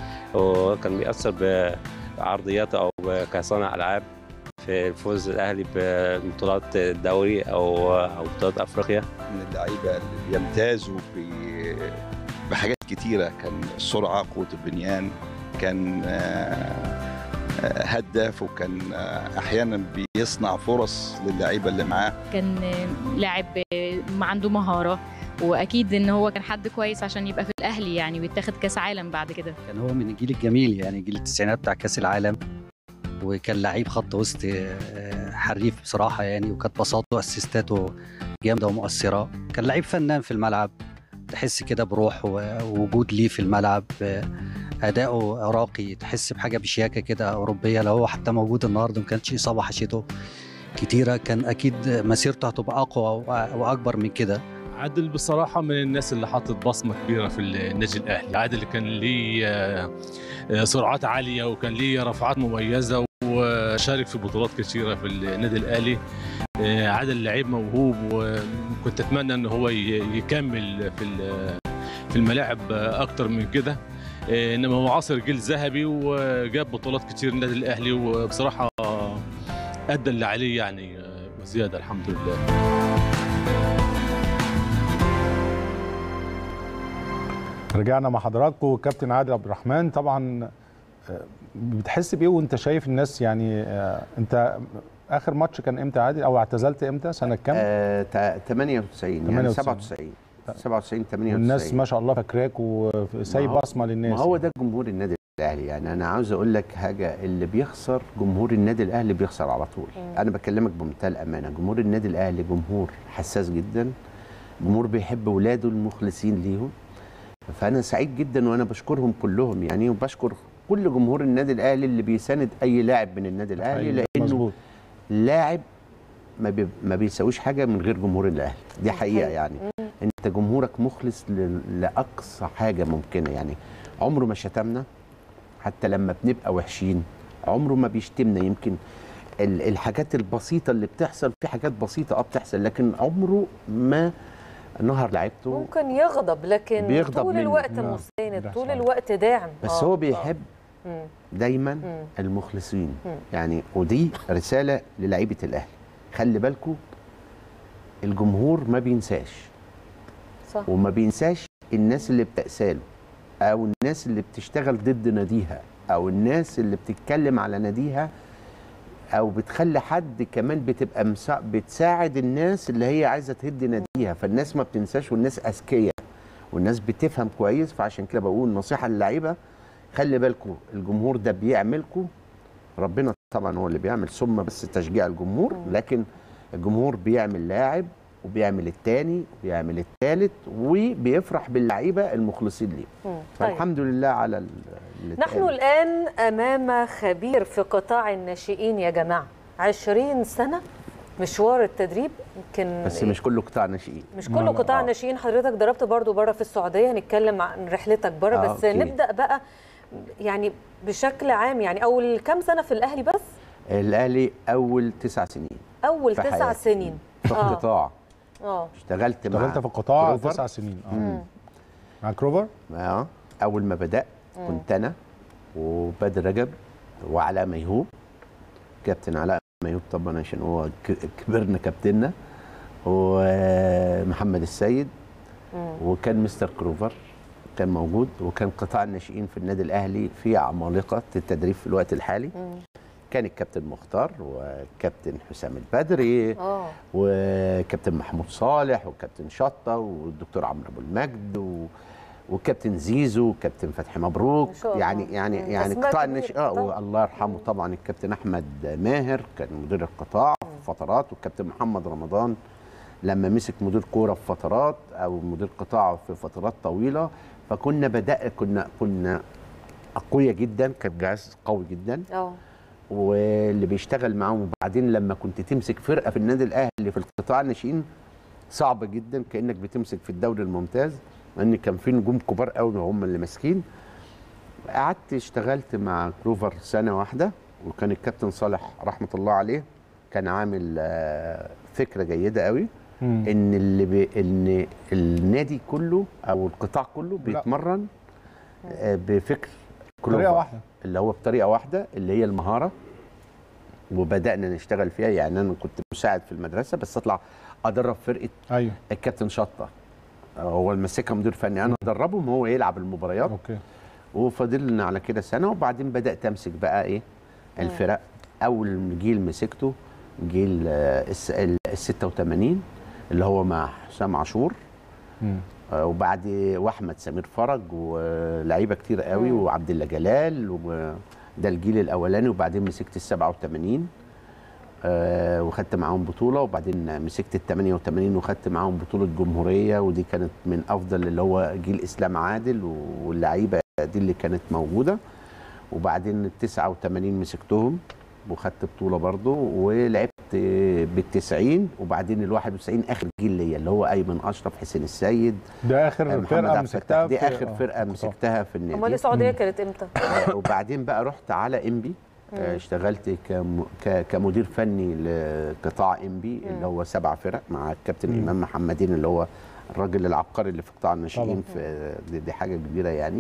[SPEAKER 11] وكان بيأثر بعرضياته او كصانع العاب في الفوز الاهلي ببطولات الدوري او او بطولات افريقيا
[SPEAKER 12] من اللعيبه اللي بيمتازوا ب- بحاجات كتيره كان السرعه قوه البنيان كان آه، آه، هداف وكان آه، احيانا بيصنع فرص للعيبه اللي معاه
[SPEAKER 13] كان لاعب ما عنده مهارة واكيد ان هو كان حد كويس عشان يبقى في الاهلي يعني ويتاخد كاس عالم بعد كده
[SPEAKER 14] كان هو من الجيل الجميل يعني جيل التسعينات بتاع كاس العالم وكان لعيب خط وسط آه، حريف بصراحه يعني وكانت بساطته واسيستاته جامده ومؤثره كان لعيب فنان في الملعب تحس كده بروح ووجود ليه في الملعب آه، اداؤه راقي تحس بحاجه بشياكه كده اوروبيه لو هو حتى موجود النهارده ما كانتش اصابه حشيته كتيره كان اكيد مسيرته هتبقى اقوى واكبر من كده
[SPEAKER 15] عادل بصراحة من الناس اللي حطت بصمة كبيرة في النادي الأهلي عادل كان ليه آه، آه، سرعات عالية وكان ليه رفعات مميزة وشارك في بطولات كثيرة في النادي الأهلي آه، عادل لعيب موهوب وكنت أتمنى أنه هو ي- يكمل في ال- في الملاعب آه، أكتر من كده آه، إنما هو عصر جيل ذهبي وجاب بطولات كتير النادي الأهلي وبصراحة آه، أدى اللي عليه يعني آه، وزيادة الحمد لله
[SPEAKER 3] رجعنا مع حضراتكم كابتن عادل عبد الرحمن طبعا آه، بتحس بايه وانت شايف الناس يعني آه، انت اخر ماتش كان امتى عادل او اعتزلت امتى سنه كام؟
[SPEAKER 2] آه تا- 98 يعني
[SPEAKER 3] 98.
[SPEAKER 2] 97 97 98
[SPEAKER 3] والناس ما شاء الله فاكراك وسايب
[SPEAKER 2] ما هو-
[SPEAKER 3] بصمه للناس
[SPEAKER 2] ما هو ده جمهور النادي الاهلي يعني انا عاوز اقول لك حاجه اللي بيخسر جمهور النادي الاهلي بيخسر على طول
[SPEAKER 16] مم.
[SPEAKER 2] انا بكلمك بمنتهى الامانه جمهور النادي الاهلي جمهور حساس جدا جمهور بيحب ولاده المخلصين ليهم فانا سعيد جدا وانا بشكرهم كلهم يعني وبشكر كل جمهور النادي الاهلي اللي بيساند اي لاعب من النادي الاهلي
[SPEAKER 3] أيوة،
[SPEAKER 2] لانه
[SPEAKER 3] مظبوط.
[SPEAKER 2] لاعب ما, بي ما بيساويش حاجه من غير جمهور الاهلي دي حقيقه يعني انت جمهورك مخلص ل- لاقصى حاجه ممكنه يعني عمره ما شتمنا حتى لما بنبقى وحشين عمره ما بيشتمنا يمكن ال- الحاجات البسيطه اللي بتحصل في حاجات بسيطه اه بتحصل لكن عمره ما نهر لعيبته
[SPEAKER 1] ممكن يغضب لكن
[SPEAKER 2] بيغضب
[SPEAKER 1] طول
[SPEAKER 2] منه.
[SPEAKER 1] الوقت
[SPEAKER 2] نعم.
[SPEAKER 1] مساند
[SPEAKER 2] ده
[SPEAKER 1] طول
[SPEAKER 2] صحيح.
[SPEAKER 1] الوقت داعم
[SPEAKER 2] بس
[SPEAKER 1] آه،
[SPEAKER 2] هو
[SPEAKER 1] آه.
[SPEAKER 2] بيحب
[SPEAKER 1] مم.
[SPEAKER 2] دايما
[SPEAKER 1] مم.
[SPEAKER 2] المخلصين
[SPEAKER 1] مم.
[SPEAKER 2] يعني ودي رساله للعيبه الاهلي خلي بالكم الجمهور ما بينساش
[SPEAKER 1] صح
[SPEAKER 2] وما بينساش الناس اللي بتأساله او الناس اللي بتشتغل ضد ناديها او الناس اللي بتتكلم على ناديها او بتخلي حد كمان بتبقى مسا... بتساعد الناس اللي هي عايزه تهد ناديها فالناس ما بتنساش والناس اذكياء والناس بتفهم كويس فعشان كده بقول نصيحه للعيبه خلي بالكم الجمهور ده بيعملكم ربنا طبعا هو اللي بيعمل ثم بس تشجيع الجمهور لكن الجمهور بيعمل لاعب وبيعمل التاني وبيعمل التالت وبيفرح باللعيبه المخلصين ليه
[SPEAKER 1] مم. طيب.
[SPEAKER 2] فالحمد لله على ال- اللي
[SPEAKER 1] نحن
[SPEAKER 2] اتقال.
[SPEAKER 1] الآن أمام خبير في قطاع الناشئين يا جماعة 20 سنة مشوار التدريب يمكن
[SPEAKER 2] بس مش كله قطاع ناشئين
[SPEAKER 1] مش كله قطاع ناشئين حضرتك ضربت برضو بره في السعوديه هنتكلم عن رحلتك بره
[SPEAKER 2] آه،
[SPEAKER 1] بس
[SPEAKER 2] أوكي.
[SPEAKER 1] نبدا بقى يعني بشكل عام يعني اول كام سنه في الاهلي بس
[SPEAKER 2] الاهلي اول تسع سنين
[SPEAKER 1] اول
[SPEAKER 2] في
[SPEAKER 1] تسع
[SPEAKER 2] حياتي.
[SPEAKER 1] سنين
[SPEAKER 2] في القطاع
[SPEAKER 1] اه
[SPEAKER 2] اشتغلت مع
[SPEAKER 3] اشتغلت في القطاع
[SPEAKER 2] كروفر.
[SPEAKER 3] تسع سنين اه
[SPEAKER 2] مم.
[SPEAKER 3] مع كروفر
[SPEAKER 2] اه اول ما بدات
[SPEAKER 3] مم.
[SPEAKER 2] كنت انا وبدر رجب وعلاء ميهوب كابتن علاء ميهوب طبعا عشان هو ك- كبرنا كابتننا ومحمد السيد وكان مستر كروفر كان موجود وكان قطاع الناشئين في النادي الاهلي في عمالقه التدريب في الوقت الحالي كان الكابتن مختار وكابتن حسام البدري
[SPEAKER 1] اه
[SPEAKER 2] وكابتن محمود صالح وكابتن شطه والدكتور عمرو ابو المجد و... وكابتن زيزو وكابتن فتحي مبروك
[SPEAKER 1] ما شاء الله.
[SPEAKER 2] يعني يعني
[SPEAKER 1] مم.
[SPEAKER 2] يعني
[SPEAKER 1] أسماء
[SPEAKER 2] قطاع
[SPEAKER 1] كبيرة
[SPEAKER 2] الناشئ اه
[SPEAKER 1] طبعاً.
[SPEAKER 2] والله يرحمه طبعا الكابتن احمد ماهر كان مدير القطاع في فترات والكابتن محمد رمضان لما مسك مدير كوره في فترات او مدير قطاع في فترات طويله فكنا بدا كنا كنا اقوياء جدا كان جهاز قوي جدا
[SPEAKER 1] اه
[SPEAKER 2] واللي بيشتغل معاهم وبعدين لما كنت تمسك فرقه في النادي الاهلي في القطاع الناشئين صعب جدا كانك بتمسك في الدوري الممتاز لان كان في نجوم كبار قوي هم اللي ماسكين قعدت اشتغلت مع كروفر سنه واحده وكان الكابتن صالح رحمه الله عليه كان عامل آه، فكره جيده قوي
[SPEAKER 3] مم.
[SPEAKER 2] ان اللي بي ان النادي كله او القطاع كله بيتمرن آه، بفكر
[SPEAKER 3] بطريقة
[SPEAKER 2] كلوفر،
[SPEAKER 3] واحدة.
[SPEAKER 2] اللي هو بطريقه واحده اللي هي المهاره وبدانا نشتغل فيها يعني انا كنت مساعد في المدرسه بس اطلع ادرب فرقه
[SPEAKER 3] ايوه
[SPEAKER 2] الكابتن شطه هو اللي ماسكها مدير فني انا ادربهم هو يلعب المباريات
[SPEAKER 3] اوكي
[SPEAKER 2] وفضلنا على كده سنه وبعدين بدات امسك بقى ايه الفرق اول جيل مسكته جيل آه، الس- ال 86 اللي هو مع حسام عاشور
[SPEAKER 3] مم.
[SPEAKER 2] آه، وبعد واحمد سمير فرج ولعيبه كتير قوي
[SPEAKER 3] مم.
[SPEAKER 2] وعبد الله جلال وده الجيل الاولاني وبعدين مسكت ال 87 آه، وخدت معاهم بطوله وبعدين مسكت ال 88 وخدت معاهم بطوله جمهوريه ودي كانت من افضل اللي هو جيل اسلام عادل واللعيبه دي اللي كانت موجوده وبعدين ال 89 مسكتهم وخدت بطوله برضه ولعبت بال 90 وبعدين ال 91 اخر جيل ليا اللي هو ايمن اشرف حسين السيد
[SPEAKER 3] ده اخر
[SPEAKER 2] محمد
[SPEAKER 3] فرقه
[SPEAKER 2] عبد
[SPEAKER 3] مسكتها
[SPEAKER 2] الفتاح. دي
[SPEAKER 3] في-
[SPEAKER 2] اخر
[SPEAKER 3] آه،
[SPEAKER 2] فرقه مسكتها في النادي
[SPEAKER 1] امال السعوديه كانت امتى
[SPEAKER 2] آه، وبعدين بقى رحت على انبي آه،
[SPEAKER 1] مم.
[SPEAKER 2] اشتغلت كم- ك- كمدير فني لقطاع انبي اللي هو سبع فرق مع الكابتن
[SPEAKER 3] مم.
[SPEAKER 2] امام محمدين اللي هو الراجل العبقري اللي في قطاع الناشئين
[SPEAKER 3] طبعاً.
[SPEAKER 2] في دي, دي حاجه كبيره يعني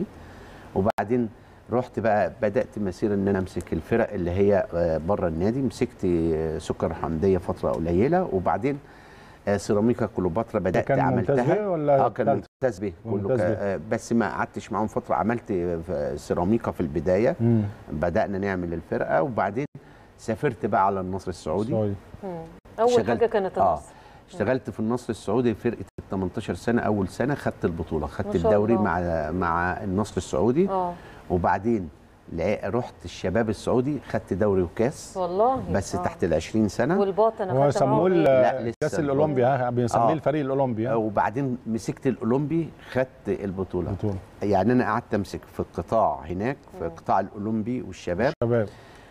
[SPEAKER 2] وبعدين رحت بقى بدات مسيره ان انا امسك الفرق اللي هي آه، بره النادي مسكت آه، سكر حمديه فتره قليله وبعدين آه، سيراميكا كليوباترا بدات
[SPEAKER 3] كان ممتاز
[SPEAKER 2] عملتها
[SPEAKER 3] بيه ولا
[SPEAKER 2] اه كان
[SPEAKER 3] تالت؟
[SPEAKER 2] ممتاز به كله
[SPEAKER 3] ممتاز
[SPEAKER 2] كا-
[SPEAKER 3] به.
[SPEAKER 2] آه، بس ما قعدتش معاهم فتره عملت في سيراميكا في البدايه
[SPEAKER 3] مم.
[SPEAKER 2] بدانا نعمل الفرقه وبعدين سافرت بقى على النصر السعودي
[SPEAKER 3] السعودي.
[SPEAKER 1] مم. اول
[SPEAKER 2] اشتغلت-
[SPEAKER 1] حاجه كانت
[SPEAKER 2] اه
[SPEAKER 1] النصر
[SPEAKER 2] اشتغلت في النصر السعودي فرقه ال 18 سنه اول سنه خدت البطوله
[SPEAKER 1] ما
[SPEAKER 2] خدت
[SPEAKER 1] شاء
[SPEAKER 2] الدوري
[SPEAKER 1] الله.
[SPEAKER 2] مع مع النصر السعودي
[SPEAKER 1] اه
[SPEAKER 2] وبعدين لع- رحت الشباب السعودي خدت دوري وكاس
[SPEAKER 1] والله
[SPEAKER 2] بس
[SPEAKER 1] آه.
[SPEAKER 2] تحت ال 20 سنه
[SPEAKER 1] والباطن
[SPEAKER 3] هو
[SPEAKER 1] أخدت معاهم
[SPEAKER 3] يسموه
[SPEAKER 1] إيه؟
[SPEAKER 2] لا،
[SPEAKER 3] ال-
[SPEAKER 2] لسه
[SPEAKER 3] كاس
[SPEAKER 2] البطولة.
[SPEAKER 3] الاولمبي ها بنسميه
[SPEAKER 2] آه.
[SPEAKER 3] الفريق الاولمبي ها
[SPEAKER 2] وبعدين مسكت الاولمبي خدت البطوله
[SPEAKER 3] بطولة.
[SPEAKER 2] يعني انا قعدت امسك في القطاع هناك في القطاع الاولمبي والشباب
[SPEAKER 3] شباب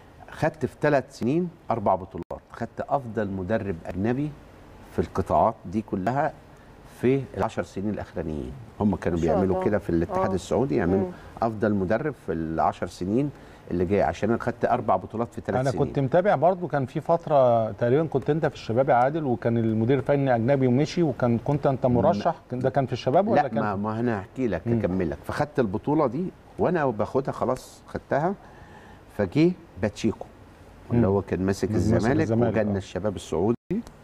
[SPEAKER 2] خدت في ثلاث سنين اربع بطولات خدت افضل مدرب اجنبي في القطاعات دي كلها في العشر سنين الاخرانيين هم كانوا
[SPEAKER 1] ما شاء
[SPEAKER 2] بيعملوا
[SPEAKER 1] الله.
[SPEAKER 2] كده في الاتحاد
[SPEAKER 1] آه.
[SPEAKER 2] السعودي يعملوا
[SPEAKER 1] مم.
[SPEAKER 2] افضل مدرب في العشر سنين اللي جاي عشان انا خدت اربع بطولات في ثلاث
[SPEAKER 3] انا
[SPEAKER 2] سنين
[SPEAKER 3] كنت متابع برضو كان في فتره تقريبا كنت انت في الشباب يا عادل وكان المدير الفني اجنبي ومشي وكان كنت انت مرشح كان- ده كان في الشباب ولا
[SPEAKER 2] لا
[SPEAKER 3] كان
[SPEAKER 2] ما, ما انا هحكي لك
[SPEAKER 3] مم.
[SPEAKER 2] اكمل لك فخدت البطوله دي وانا باخدها خلاص خدتها فجه باتشيكو اللي
[SPEAKER 3] مم.
[SPEAKER 2] هو كان ماسك
[SPEAKER 3] ماسك
[SPEAKER 2] الزمالك
[SPEAKER 3] الزمالك،
[SPEAKER 2] وجالنا
[SPEAKER 3] آه.
[SPEAKER 2] الشباب السعودي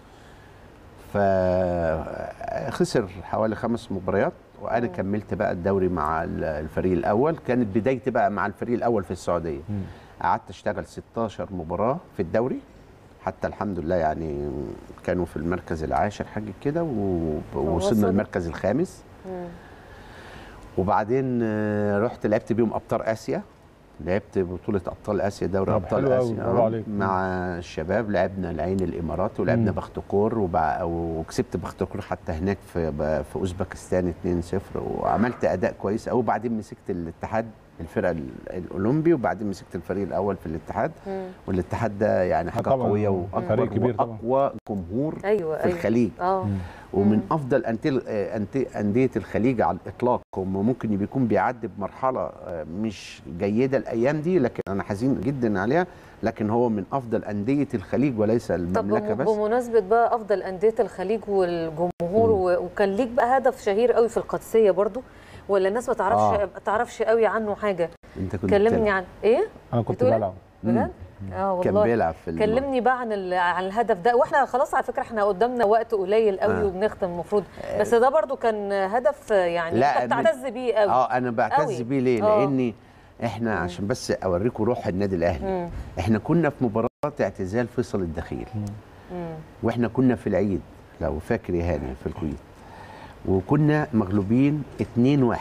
[SPEAKER 2] فخسر حوالي خمس مباريات وانا كملت بقى الدوري مع ال- الفريق الاول كانت بدايتي بقى مع الفريق الاول في السعوديه
[SPEAKER 3] مم.
[SPEAKER 2] قعدت اشتغل 16 مباراه في الدوري حتى الحمد لله يعني كانوا في المركز العاشر حاجه كده و- ووصلنا
[SPEAKER 1] وصلوا.
[SPEAKER 2] المركز الخامس
[SPEAKER 1] مم.
[SPEAKER 2] وبعدين آه، رحت لعبت بيهم ابطال اسيا لعبت بطولة أبطال آسيا دوري
[SPEAKER 3] طب
[SPEAKER 2] أبطال
[SPEAKER 3] حلو أوي،
[SPEAKER 2] آسيا
[SPEAKER 3] برافو
[SPEAKER 2] آه،
[SPEAKER 3] عليك.
[SPEAKER 2] مع الشباب لعبنا العين الإماراتي ولعبنا
[SPEAKER 3] مم.
[SPEAKER 2] بختكور وبع- وكسبت بختكور حتى هناك في ب- في أوزبكستان 2-0 وعملت أداء كويس أوي وبعدين مسكت الاتحاد الفرقة ال- الأولمبي وبعدين مسكت الفريق الأول في الاتحاد
[SPEAKER 1] مم.
[SPEAKER 2] والاتحاد ده يعني حاجة
[SPEAKER 3] طبعاً،
[SPEAKER 2] قوية
[SPEAKER 3] فريق
[SPEAKER 2] وأكبر
[SPEAKER 3] كبير طبعاً.
[SPEAKER 2] وأقوى جمهور
[SPEAKER 1] ايوه
[SPEAKER 2] في
[SPEAKER 1] ايوه
[SPEAKER 2] الخليج
[SPEAKER 1] اه
[SPEAKER 2] ومن افضل أندية- آه، أندية- انديه الخليج على الاطلاق هم ممكن بيكون بيعدي بمرحله آه، مش جيده الايام دي لكن انا حزين جدا عليها لكن هو من افضل انديه الخليج وليس
[SPEAKER 1] طب
[SPEAKER 2] المملكه
[SPEAKER 1] بم-
[SPEAKER 2] بس
[SPEAKER 1] بمناسبه بقى افضل انديه الخليج والجمهور و- وكان ليك بقى هدف شهير قوي في القادسيه برضو ولا الناس ما تعرفش
[SPEAKER 2] آه.
[SPEAKER 1] ما تعرفش قوي عنه حاجه
[SPEAKER 2] انت كنت
[SPEAKER 1] كلمني
[SPEAKER 2] بتلعب.
[SPEAKER 1] عن ايه
[SPEAKER 3] انا كنت
[SPEAKER 1] بتقول إيه؟
[SPEAKER 3] بلعب
[SPEAKER 1] بجد اه والله
[SPEAKER 2] كان بيلعب في الم-
[SPEAKER 1] كلمني بقى عن ال- عن الهدف ده واحنا خلاص على فكره احنا قدامنا وقت قليل قوي
[SPEAKER 2] آه.
[SPEAKER 1] وبنختم المفروض بس ده برضو كان هدف يعني
[SPEAKER 2] لا،
[SPEAKER 1] انت
[SPEAKER 2] من-
[SPEAKER 1] بتعتز بيه قوي
[SPEAKER 2] اه انا بعتز
[SPEAKER 1] قوي.
[SPEAKER 2] بيه ليه
[SPEAKER 1] آه.
[SPEAKER 2] لاني احنا عشان بس اوريكم روح النادي الاهلي
[SPEAKER 1] مم.
[SPEAKER 2] احنا كنا في مباراه اعتزال فيصل الدخيل
[SPEAKER 1] مم.
[SPEAKER 2] واحنا كنا في العيد لو فاكر يا هاني في الكويت وكنا مغلوبين 2-1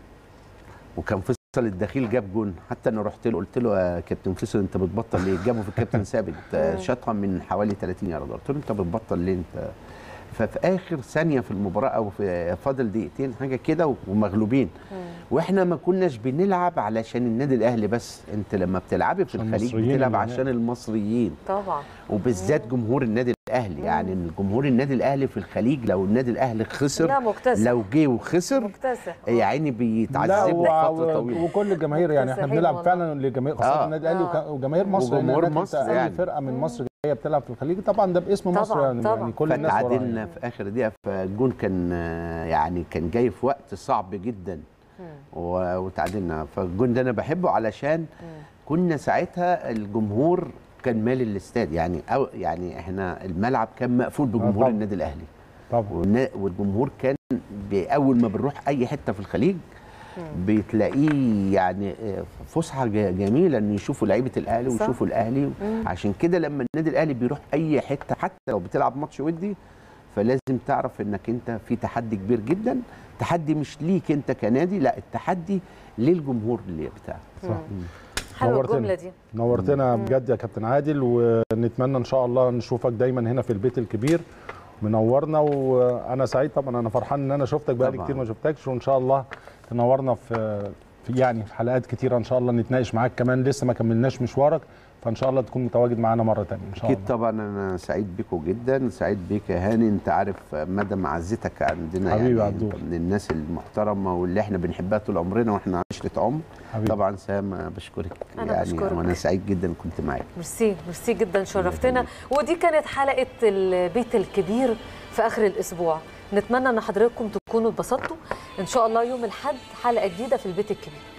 [SPEAKER 2] وكان فيصل الدخيل جاب جون حتى انا رحت له قلت له يا كابتن فيصل انت بتبطل ليه؟ جابه في الكابتن ثابت آه، شاطها من حوالي 30 يارد قلت له انت بتبطل ليه انت ففي اخر ثانيه في المباراه او في فاضل دقيقتين حاجه كده ومغلوبين واحنا ما كناش بنلعب علشان النادي الاهلي بس انت لما بتلعبي في
[SPEAKER 3] عشان
[SPEAKER 2] الخليج
[SPEAKER 3] المصريين
[SPEAKER 2] بتلعب
[SPEAKER 3] اللي
[SPEAKER 2] عشان
[SPEAKER 3] هناك.
[SPEAKER 2] المصريين
[SPEAKER 1] طبعا
[SPEAKER 2] وبالذات جمهور النادي الاهلي يعني الجمهور النادي الاهلي في الخليج لو النادي الاهلي خسر
[SPEAKER 1] لا مكتسح
[SPEAKER 2] لو جه وخسر
[SPEAKER 1] مكتسح
[SPEAKER 2] يا عيني
[SPEAKER 3] لا
[SPEAKER 2] بيتعذب
[SPEAKER 3] و-
[SPEAKER 2] فتره
[SPEAKER 3] و-
[SPEAKER 2] طويله
[SPEAKER 3] وكل الجماهير يعني احنا
[SPEAKER 1] مكتسحين
[SPEAKER 3] بنلعب
[SPEAKER 1] والله.
[SPEAKER 3] فعلا لجماهير خاصه
[SPEAKER 2] آه.
[SPEAKER 3] النادي الاهلي
[SPEAKER 1] آه.
[SPEAKER 3] وك- وجماهير مصر لأن
[SPEAKER 2] وجمهور
[SPEAKER 3] هناك
[SPEAKER 2] مصر
[SPEAKER 3] أنت أي
[SPEAKER 2] يعني.
[SPEAKER 3] فرقه من مصر جايه بتلعب في الخليج طبعا ده باسم مصر
[SPEAKER 1] طبعاً،
[SPEAKER 3] يعني,
[SPEAKER 1] طبعاً.
[SPEAKER 3] يعني كل الناس وراها
[SPEAKER 2] فتعادلنا
[SPEAKER 3] يعني.
[SPEAKER 2] في اخر دقيقه فالجون كان آه، يعني كان جاي في وقت صعب جدا و- وتعادلنا فالجون ده انا بحبه علشان كنا ساعتها الجمهور كان مالي الاستاد يعني أو يعني احنا الملعب كان مقفول بجمهور
[SPEAKER 3] طبعاً.
[SPEAKER 2] النادي الاهلي
[SPEAKER 3] طبعا
[SPEAKER 2] والنا- والجمهور كان بي- اول ما بنروح اي حته في الخليج بتلاقيه يعني آه، فسحه ج- جميله ان يشوفوا لعيبه الاهلي
[SPEAKER 1] صح.
[SPEAKER 2] ويشوفوا الاهلي عشان كده لما النادي الاهلي بيروح اي حته حتى لو بتلعب ماتش ودي فلازم تعرف انك انت في تحدي كبير جدا تحدي مش ليك انت كنادي لا التحدي للجمهور اللي بتاعك
[SPEAKER 3] صح
[SPEAKER 1] حلوه
[SPEAKER 3] نورتنا.
[SPEAKER 1] الجمله دي
[SPEAKER 3] نورتنا بجد يا كابتن عادل ونتمنى ان شاء الله نشوفك دايما هنا في البيت الكبير منورنا وانا سعيد طبعا انا فرحان ان انا شفتك بقالي
[SPEAKER 2] طبعاً.
[SPEAKER 3] كتير ما شفتكش وان شاء الله تنورنا في في يعني في حلقات كتيره ان شاء الله نتناقش معاك كمان لسه ما كملناش مشوارك فان شاء الله تكون متواجد معانا مره ثانيه ان شاء
[SPEAKER 2] اكيد
[SPEAKER 3] الله
[SPEAKER 2] طبعا انا سعيد بيكم جدا سعيد بيك يا هاني انت عارف مدى معزتك عندنا
[SPEAKER 3] حبيبي
[SPEAKER 2] يعني
[SPEAKER 3] عبدول.
[SPEAKER 2] انت من الناس المحترمه واللي احنا بنحبها طول عمرنا واحنا عشره عمر
[SPEAKER 3] حبيبي.
[SPEAKER 2] طبعا سام بشكرك
[SPEAKER 1] أنا
[SPEAKER 2] يعني
[SPEAKER 1] بشكرك.
[SPEAKER 2] وانا سعيد جدا كنت معاك
[SPEAKER 1] ميرسي ميرسي جدا شرفتنا ودي كانت حلقه البيت الكبير في اخر الاسبوع نتمنى ان حضراتكم تكونوا اتبسطتوا ان شاء الله يوم الاحد حلقه جديده في البيت الكبير